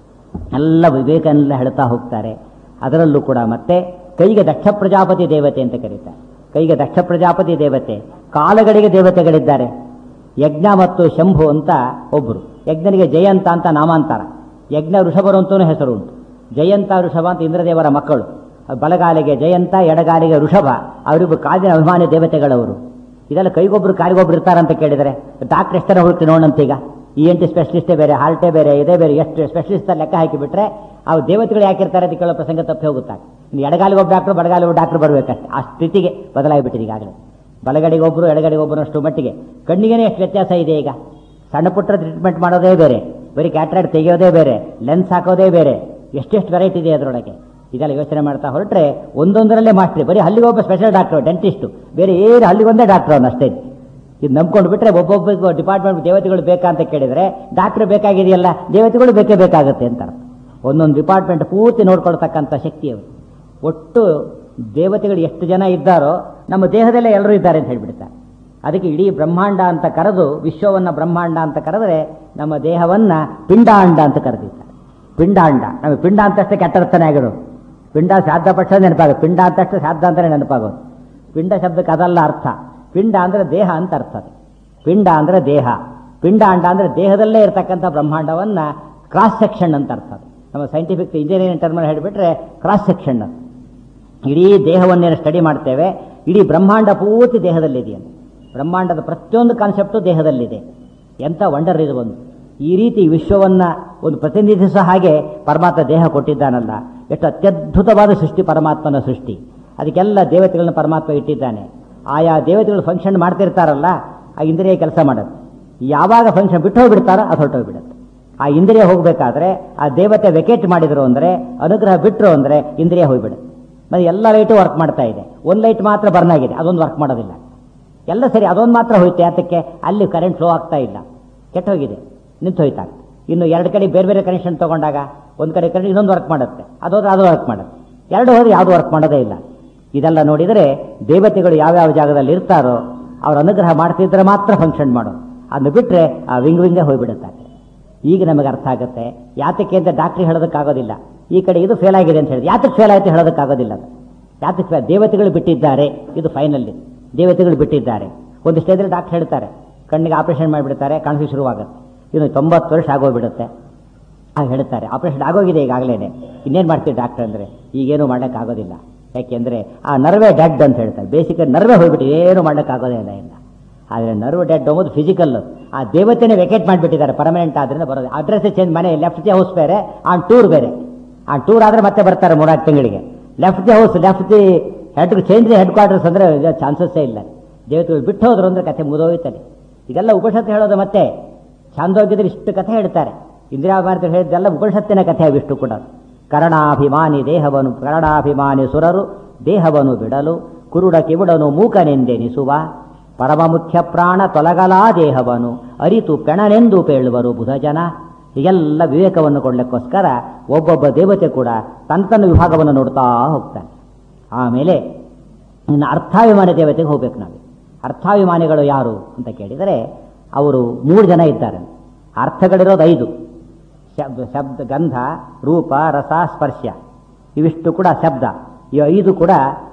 ಎಲ್ಲ ವಿವೇಕನೆಲ್ಲ ಹೇಳ್ತಾ ಹೋಗ್ತಾರೆ ಅದರಲ್ಲೂ ಕೂಡ ಮತ್ತೆ ಕೈಗೆ ದಕ್ಷ ಪ್ರಜಾಪತಿ ದೇವತೆ ಅಂತ ಕರೀತಾರೆ ಕೈಗೆ ದಕ್ಷ ಪ್ರಜಾಪತಿ ದೇವತೆ ಕಾಲಗಳಿಗೆ ದೇವತೆಗಳಿದ್ದಾರೆ ಯಜ್ಞ ಮತ್ತು ಶಂಭು ಅಂತ ಒಬ್ಬರು ಯಜ್ಞನಿಗೆ ಜಯಂತ ಅಂತ ನಾಮಾಂತರ ಯಜ್ಞ ಋಷಭರು ಅಂತಲೂ ಹೆಸರು ಉಂಟು ಜಯಂತ ಋಷಭ ಅಂತ ಇಂದ್ರದೇವರ ಮಕ್ಕಳು ಬಲಗಾಲಿಗೆ ಜಯಂತ ಎಡಗಾಲಿಗೆ ಋಷಭ ಅವರಿಬ್ಬರು ಕಾಲಿನ ಅಭಿಮಾನಿ ದೇವತೆಗಳವರು ಇದೆಲ್ಲ ಕೈಗೊಬ್ರು ಕಾಲಿಗೊಬ್ರು ಇರ್ತಾರಂತ ಕೇಳಿದರೆ ಡಾಕ್ಟರ್ ಎಷ್ಟರ ಹುಡುಕಿ ನೋಡಂತೀಗ ಇ ಎನ್ ಟಿ ಸ್ಪೆಷಲಿಸ್ಟೇ ಬೇರೆ ಹಾರ್ಟೇ ಬೇರೆ ಇದೇ ಬೇರೆ ಎಷ್ಟು ಸ್ಪೆಷಲಿಸ್ಟ್ ಲೆಕ್ಕ ಹಾಕಿಬಿಟ್ರೆ ಆ ದೇವತೆಗಳು ಯಾಕಿರ್ತಾರೆ ಅಂತ ಕೇಳೋ ಪ್ರಸಂಗ ತಪ್ಪಿ ಹೋಗುತ್ತಾ ಇನ್ನು ಎಡಗಾಲಿಗೆ ಒಬ್ಬ ಡಾಕ್ಟರ್ ಬಡಗಾಲಿ ಒಬ್ಬ ಡಾಕ್ಟರ್ ಬರಬೇಕಷ್ಟೇ ಆ ಸ್ಥಿತಿಗೆ ಬದಲಾಗಿಬಿಟ್ಟಿದೆ ಈಗಾಗಲೇ ಬಲಗಡೆಗೆ ಒಬ್ಬರು ಎಡಗಡೆಗೆ ಒಬ್ಬರು ಅಷ್ಟು ಮಟ್ಟಿಗೆ ಕಣ್ಣಿಗೆ ಎಷ್ಟು ವ್ಯತ್ಯಾಸ ಇದೆ ಈಗ ಸಣ್ಣ ಪುಟ್ಟ ಟ್ರೀಟ್ಮೆಂಟ್ ಮಾಡೋದೇ ಬೇರೆ ಬರೀ ಕ್ಯಾಟ್ರಾಕ್ಟ್ ತೆಗೆಯೋದೇ ಬೇರೆ ಲೆನ್ಸ್ ಹಾಕೋದೇ ಬೇರೆ ಎಷ್ಟೆಷ್ಟು ವೆರೈಟಿ ಇದೆ ಅದರೊಳಗೆ ಇದೆಲ್ಲ ಯೋಚನೆ ಮಾಡ್ತಾ ಹೊರಟ್ರೆ ಒಂದೊಂದರಲ್ಲೇ ಮಾಸ್ಟ್ರಿ ಬರೀ ಹಲ್ಲಿಗೆ ಒಬ್ಬ ಸ್ಪೆಷಲ್ ಡಾಕ್ಟರ್ ಡೆಂಟಿಸ್ಟು ಬೇರೆ ಏನು ಹಲ್ಲಿಗೊಂದೇ ಡಾಕ್ಟರ್ ಅವನು ಅಷ್ಟೇ ಇದು ನಂಬ್ಕೊಂಡು ಬಿಟ್ರೆ ಒಬ್ಬೊಬ್ಬ ಡಿಪಾರ್ಟ್ಮೆಂಟ್ ದೇವತೆಗಳು ಬೇಕಾ ಅಂತ ಕೇಳಿದರೆ ಡಾಕ್ಟರ್ ಬೇಕಾಗಿದೆಯಲ್ಲ ದೇವತೆಗಳು ಬೇಕೇ ಬೇಕಾಗುತ್ತೆ ಅಂತ ಒಂದೊಂದು ಡಿಪಾರ್ಟ್ಮೆಂಟ್ ಪೂರ್ತಿ ನೋಡ್ಕೊಳ್ತಕ್ಕಂಥ ಶಕ್ತಿ ಅವರು ಒಟ್ಟು ದೇವತೆಗಳು ಎಷ್ಟು ಜನ ಇದ್ದಾರೋ ನಮ್ಮ ದೇಹದಲ್ಲೇ ಎಲ್ಲರೂ ಇದ್ದಾರೆ ಅಂತ ಹೇಳ್ಬಿಡ್ತಾರೆ ಅದಕ್ಕೆ ಇಡೀ ಬ್ರಹ್ಮಾಂಡ ಅಂತ ಕರೆದು ವಿಶ್ವವನ್ನು ಬ್ರಹ್ಮಾಂಡ ಅಂತ ಕರೆದರೆ ನಮ್ಮ ದೇಹವನ್ನು ಪಿಂಡಾಂಡ ಅಂತ ಕರೆದಿದ್ದಾರೆ ಪಿಂಡಾಂಡ ನಮಗೆ ಪಿಂಡ ಅಂತಷ್ಟೇ ಕೆಟ್ಟರ್ಥನೆ ಆಗಿರೋದು ಪಿಂಡ ಶ್ರಾದ್ದ ಪಕ್ಷ ನೆನಪಾಗೋದು ಪಿಂಡ ಅಂತಷ್ಟೇ ಶ್ರಾದ್ದ ಅಂತಲೇ ನೆನಪಾಗೋದು ಪಿಂಡ ಶಬ್ದಕ್ಕೆ ಅದಲ್ಲ ಅರ್ಥ ಪಿಂಡ ಅಂದರೆ ದೇಹ ಅಂತ ಅರ್ಥ ಅದು ಪಿಂಡ ಅಂದರೆ ದೇಹ ಪಿಂಡಾಂಡ ಅಂದರೆ ದೇಹದಲ್ಲೇ ಇರತಕ್ಕಂಥ ಬ್ರಹ್ಮಾಂಡವನ್ನು ಕ್ರಾಸ್ ಸೆಕ್ಷನ್ ಅಂತ ಅರ್ಥ ಅದು ನಮ್ಮ ಸೈಂಟಿಫಿಕ್ ಇಂಜಿನಿಯರಿಂಗ್ ಟರ್ಮಲ್ಲಿ ಹೇಳಿಬಿಟ್ರೆ ಕ್ರಾಸ್ ಸೆಕ್ಷನ್ ಅದು ಇಡೀ ದೇಹವನ್ನೇನು ಸ್ಟಡಿ ಮಾಡ್ತೇವೆ ಇಡೀ ಬ್ರಹ್ಮಾಂಡ ಪೂರ್ತಿ ದೇಹದಲ್ಲಿದೆಯಂತೆ ಬ್ರಹ್ಮಾಂಡದ ಪ್ರತಿಯೊಂದು ಕಾನ್ಸೆಪ್ಟು ದೇಹದಲ್ಲಿದೆ ಎಂಥ ವಂಡರ್ ಇದು ಒಂದು ಈ ರೀತಿ ವಿಶ್ವವನ್ನು ಒಂದು ಪ್ರತಿನಿಧಿಸೋ ಹಾಗೆ ಪರಮಾತ್ಮ ದೇಹ ಕೊಟ್ಟಿದ್ದಾನಲ್ಲ ಎಷ್ಟು ಅತ್ಯದ್ಭುತವಾದ ಸೃಷ್ಟಿ ಪರಮಾತ್ಮನ ಸೃಷ್ಟಿ ಅದಕ್ಕೆಲ್ಲ ದೇವತೆಗಳನ್ನ ಪರಮಾತ್ಮ ಇಟ್ಟಿದ್ದಾನೆ ಆಯಾ ದೇವತೆಗಳು ಫಂಕ್ಷನ್ ಮಾಡ್ತಿರ್ತಾರಲ್ಲ ಆ ಇಂದ್ರಿಯ ಕೆಲಸ ಮಾಡುತ್ತೆ ಯಾವಾಗ ಫಂಕ್ಷನ್ ಬಿಟ್ಟು ಹೋಗ್ಬಿಡ್ತಾರೋ ಅದು ಹೊರಟೋಗ್ಬಿಡುತ್ತೆ ಆ ಇಂದ್ರಿಯ ಹೋಗಬೇಕಾದ್ರೆ ಆ ದೇವತೆ ವೆಕೇಟ್ ಮಾಡಿದ್ರು ಅಂದರೆ ಅನುಗ್ರಹ ಬಿಟ್ಟರು ಅಂದರೆ ಇಂದ್ರಿಯ ಹೋಗ್ಬಿಡುತ್ತೆ ಮತ್ತೆ ಎಲ್ಲ ಲೈಟು ವರ್ಕ್ ಮಾಡ್ತಾ ಇದೆ ಒಂದು ಲೈಟ್ ಮಾತ್ರ ಬರ್ನ್ ಆಗಿದೆ ಅದೊಂದು ವರ್ಕ್ ಮಾಡೋದಿಲ್ಲ ಎಲ್ಲ ಸರಿ ಅದೊಂದು ಮಾತ್ರ ಹೋಯ್ತು ಯಾತಕ್ಕೆ ಅಲ್ಲಿ ಕರೆಂಟ್ ಫ್ಲೋ ಆಗ್ತಾ ಇಲ್ಲ ಕೆಟ್ಟೋಗಿದೆ ನಿಂತು ಹೋಯ್ತಾಗ ಇನ್ನು ಎರಡು ಕಡೆ ಬೇರೆ ಬೇರೆ ಕನೆಕ್ಷನ್ ತೊಗೊಂಡಾಗ ಒಂದು ಕಡೆ ಕರೆಂಟ್ ಇನ್ನೊಂದು ವರ್ಕ್ ಮಾಡುತ್ತೆ ಅದೋದ್ರೆ ಅದು ವರ್ಕ್ ಮಾಡುತ್ತೆ ಎರಡು ಹೋದ್ರೆ ಯಾವುದು ವರ್ಕ್ ಮಾಡೋದೇ ಇಲ್ಲ ಇದೆಲ್ಲ ನೋಡಿದರೆ ದೇವತೆಗಳು ಯಾವ್ಯಾವ ಜಾಗದಲ್ಲಿ ಇರ್ತಾರೋ ಅವ್ರ ಅನುಗ್ರಹ ಮಾಡ್ತಿದ್ರೆ ಮಾತ್ರ ಫಂಕ್ಷನ್ ಮಾಡೋದು ಅದನ್ನು ಬಿಟ್ಟರೆ ಆ ವಿಂಗ್ ವಿಂಗೇ ಹೋಗ್ಬಿಡುತ್ತೆ ಈಗ ನಮಗೆ ಅರ್ಥ ಆಗುತ್ತೆ ಯಾತಕ್ಕೆ ಅಂತ ಡಾಕ್ಟ್ರಿಗೆ ಹೇಳೋದಕ್ಕಾಗೋದಿಲ್ಲ ಈ ಕಡೆ ಇದು ಫೇಲ್ ಆಗಿದೆ ಅಂತ ಹೇಳಿದ್ರೆ ಯಾತಕ್ಕೆ ಫೇಲ್ ಆಯಿತು ಹೇಳೋದಕ್ಕಾಗೋದಿಲ್ಲ ಅದು ಯಾತಕ್ಕೆ fail? ದೇವತೆಗಳು ಬಿಟ್ಟಿದ್ದಾರೆ ಇದು ಫೈನಲ್ ದೇವತೆಗಳು ಬಿಟ್ಟಿದ್ದಾರೆ ಒಂದು ಸ್ಟೇಜಲ್ಲಿ ಡಾಕ್ಟರ್ ಹೇಳ್ತಾರೆ ಕಣ್ಣಿಗೆ ಆಪರೇಷನ್ ಮಾಡಿಬಿಡ್ತಾರೆ ಕಾಣಿಸಿ ಶುರುವಾಗುತ್ತೆ ಇನ್ನು ತೊಂಬತ್ತು ವರ್ಷ ಆಗೋಗ್ಬಿಡುತ್ತೆ ಆಗ ಹೇಳ್ತಾರೆ ಆಪರೇಷನ್ ಆಗೋಗಿದೆ ಈಗಾಗಲೇ ಇನ್ನೇನು ಮಾಡ್ತೀವಿ ಡಾಕ್ಟರ್ ಅಂದರೆ ಈಗೇನು ಮಾಡೋಕ್ಕಾಗೋದಿಲ್ಲ ಯಾಕೆಂದರೆ ಆ ನರ್ವೇ ಡೆಡ್ ಅಂತ ಹೇಳ್ತಾರೆ ಬೇಸಿಕ್ ನರ್ವೇ ಹೋಗ್ಬಿಟ್ಟು ಏನು ಮಾಡೋಕ್ಕಾಗೋದೇ ಇಲ್ಲ ಇಲ್ಲ ಆದರೆ ನರ್ವ್ ಡೆಡ್ ಹೋಗೋದು ಫಿಸಿಕಲ್ ಆ ದೇವತೆನೇ ವೆಕೇಟ್ ಮಾಡಿಬಿಟ್ಟಿದ್ದಾರೆ ಪರ್ಮನೆಂಟ್ ಆದ್ರಿಂದ ಬರೋದು ಅಡ್ರೆಸ್ ಚೇಂಜ್ ಮನೆ ಲೆಫ್ಟ್ ದಿ ಹೌಸ್ ಬೇರೆ ಆನ್ ಟೂರ್ ಬೇರೆ ಆ ಟೂರ್ ಆದರೆ ಮತ್ತೆ ಬರ್ತಾರೆ ಮೂರ್ನಾಲ್ಕು ತಿಂಗಳಿಗೆ left the house left the head change the headquarters ಅಂದರೆ ಚಾನ್ಸಸ್ಸೇ ಇಲ್ಲ ದೇವತೆಗಳು ಬಿಟ್ಟು ಹೋದ್ರು ಅಂದರೆ ಕಥೆ ಮುಗಿದೋಯ್ತದೆ ಇದೆಲ್ಲ ಉಪನಿಷತ್ತು ಹೇಳೋದು ಮತ್ತೆ ಛಾಂದೋಗ್ಯದಲ್ಲಿ ಇಷ್ಟು ಕಥೆ ಹೇಳ್ತಾರೆ ಇಂದಿರಾಭಾರತಿ ಹೇಳಿದ್ದೆಲ್ಲ ಉಪನಿಷತ್ತಿನ ಕಥೆ ಅವಿಷ್ಟು ಕೂಡ ಕರ್ಣಾಭಿಮಾನಿ ದೇಹವನು ಕರ್ಣಾಭಿಮಾನಿ ಸುರರು ದೇಹವನ್ನು ಬಿಡಲು ಕುರುಡ ಕಿವುಡನು ಮೂಕನೆಂದೆನಿಸುವ ಪರಮ ಮುಖ್ಯ ಪ್ರಾಣ ತೊಲಗಲಾ ದೇಹವನು ಅರಿತು ಪೆಣನೆಂದು ಪೇಳುವರು ಬುಧಜನ ಹೀಗೆಲ್ಲ ವಿವೇಕವನ್ನು ಕೊಡಲಿಕ್ಕೋಸ್ಕರ ಒಬ್ಬೊಬ್ಬ ದೇವತೆ ಕೂಡ ತನ್ನ ತನ್ನ ವಿಭಾಗವನ್ನು ನೋಡ್ತಾ ಹೋಗ್ತಾನೆ ಆಮೇಲೆ ಇನ್ನು ಅರ್ಥಾಭಿಮಾನಿ ದೇವತೆಗೆ ಹೋಗ್ಬೇಕು ನಾವು ಅರ್ಥಾಭಿಮಾನಿಗಳು ಯಾರು ಅಂತ ಕೇಳಿದರೆ ಅವರು ಮೂರು ಜನ ಇದ್ದಾರೆ ಅರ್ಥಗಳಿರೋದು ಐದು ಶಬ್ದ ಶಬ್ದ ಗಂಧ ರೂಪ ರಸ ಸ್ಪರ್ಶ ಇವಿಷ್ಟು ಕೂಡ ಶಬ್ದ ಈ ಐದು ಕೂಡ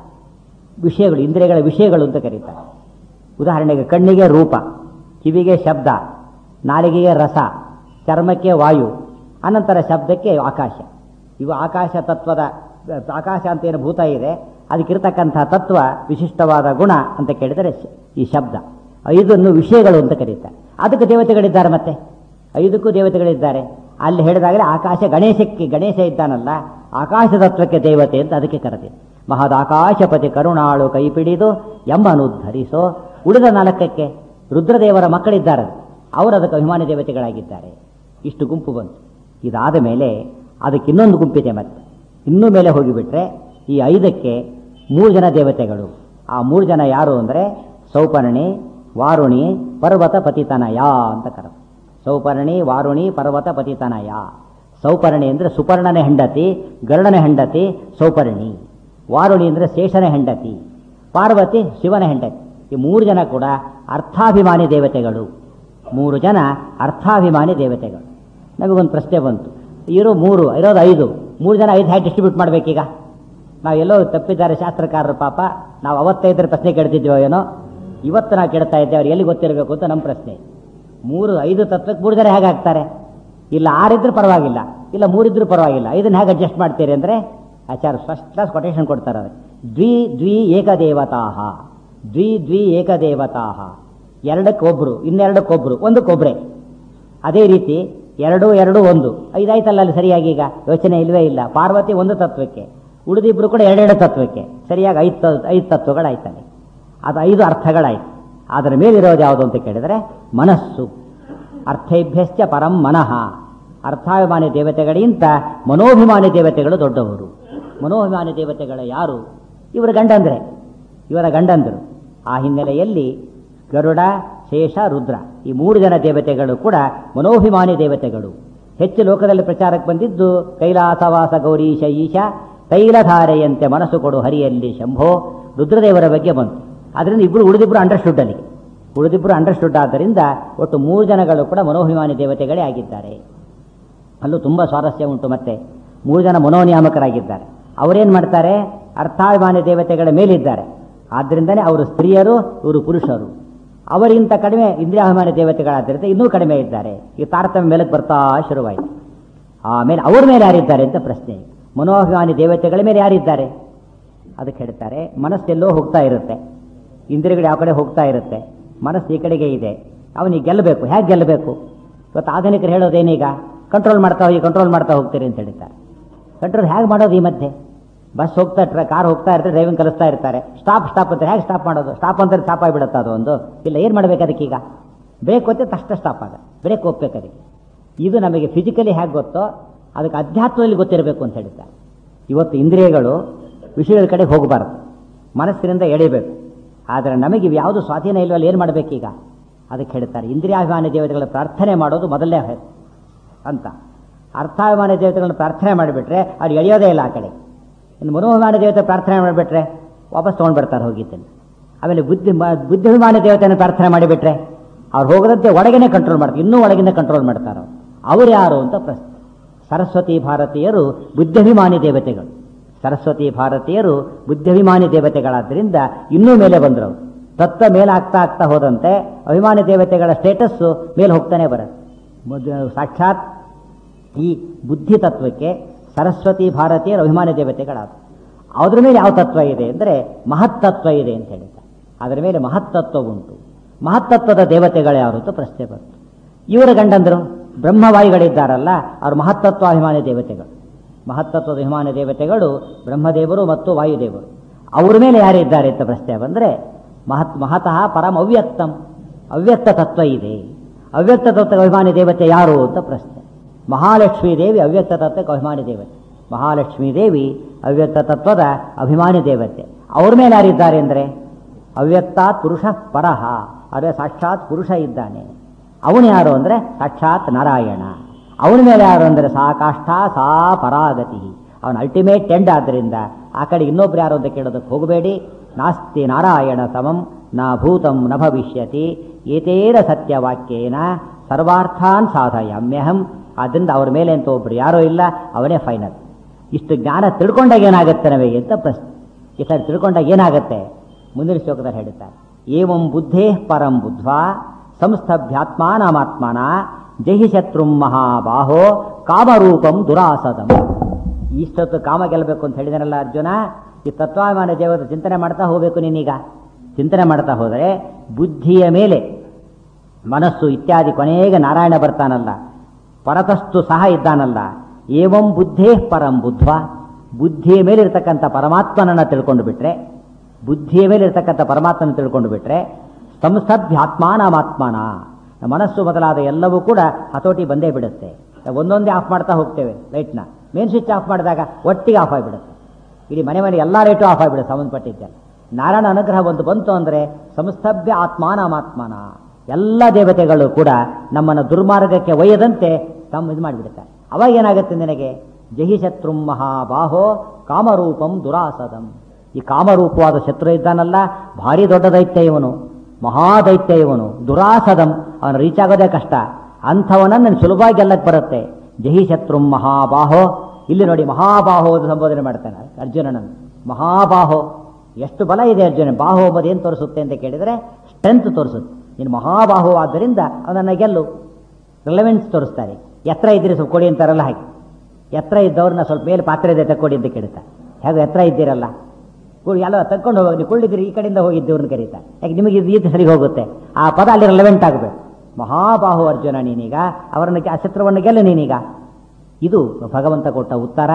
ವಿಷಯಗಳು ಇಂದ್ರಿಯಗಳ ವಿಷಯಗಳು ಅಂತ ಕರೀತಾರೆ ಉದಾಹರಣೆಗೆ ಕಣ್ಣಿಗೆ ರೂಪ ಕಿವಿಗೆ ಶಬ್ದ ನಾಲಿಗೆಗೆ ರಸ ಚರ್ಮಕ್ಕೆ ವಾಯು ಅನಂತರ ಶಬ್ದಕ್ಕೆ ಆಕಾಶ ಇವು ಆಕಾಶ ತತ್ವದ ಆಕಾಶ ಅಂತ ಏನು ಭೂತ ಇದೆ ಅದಕ್ಕಿರ್ತಕ್ಕಂಥ ತತ್ವ ವಿಶಿಷ್ಟವಾದ ಗುಣ ಅಂತ ಕೇಳಿದರೆ ಶ- ಈ ಶಬ್ದ ಐದನ್ನು ವಿಷಯಗಳು ಅಂತ ಕರೀತಾರೆ ಅದಕ್ಕೆ ದೇವತೆಗಳಿದ್ದಾರೆ ಮತ್ತೆ ಐದಕ್ಕೂ ದೇವತೆಗಳಿದ್ದಾರೆ ಅಲ್ಲಿ ಹೇಳಿದಾಗಲೇ ಆಕಾಶ ಗಣೇಶಕ್ಕೆ ಗಣೇಶ ಇದ್ದಾನಲ್ಲ ಆಕಾಶ ತತ್ವಕ್ಕೆ ದೇವತೆ ಅಂತ ಅದಕ್ಕೆ ಕರೆದಿದೆ ಮಹದಾಕಾಶಪತಿ ಕರುಣಾಳು ಕೈ ಪಿಡಿದು ಎಂಬನು ಧರಿಸೋ ಉಳಿದ ನಾಲ್ಕಕ್ಕೆ ರುದ್ರದೇವರ ಮಕ್ಕಳಿದ್ದಾರೆ ಅವರು ಅದಕ್ಕೆ ಅಭಿಮಾನಿ ದೇವತೆಗಳಾಗಿದ್ದಾರೆ ಇಷ್ಟು ಗುಂಪು ಬಂತು ಇದಾದ ಮೇಲೆ ಅದಕ್ಕೆ ಇನ್ನೊಂದು ಗುಂಪಿದೆ ಮತ್ತೆ ಇನ್ನೂ ಮೇಲೆ ಹೋಗಿಬಿಟ್ರೆ ಈ ಐದಕ್ಕೆ ಮೂರು ಜನ ದೇವತೆಗಳು ಆ ಮೂರು ಜನ ಯಾರು ಅಂದರೆ ಸೌಪರ್ಣಿ ವಾರುಣಿ ಪರ್ವತ ಪತಿತನಯ ಅಂತ ಕರ ಸೌಪರ್ಣಿ ವಾರುಣಿ ಪರ್ವತ ಪತಿತನಯ ಸೌಪರ್ಣಿ ಅಂದರೆ ಸುಪರ್ಣನ ಹೆಂಡತಿ ಗರುಡನ ಹೆಂಡತಿ ಸೌಪರ್ಣಿ ವಾರುಣಿ ಅಂದರೆ ಶೇಷನ ಹೆಂಡತಿ ಪಾರ್ವತಿ ಶಿವನ ಹೆಂಡತಿ ಈ ಮೂರು ಜನ ಕೂಡ ಅರ್ಥಾಭಿಮಾನಿ ದೇವತೆಗಳು ಮೂರು ಜನ ಅರ್ಥಾಭಿಮಾನಿ ದೇವತೆಗಳು ನಮಗೊಂದು ಪ್ರಶ್ನೆ ಬಂತು ಇರೋ ಮೂರು ಇರೋದು ಐದು ಮೂರು ಜನ ಐದು ಹ್ಯಾಕ್ ಡಿಸ್ಟ್ರಿಬ್ಯೂಟ್ ಮಾಡಬೇಕೀಗ ನಾವು ಎಲ್ಲೋ ತಪ್ಪಿದ್ದಾರೆ ಶಾಸ್ತ್ರಕಾರರು ಪಾಪ ನಾವು ಅವತ್ತೈದರ ಪ್ರಶ್ನೆ ಕೇಳ್ತಿದ್ವೋ ಏನೋ ಇವತ್ತು ನಾವು ಕೇಳ್ತಾ ಇದ್ದೇವೆ ಅವ್ರು ಎಲ್ಲಿ ಗೊತ್ತಿರಬೇಕು ಅಂತ ನಮ್ಮ ಪ್ರಶ್ನೆ ಮೂರು ಐದು ತತ್ವಕ್ಕೆ ಮೂರು ಜನ ಹೇಗೆ ಆಗ್ತಾರೆ ಇಲ್ಲ ಆರಿದ್ರೂ ಪರವಾಗಿಲ್ಲ ಇಲ್ಲ ಮೂರಿದ್ರೂ ಪರವಾಗಿಲ್ಲ ಇದನ್ನ ಹೇಗೆ ಅಡ್ಜಸ್ಟ್ ಮಾಡ್ತೀರಿ ಅಂದರೆ ಆಚಾರ್ಯ ಫಸ್ಟ್ ಕ್ಲಾಸ್ ಕೊಟೇಶನ್ ಕೊಡ್ತಾರೆ ಅದಕ್ಕೆ ದ್ವಿ ದ್ವಿ ಏಕದೇವತಾಹ ದ್ವಿ ದ್ವಿ ಏಕದೇವತಾಹ ಎರಡಕ್ಕೊಬ್ರು ಇನ್ನೆರಡಕ್ಕೊಬ್ರು ಒಂದಕ್ಕೊಬ್ರೆ ಅದೇ ರೀತಿ ಎರಡು ಎರಡು ಒಂದು ಐದಾಯ್ತಲ್ಲ ಅಲ್ಲಿ ಸರಿಯಾಗಿ ಈಗ ಯೋಚನೆ ಇಲ್ವೇ ಇಲ್ಲ ಪಾರ್ವತಿ ಒಂದು ತತ್ವಕ್ಕೆ ಉಳಿದಿಬ್ರು ಕೂಡ ಎರಡೆರಡು ತತ್ವಕ್ಕೆ ಸರಿಯಾಗಿ ಐದು ತ- ಐದು ತತ್ವಗಳಾಯ್ತಲ್ಲಿ ಅದು ಐದು ಅರ್ಥಗಳಾಯ್ತು ಅದರ ಮೇಲಿರೋದು ಯಾವುದು ಅಂತ ಕೇಳಿದರೆ ಮನಸ್ಸು ಅರ್ಥೇಭ್ಯಶ್ಚ ಪರಂ ಮನಃ ಅರ್ಥಾಭಿಮಾನಿ ದೇವತೆಗಳಿಗಿಂತ ಮನೋಭಿಮಾನಿ ದೇವತೆಗಳು ದೊಡ್ಡವರು ಮನೋಭಿಮಾನಿ ದೇವತೆಗಳ ಯಾರು ಇವರ ಗಂಡಂದ್ರೆ ಇವರ ಗಂಡಂದರು ಆ ಹಿನ್ನೆಲೆಯಲ್ಲಿ ಗರುಡ ಶೇಷ ರುದ್ರ ಈ ಮೂರು ಜನ ದೇವತೆಗಳು ಕೂಡ ಮನೋಭಿಮಾನಿ ದೇವತೆಗಳು ಹೆಚ್ಚು ಲೋಕದಲ್ಲಿ ಪ್ರಚಾರಕ್ಕೆ ಬಂದಿದ್ದು ಕೈಲಾಸವಾಸ ಗೌರೀಶ ಈಶ ತೈಲಧಾರೆಯಂತೆ ಮನಸ್ಸು ಕೊಡು ಹರಿಯಲ್ಲಿ ಶಂಭೋ ರುದ್ರದೇವರ ಬಗ್ಗೆ ಬಂತು ಅದರಿಂದ ಇಬ್ಬರು ಉಳಿದಿಬ್ಬರು ಅಂಡರ್ಸ್ಟುಡ್ ಅಲ್ಲಿಗೆ ಉಳಿದಿಬ್ಬರು ಅಂಡರ್ಸ್ಟುಡ್ ಆದ್ದರಿಂದ ಒಟ್ಟು ಮೂರು ಜನಗಳು ಕೂಡ ಮನೋಭಿಮಾನಿ ದೇವತೆಗಳೇ ಆಗಿದ್ದಾರೆ ಅಲ್ಲೂ ತುಂಬ ಸ್ವಾರಸ್ಯ ಉಂಟು ಮತ್ತೆ ಮೂರು ಜನ ಮನೋನಿಯಾಮಕರಾಗಿದ್ದಾರೆ ಅವರೇನು ಮಾಡ್ತಾರೆ ಅರ್ಥಾಭಿಮಾನಿ ದೇವತೆಗಳ ಮೇಲಿದ್ದಾರೆ ಆದ್ದರಿಂದನೇ ಅವರು ಸ್ತ್ರೀಯರು ಇವರು ಪುರುಷರು ಅವರಿಗಿಂತ ಕಡಿಮೆ ಇಂದ್ರಿಯಾಭಿಮಾನಿ ದೇವತೆಗಳಾದ್ದರಿಂದ ಇನ್ನೂ ಕಡಿಮೆ ಇದ್ದಾರೆ ಈ ತಾರತಮ್ಯ ಮೇಲಕ್ಕೆ ಬರ್ತಾ ಶುರುವಾಯಿತು ಆಮೇಲೆ ಅವ್ರ ಮೇಲೆ ಯಾರಿದ್ದಾರೆ ಅಂತ ಪ್ರಶ್ನೆ ಮನೋಭಿಮಾನಿ ದೇವತೆಗಳ ಮೇಲೆ ಯಾರಿದ್ದಾರೆ ಅದಕ್ಕೆ ಹೇಳ್ತಾರೆ ಮನಸ್ಸೆಲ್ಲೋ ಹೋಗ್ತಾ ಇರುತ್ತೆ ಇಂದ್ರಿಯಗಳು ಯಾವ ಕಡೆ ಹೋಗ್ತಾ ಇರುತ್ತೆ ಮನಸ್ಸು ಈ ಕಡೆಗೆ ಇದೆ ಅವನಿಗೆ ಗೆಲ್ಲಬೇಕು ಹೇಗೆ ಗೆಲ್ಲಬೇಕು ಇವತ್ತು ಆಧುನಿಕರು ಹೇಳೋದೇನೀಗ ಕಂಟ್ರೋಲ್ ಮಾಡ್ತಾ ಹೋಗಿ ಕಂಟ್ರೋಲ್ ಮಾಡ್ತಾ ಹೋಗ್ತೀರಿ ಅಂತ ಹೇಳ್ತಾರೆ ಕಂಟ್ರೋಲ್ ಹೇಗೆ ಮಾಡೋದು ಈ ಮಧ್ಯೆ ಬಸ್ ಹೋಗ್ತಾ ಇರ್ತಾರೆ ಕಾರ್ ಹೋಗ್ತಾ ಇರ್ತಾರೆ ಡ್ರೈವಿಂಗ್ ಕಲಿಸ್ತಾ ಇರ್ತಾರೆ ಸ್ಟಾಪ್ ಸ್ಟಾಪ್ ಅಂತ ಹೇಗೆ ಸ್ಟಾಪ್ ಮಾಡೋದು ಸ್ಟಾಪ್ ಅಂದ್ರೆ ಸ್ಟಾಪ್ ಆಗಿಬಿಡುತ್ತೆ ಅದು ಒಂದು ಇಲ್ಲ ಏನು ಮಾಡ್ಬೇಕು ಅದಕ್ಕೀಗ ಬ್ರೇಕ್ ಹೊತ್ತೆ ತಕ್ಷಣ ಸ್ಟಾಪ್ ಆಗ ಬ್ರೇಕ್ ಹೋಗ್ಬೇಕು ಅದಕ್ಕೆ ಇದು ನಮಗೆ ಫಿಸಿಕಲಿ ಹೇಗೆ ಗೊತ್ತೋ ಅದಕ್ಕೆ ಅಧ್ಯಾತ್ಮದಲ್ಲಿ ಗೊತ್ತಿರಬೇಕು ಅಂತ ಹೇಳ್ತಾರೆ ಇವತ್ತು ಇಂದ್ರಿಯಗಳು ವಿಷಯಗಳ ಕಡೆ ಹೋಗಬಾರ್ದು ಮನಸ್ಸಿನಿಂದ ಎಳಿಬೇಕು ಆದರೆ ನಮಗೆ ಇವು ಯಾವುದು ಸ್ವಾಧೀನ ಇಲ್ವಲ್ಲ ಏನು ಮಾಡಬೇಕೀಗ ಅದಕ್ಕೆ ಹೇಳ್ತಾರೆ ಇಂದ್ರಿಯಾಭಿಮಾನಿ ದೇವತೆಗಳ ಪ್ರಾರ್ಥನೆ ಮಾಡೋದು ಮೊದಲನೇ ಹೆ- ಅಂತ ಅರ್ಥಾಭಿಮಾನಿ ದೇವತೆಗಳನ್ನ ಪ್ರಾರ್ಥನೆ ಮಾಡಿಬಿಟ್ರೆ ಅವ್ರು ಎಳೆಯೋದೇ ಇಲ್ಲ ಆ ಕಡೆ ಇನ್ನು ಮನೋಭಿಮಾನಿ ದೇವತೆ ಪ್ರಾರ್ಥನೆ ಮಾಡಿಬಿಟ್ರೆ ವಾಪಸ್ ತೊಗೊಂಡು ಬರ್ತಾರೆ ಹೋಗಿದ್ದನ್ನು ಆಮೇಲೆ ಬುದ್ಧಿ ಮ- ಬುದ್ಧಿಭಿಮಾನಿ ದೇವತೆಯನ್ನು ಪ್ರಾರ್ಥನೆ ಮಾಡಿಬಿಟ್ರೆ ಅವ್ರು ಹೋಗದಂತೆ ಒಳಗೇನೆ ಕಂಟ್ರೋಲ್ ಮಾಡ್ತಾರೆ ಇನ್ನೂ ಒಳಗಿಂದ ಕಂಟ್ರೋಲ್ ಮಾಡ್ತಾರೆ ಅವ್ರು ಯಾರು ಅಂತ ಪ್ರಶ್ನೆ ಸರಸ್ವತಿ ಭಾರತೀಯರು ಬುದ್ಧಿಭಿಮಾನಿ ದೇವತೆಗಳು ಸರಸ್ವತಿ ಭಾರತೀಯರು ಬುದ್ಧಿಭಿಮಾನಿ ದೇವತೆಗಳಾದ್ದರಿಂದ ಇನ್ನೂ ಮೇಲೆ ಬಂದರು ಅವರು. ತತ್ವ ಮೇಲೆ ಆಗ್ತಾ ಆಗ್ತಾ ಹೋದಂತೆ ಅಭಿಮಾನಿ ದೇವತೆಗಳ ಸ್ಟೇಟಸ್ಸು ಮೇಲೆ ಹೋಗ್ತಾನೆ ಬರುತ್ತೆ ಮೊದ- ಸಾಕ್ಷಾತ್ ಈ ಬುದ್ಧಿ ತತ್ವಕ್ಕೆ ಸರಸ್ವತಿ ಭಾರತೀಯರ ಅಭಿಮಾನಿ ದೇವತೆಗಳಾದ ಅದ್ರ ಮೇಲೆ ಯಾವ ತತ್ವ ಇದೆ ಅಂದರೆ ಮಹತ್ತತ್ವ ಇದೆ ಅಂತ ಹೇಳಿದ್ದಾರೆ ಅದರ ಮೇಲೆ ಮಹತ್ತತ್ವ ಉಂಟು ಮಹತ್ತತ್ವದ ದೇವತೆಗಳು ಯಾರು ಅಂತ ಪ್ರಶ್ನೆ ಬಂತು ಇವರ ಗಂಡಂದರು ಬ್ರಹ್ಮವಾಯುಗಳಿದ್ದಾರಲ್ಲ ಅವರು ಮಹತ್ತತ್ವಾಭಿಮಾನಿ ದೇವತೆಗಳು ಮಹತ್ತತ್ವದ ಅಭಿಮಾನಿ ದೇವತೆಗಳು ಬ್ರಹ್ಮದೇವರು ಮತ್ತು ವಾಯುದೇವರು ಅವ್ರ ಮೇಲೆ ಯಾರಿದ್ದಾರೆ ಅಂತ ಪ್ರಶ್ನೆ ಬಂದರೆ ಮಹತ್ ಮಹತಃ ಪರಮ ಅವ್ಯಕ್ತಂ ಅವ್ಯಕ್ತ ತತ್ವ ಇದೆ ಅವ್ಯಕ್ತ ತತ್ವ ಅಭಿಮಾನಿ ದೇವತೆ ಯಾರು ಅಂತ ಪ್ರಶ್ನೆ ಮಹಾಲಕ್ಷ್ಮೀ ದೇವಿ ಅವ್ಯಕ್ತ ತತ್ವಕ್ಕೆ ಅಭಿಮಾನಿ ದೇವತೆ ಮಹಾಲಕ್ಷ್ಮೀ ದೇವಿ ಅವ್ಯಕ್ತ ತತ್ವದ ಅಭಿಮಾನಿ ದೇವತೆ ಅವ್ರ ಮೇಲೆ ಯಾರಿದ್ದಾರೆ ಅಂದರೆ ಅವ್ಯಕ್ತಾತ್ ಪುರುಷ ಪರಹ ಅದೇ ಸಾಕ್ಷಾತ್ ಪುರುಷ ಇದ್ದಾನೆ ಅವನು ಯಾರು ಅಂದರೆ ಸಾಕ್ಷಾತ್ ನಾರಾಯಣ ಅವನ ಮೇಲೆ ಯಾರು ಅಂದರೆ ಸಾ ಕಾಷ್ಠ ಸಾ ಪರಾಗತಿ ಅವನ ಅಲ್ಟಿಮೇಟ್ ಎಂಡ್ ಆದ್ದರಿಂದ ಆ ಕಡೆ ಇನ್ನೊಬ್ರು ಯಾರು ಅಂತ ಕೇಳೋದಕ್ಕೆ ಹೋಗಬೇಡಿ ನಾಸ್ತಿ ನಾರಾಯಣ ಸಮಂ ನ ಭೂತಂ ನ ಭವಿಷ್ಯತಿ ಏತೇನ ಸತ್ಯವಾಕ್ಯೇನ ಸರ್ವಾರ್ಥಾನ್ ಸಾಧಯಾಮ್ಯಹಂ ಆದ್ದರಿಂದ ಅವ್ರ ಮೇಲೆ ಅಂತ ಒಬ್ರು ಯಾರೂ ಇಲ್ಲ ಅವನೇ ಫೈನಲ್ ಇಷ್ಟು ಜ್ಞಾನ ತಿಳ್ಕೊಂಡಾಗ ಏನಾಗುತ್ತೆ ನಮಗೆ ಅಂತ ಪ್ರಶ್ನೆ ಈ ಸರಿ ತಿಳ್ಕೊಂಡಾಗ ಏನಾಗುತ್ತೆ ಮುಂದಿನ ಶ್ಲೋಕದಲ್ಲಿ ಹೇಳುತ್ತಾರೆ ಏವಂ ಬುದ್ಧೇ ಪರಂ ಬುದ್ಧ್ವಾ ಸಂಸ್ಥಭ್ಯಾತ್ಮಾನಾಮಾತ್ಮನ ಜಹಿ ಶತ್ರುಂ ಮಹಾಬಾಹೋ ಕಾಮರೂಪಂ ದುರಾಸದಂ ಇಷ್ಟೊತ್ತು ಕಾಮ ಗೆಲ್ಲಬೇಕು ಅಂತ ಹೇಳಿದನಲ್ಲ ಅರ್ಜುನ ಈ ತತ್ವಾಭಿಮಾನ ದೇವರ ಚಿಂತನೆ ಮಾಡ್ತಾ ಹೋಗಬೇಕು ನೀನೀಗ ಚಿಂತನೆ ಮಾಡ್ತಾ ಹೋದರೆ ಬುದ್ಧಿಯ ಮೇಲೆ ಮನಸ್ಸು ಇತ್ಯಾದಿ ಕೊನೆಗೆ ನಾರಾಯಣ ಬರ್ತಾನಲ್ಲ ಪರತಸ್ತು ಸಹ ಇದ್ದಾನಲ್ಲ ಏವಂ ಬುದ್ಧೇ ಪರಂ ಬುದ್ಧ್ವ ಬುದ್ಧಿಯ ಮೇಲೆ ಇರತಕ್ಕಂಥ ಪರಮಾತ್ಮನನ್ನು ತಿಳ್ಕೊಂಡು ಬಿಟ್ರೆ ಬುದ್ಧಿಯ ಮೇಲೆ ಇರತಕ್ಕಂಥ ಪರಮಾತ್ಮನ ತಿಳ್ಕೊಂಡು ಬಿಟ್ರೆ ಸಂಸ್ಥಭ್ಯಾತ್ಮಾನಾಮಾತ್ಮನ ಮನಸ್ಸು ಮೊದಲಾದ ಎಲ್ಲವೂ ಕೂಡ ಹತೋಟಿ ಬಂದೇ ಬಿಡುತ್ತೆ ನಾವು ಒಂದೊಂದೇ ಆಫ್ ಮಾಡ್ತಾ ಹೋಗ್ತೇವೆ ಲೈಟ್ನ ಮೇನ್ ಸ್ವಿಚ್ ಆಫ್ ಮಾಡಿದಾಗ ಒಟ್ಟಿಗೆ ಆಫ್ ಆಗಿಬಿಡುತ್ತೆ ಇಡೀ ಮನೆ ಮನೆ ಎಲ್ಲ ಲೈಟು ಆಫ್ ಆಗಿಬಿಡುತ್ತೆ ಸಂಬಂಧಪಟ್ಟಿದ್ದಲ್ಲಿ ನಾರಾಯಣ ಅನುಗ್ರಹ ಒಂದು ಬಂತು ಅಂದರೆ ಸಂಸ್ಥಭ್ಯ ಆತ್ಮಾನಾಮಾತ್ಮನ ಎಲ್ಲ ದೇವತೆಗಳು ಕೂಡ ನಮ್ಮನ್ನು ದುರ್ಮಾರ್ಗಕ್ಕೆ ಒಯ್ಯದಂತೆ ತಮ್ಮ ಇದು ಮಾಡಿಬಿಡುತ್ತಾರೆ ಅವಾಗ ಏನಾಗುತ್ತೆ ನಿನಗೆ ಜಹಿ ಶತ್ರುಂ ಮಹಾಬಾಹೋ ಕಾಮರೂಪಂ ದುರಾಸದಂ ಈ ಕಾಮರೂಪವಾದ ಶತ್ರು ಇದ್ದಾನಲ್ಲ ಭಾರಿ ದೊಡ್ಡ ದೈತ್ಯ ಇವನು ಮಹಾದೈತ್ಯ ಇವನು ದುರಾಸದಂ ಅವನು ರೀಚ್ ಆಗೋದೇ ಕಷ್ಟ ಅಂಥವನನ್ನು ನೀನು ಸುಲಭವಾಗಿ ಗೆಲ್ಲಕ್ಕೆ ಬರುತ್ತೆ ಜಹಿ ಶತ್ರುಂ ಮಹಾಬಾಹೋ ಇಲ್ಲಿ ನೋಡಿ ಮಹಾಬಾಹೋ ಅಂತ ಸಂಬೋಧನೆ ಮಾಡ್ತಾನೆ ಅರ್ಜುನನನ್ನು ಮಹಾಬಾಹೋ ಎಷ್ಟು ಬಲ ಇದೆ ಅರ್ಜುನ ಬಾಹೋ ಎಂಬುದು ಏನು ತೋರಿಸುತ್ತೆ ಅಂತ ಕೇಳಿದರೆ ಸ್ಟ್ರೆಂತ್ ತೋರಿಸುತ್ತೆ ನೀನು ಮಹಾಬಾಹು ಆದ್ದರಿಂದ ಅವನನ್ನು ಗೆಲ್ಲು ರಿಲೆವೆನ್ಸ್ ತೋರಿಸ್ತಾರೆ ಎತ್ತರ ಇದ್ದೀರಿ ಸ್ವಲ್ಪ ಕೊಡಿ ಅಂತಾರಲ್ಲ ಹಾಗೆ ಎತ್ತರ ಇದ್ದವ್ರನ್ನ ಸ್ವಲ್ಪ ಮೇಲೆ ಪಾತ್ರೆ ಇದೆ ತಕ್ಕೊಡಿ ಅಂತ ಕೇಳ್ತಾರೆ ಹೇಗೆ ಎತ್ತರ ಇದ್ದೀರಲ್ಲ ಕುಳ್ ಎಲ್ಲ ತಕ್ಕೊಂಡು ಹೋಗಿ ನೀವು ಕುಳ್ಳಿದ್ದೀರಿ ಈ ಕಡೆಯಿಂದ ಹೋಗಿದ್ದವ್ರನ್ನ ಕರೀತಾರೆ ಯಾಕೆ ನಿಮಗೆ ಇದು ಇದು ಸರಿ ಹೋಗುತ್ತೆ ಆ ಪದ ಅಲ್ಲಿ ರಿಲೆವೆಂಟ್ ಆಗಬೇಕು ಮಹಾಬಾಹು ಅರ್ಜುನ ನೀನೀಗ ಅವರನ್ನು ಆ ಚಿತ್ರವನ್ನು ಗೆಲ್ಲು ನೀನೀಗ ಇದು ಭಗವಂತ ಕೊಟ್ಟ ಉತ್ತರ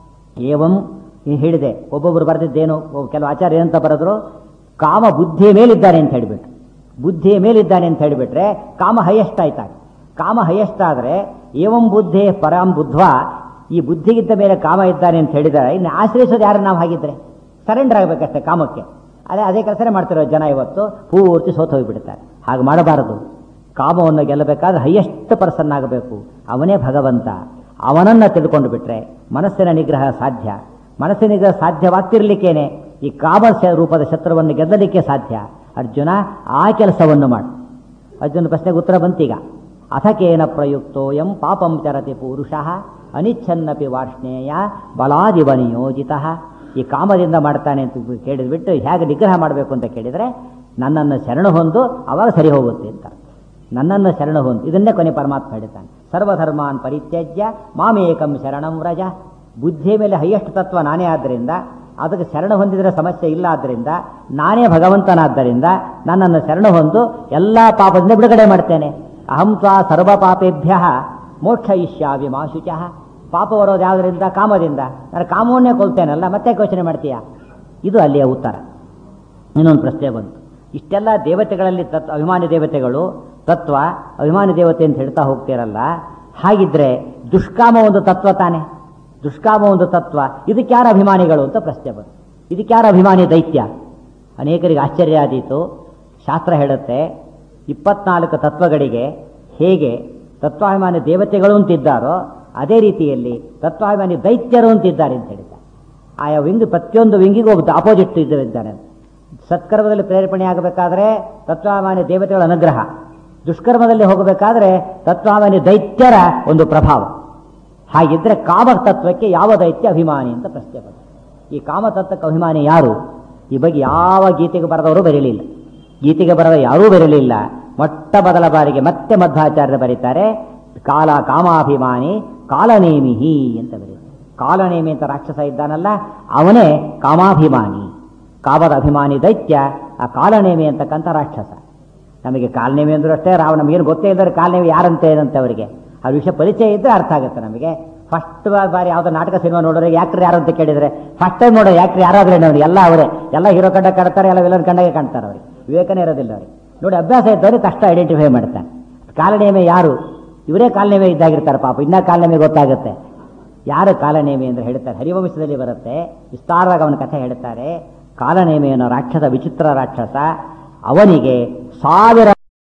ಏವಂ ಈ ಹೇಳಿದೆ ಒಬ್ಬೊಬ್ಬರು ಬರೆದಿದ್ದೇನು ಒಬ್ಬ- ಕೆಲವು ಆಚಾರ್ಯ ಏನಂತ ಬರೆದ್ರು ಕಾಮ ಬುದ್ಧಿಯ ಮೇಲಿದ್ದಾನೆ ಅಂತ ಹೇಳಿಬಿಟ್ಟು ಬುದ್ಧಿಯ ಮೇಲಿದ್ದಾನೆ ಅಂತ ಹೇಳಿಬಿಟ್ರೆ ಕಾಮ ಹೈಯೆಸ್ಟ್ ಆಯ್ತಾಗ ಕಾಮ ಹೈಯೆಸ್ಟ್ ಆದರೆ ಏವಂ ಬುದ್ಧೇ ಪರಾಂ ಬುದ್ಧ್ವಾ ಈ ಬುದ್ಧಿಗಿದ್ದ ಮೇಲೆ ಕಾಮ ಇದ್ದಾನೆ ಅಂತ ಹೇಳಿದರೆ ಇನ್ನು ಆಶ್ರಯಿಸೋದು ಯಾರು ನಾವು ಹಾಗಿದ್ರೆ ಸರೆಂಡರ್ ಆಗಬೇಕಷ್ಟೇ ಕಾಮಕ್ಕೆ ಅದೇ ಅದೇ ಕೆಲಸನೇ ಮಾಡ್ತಿರೋ ಜನ ಇವತ್ತು ಪೂರ್ತಿ ಸೋತು ಹೋಗಿಬಿಡ್ತಾರೆ ಹಾಗೆ ಮಾಡಬಾರದು ಕಾಮವನ್ನು ಗೆಲ್ಲಬೇಕಾದ್ರೆ ಹೈಯೆಸ್ಟ್ ಪರ್ಸನ್ ಆಗಬೇಕು ಅವನೇ ಭಗವಂತ ಅವನನ್ನು ತಿಳ್ಕೊಂಡು ಬಿಟ್ರೆ ಮನಸ್ಸಿನ ನಿಗ್ರಹ ಸಾಧ್ಯ ಮನಸ್ಸಿನ ನಿಗ್ರಹ ಸಾಧ್ಯವಾಗ್ತಿರ್ಲಿಕ್ಕೇನೆ ಈ ಕಾಮ ಶ- ರೂಪದ ಶತ್ರುವನ್ನು ಗೆಲ್ಲಲಿಕ್ಕೆ ಸಾಧ್ಯ ಅರ್ಜುನ ಆ ಕೆಲಸವನ್ನು ಮಾಡು ಅರ್ಜುನ ಪ್ರಶ್ನೆಗೆ ಉತ್ತರ ಬಂತೀಗ ಅಥಕೇನ ಪ್ರಯುಕ್ತೋ ಎಂ ಪಾಪಂ ಚರತಿ ಪುರುಷ ಅನಿಚ್ಛನ್ನಪಿ ವಾರ್ಷ್ಣೇಯ ಬಲಾದಿವ ನಿಯೋಜಿತ ಈ ಕಾಮದಿಂದ ಮಾಡ್ತಾನೆ ಅಂತ ಕೇಳಿದ್ಬಿಟ್ಟು ಹೇಗೆ ನಿಗ್ರಹ ಮಾಡಬೇಕು ಅಂತ ಕೇಳಿದರೆ ನನ್ನನ್ನು ಶರಣು ಹೊಂದು ಅವಾಗ ಸರಿ ಹೋಗುತ್ತೆ ಅಂತ ನನ್ನನ್ನು ಶರಣ ಹೊಂದು ಇದನ್ನೇ ಕೊನೆ ಪರಮಾತ್ಮ ಹೇಳ್ತಾನೆ ಸರ್ವಧರ್ಮಾನ್ ಪರಿತ್ಯಜ್ಯ ಮಾಮೇಕಂ ಶರಣಂ ವ್ರಜ ಬುದ್ಧಿಯ ಮೇಲೆ ಹೈಯೆಸ್ಟ್ ತತ್ವ ನಾನೇ ಆದ್ದರಿಂದ ಅದಕ್ಕೆ ಶರಣ ಹೊಂದಿದರೆ ಸಮಸ್ಯೆ ಇಲ್ಲ ಆದ್ದರಿಂದ ನಾನೇ ಭಗವಂತನಾದ್ದರಿಂದ ನನ್ನನ್ನು ಶರಣ ಹೊಂದು ಎಲ್ಲ ಪಾಪದಿಂದ ಬಿಡುಗಡೆ ಮಾಡ್ತೇನೆ ಅಹಂ ತ್ವಾ ಸರ್ವ ಪಾಪೇಭ್ಯ ಮೋಕ್ಷ ಇಷ್ಯಾವಿ ಮಾಶುಚ ಪಾಪ ಬರೋದು ಯಾವುದರಿಂದ ಕಾಮದಿಂದ ನಾನು ಕಾಮವನ್ನೇ ಕೊಲ್ತೇನಲ್ಲ ಮತ್ತೆ ಯೋಚನೆ ಮಾಡ್ತೀಯಾ ಇದು ಅಲ್ಲಿಯ ಉತ್ತರ ಇನ್ನೊಂದು ಪ್ರಶ್ನೆ ಬಂತು ಇಷ್ಟೆಲ್ಲ ದೇವತೆಗಳಲ್ಲಿ ತತ್ವ ಅಭಿಮಾನಿ ದೇವತೆಗಳು ತತ್ವ ಅಭಿಮಾನಿ ದೇವತೆ ಅಂತ ಹೇಳ್ತಾ ಹೋಗ್ತೀರಲ್ಲ ಹಾಗಿದ್ರೆ ದುಷ್ಕಾಮ ಒಂದು ತತ್ವ ತಾನೆ ದುಷ್ಕಾಮ ಒಂದು ತತ್ವ ಇದಕ್ಕೆ ಯಾರು ಅಭಿಮಾನಿಗಳು ಅಂತ ಪ್ರಶ್ನೆ ಬಂತು ಇದಕ್ಕೆ ಯಾರು ಅಭಿಮಾನಿ ದೈತ್ಯ ಅನೇಕರಿಗೆ ಆಶ್ಚರ್ಯ ಆದೀತು ಶಾಸ್ತ್ರ ಹೇಳುತ್ತೆ ಇಪ್ಪತ್ನಾಲ್ಕು ತತ್ವಗಳಿಗೆ ಹೇಗೆ ತತ್ವಾಭಿಮಾನಿ ದೇವತೆಗಳು ಅಂತಿದ್ದಾರೋ ಅದೇ ರೀತಿಯಲ್ಲಿ ತತ್ವಾಭಿಮಾನಿ ದೈತ್ಯರು ಅಂತಿದ್ದಾರೆ ಅಂತ ಹೇಳಿದ್ದಾರೆ ಆಯಾ ವಿಂಗ್ ಪ್ರತಿಯೊಂದು ವಿಂಗಿಗೂ ಒಬ್ಬ ಆಪೋಸಿಟ್ ಇದ್ದಾರೆ ಸತ್ಕರ್ಮದಲ್ಲಿ ಪ್ರೇರೇಪಣೆ ಆಗಬೇಕಾದ್ರೆ ತತ್ವಾಭಿಮಾನಿ ದೇವತೆಗಳ ಅನುಗ್ರಹ ದುಷ್ಕರ್ಮದಲ್ಲಿ ಹೋಗಬೇಕಾದ್ರೆ ತತ್ವಾಭಿಮಾನಿ ದೈತ್ಯರ ಒಂದು ಪ್ರಭಾವ ಹಾಗಿದ್ರೆ ಕಾಮ ತತ್ವಕ್ಕೆ ಯಾವ ದೈತ್ಯ ಅಭಿಮಾನಿ ಅಂತ ಪ್ರಶ್ನೆ ಬಂತು ಈ ಕಾಮತತ್ವಕ್ಕೆ ಅಭಿಮಾನಿ ಯಾರು ಈ ಬಗ್ಗೆ ಯಾವ ಗೀತೆಗೆ ಬರೆದವರು ಬರೀಲಿಲ್ಲ ಗೀತೆಗೆ ಬರೆದ ಯಾರೂ ಬರಲಿಲ್ಲ ಮೊಟ್ಟ ಮೊದಲ ಬಾರಿಗೆ ಮತ್ತೆ ಮಧ್ವಾಚಾರ್ಯರು ಬರೀತಾರೆ ಕಾಲ ಕಾಮಾಭಿಮಾನಿ ಕಾಲನೇಮಿಹಿ ಅಂತ ಬರೀತಾರೆ ಕಾಲನೇಮಿ ಅಂತ ರಾಕ್ಷಸ ಇದ್ದಾನಲ್ಲ ಅವನೇ ಕಾಮಾಭಿಮಾನಿ ಕಾಮದ ಅಭಿಮಾನಿ ದೈತ್ಯ ಆ ಕಾಲನೇಮಿ ಅಂತಕ್ಕಂಥ ರಾಕ್ಷಸ ನಮಗೆ ಕಾಲನೇಮಿ ಅಂದ್ರೂ ಅಷ್ಟೇ ರಾವ್ ನಮಗೇನು ಗೊತ್ತೇ ಇದ್ದಾರೆ ಕಾಲನೇಮಿ ಯಾರಂತ ಏನಂತೆ ಅವರಿಗೆ ಆ ವಿಷಯ ಪರಿಚಯ ಇದ್ದರೆ ಅರ್ಥ ಆಗುತ್ತೆ ನಮಗೆ ಫಸ್ಟ್ ಬಾರಿ ಯಾವುದೋ ನಾಟಕ ಸಿನಿಮಾ ನೋಡೋರೆ ಯಾಕ್ರಿ ಯಾರು ಅಂತ ಕೇಳಿದ್ರೆ ಫಸ್ಟ್ ಟೈಮ್ ನೋಡೋ ಯಾಕ್ರಿ ಯಾರಾದ್ರೆ ಅವ್ರು ಎಲ್ಲ ಅವರೇ ಎಲ್ಲ ಹೀರೋ ಕಂಡ ಕಾಣ್ತಾರೆ ಎಲ್ಲ ವಿಲನ್ ಕಂಡಾಗೆ ಕಾಣ್ತಾರೆ ಅವ್ರಿಗೆ ವಿವೇಕನೇ ಇರೋದಿಲ್ಲ ಅವ್ರಿಗೆ ನೋಡಿ ಅಭ್ಯಾಸ ಇದ್ದವ್ರಿಗೆ ಕಷ್ಟ ಐಡೆಂಟಿಫೈ ಮಾಡ್ತಾನೆ ಕಾಲನೇಮೆ ಯಾರು ಇವರೇ ಕಾಲನೇಮೆ ಇದ್ದಾಗಿರ್ತಾರೆ ಪಾಪ ಇನ್ನ ಕಾಲನೇಮೆ ಗೊತ್ತಾಗುತ್ತೆ ಯಾರು ಕಾಲನೇಮಿ ಅಂತ ಹೇಳ್ತಾರೆ ಹರಿವಂಶದಲ್ಲಿ ಬರುತ್ತೆ ವಿಸ್ತಾರವಾಗಿ ಅವನ ಕಥೆ ಹೇಳ್ತಾರೆ ಕಾಲನೇಮಿ ಅನ್ನೋ ರಾಕ್ಷಸ ವಿಚಿತ್ರ ರಾಕ್ಷಸ ಅವನಿಗೆ ಸಾವಿರ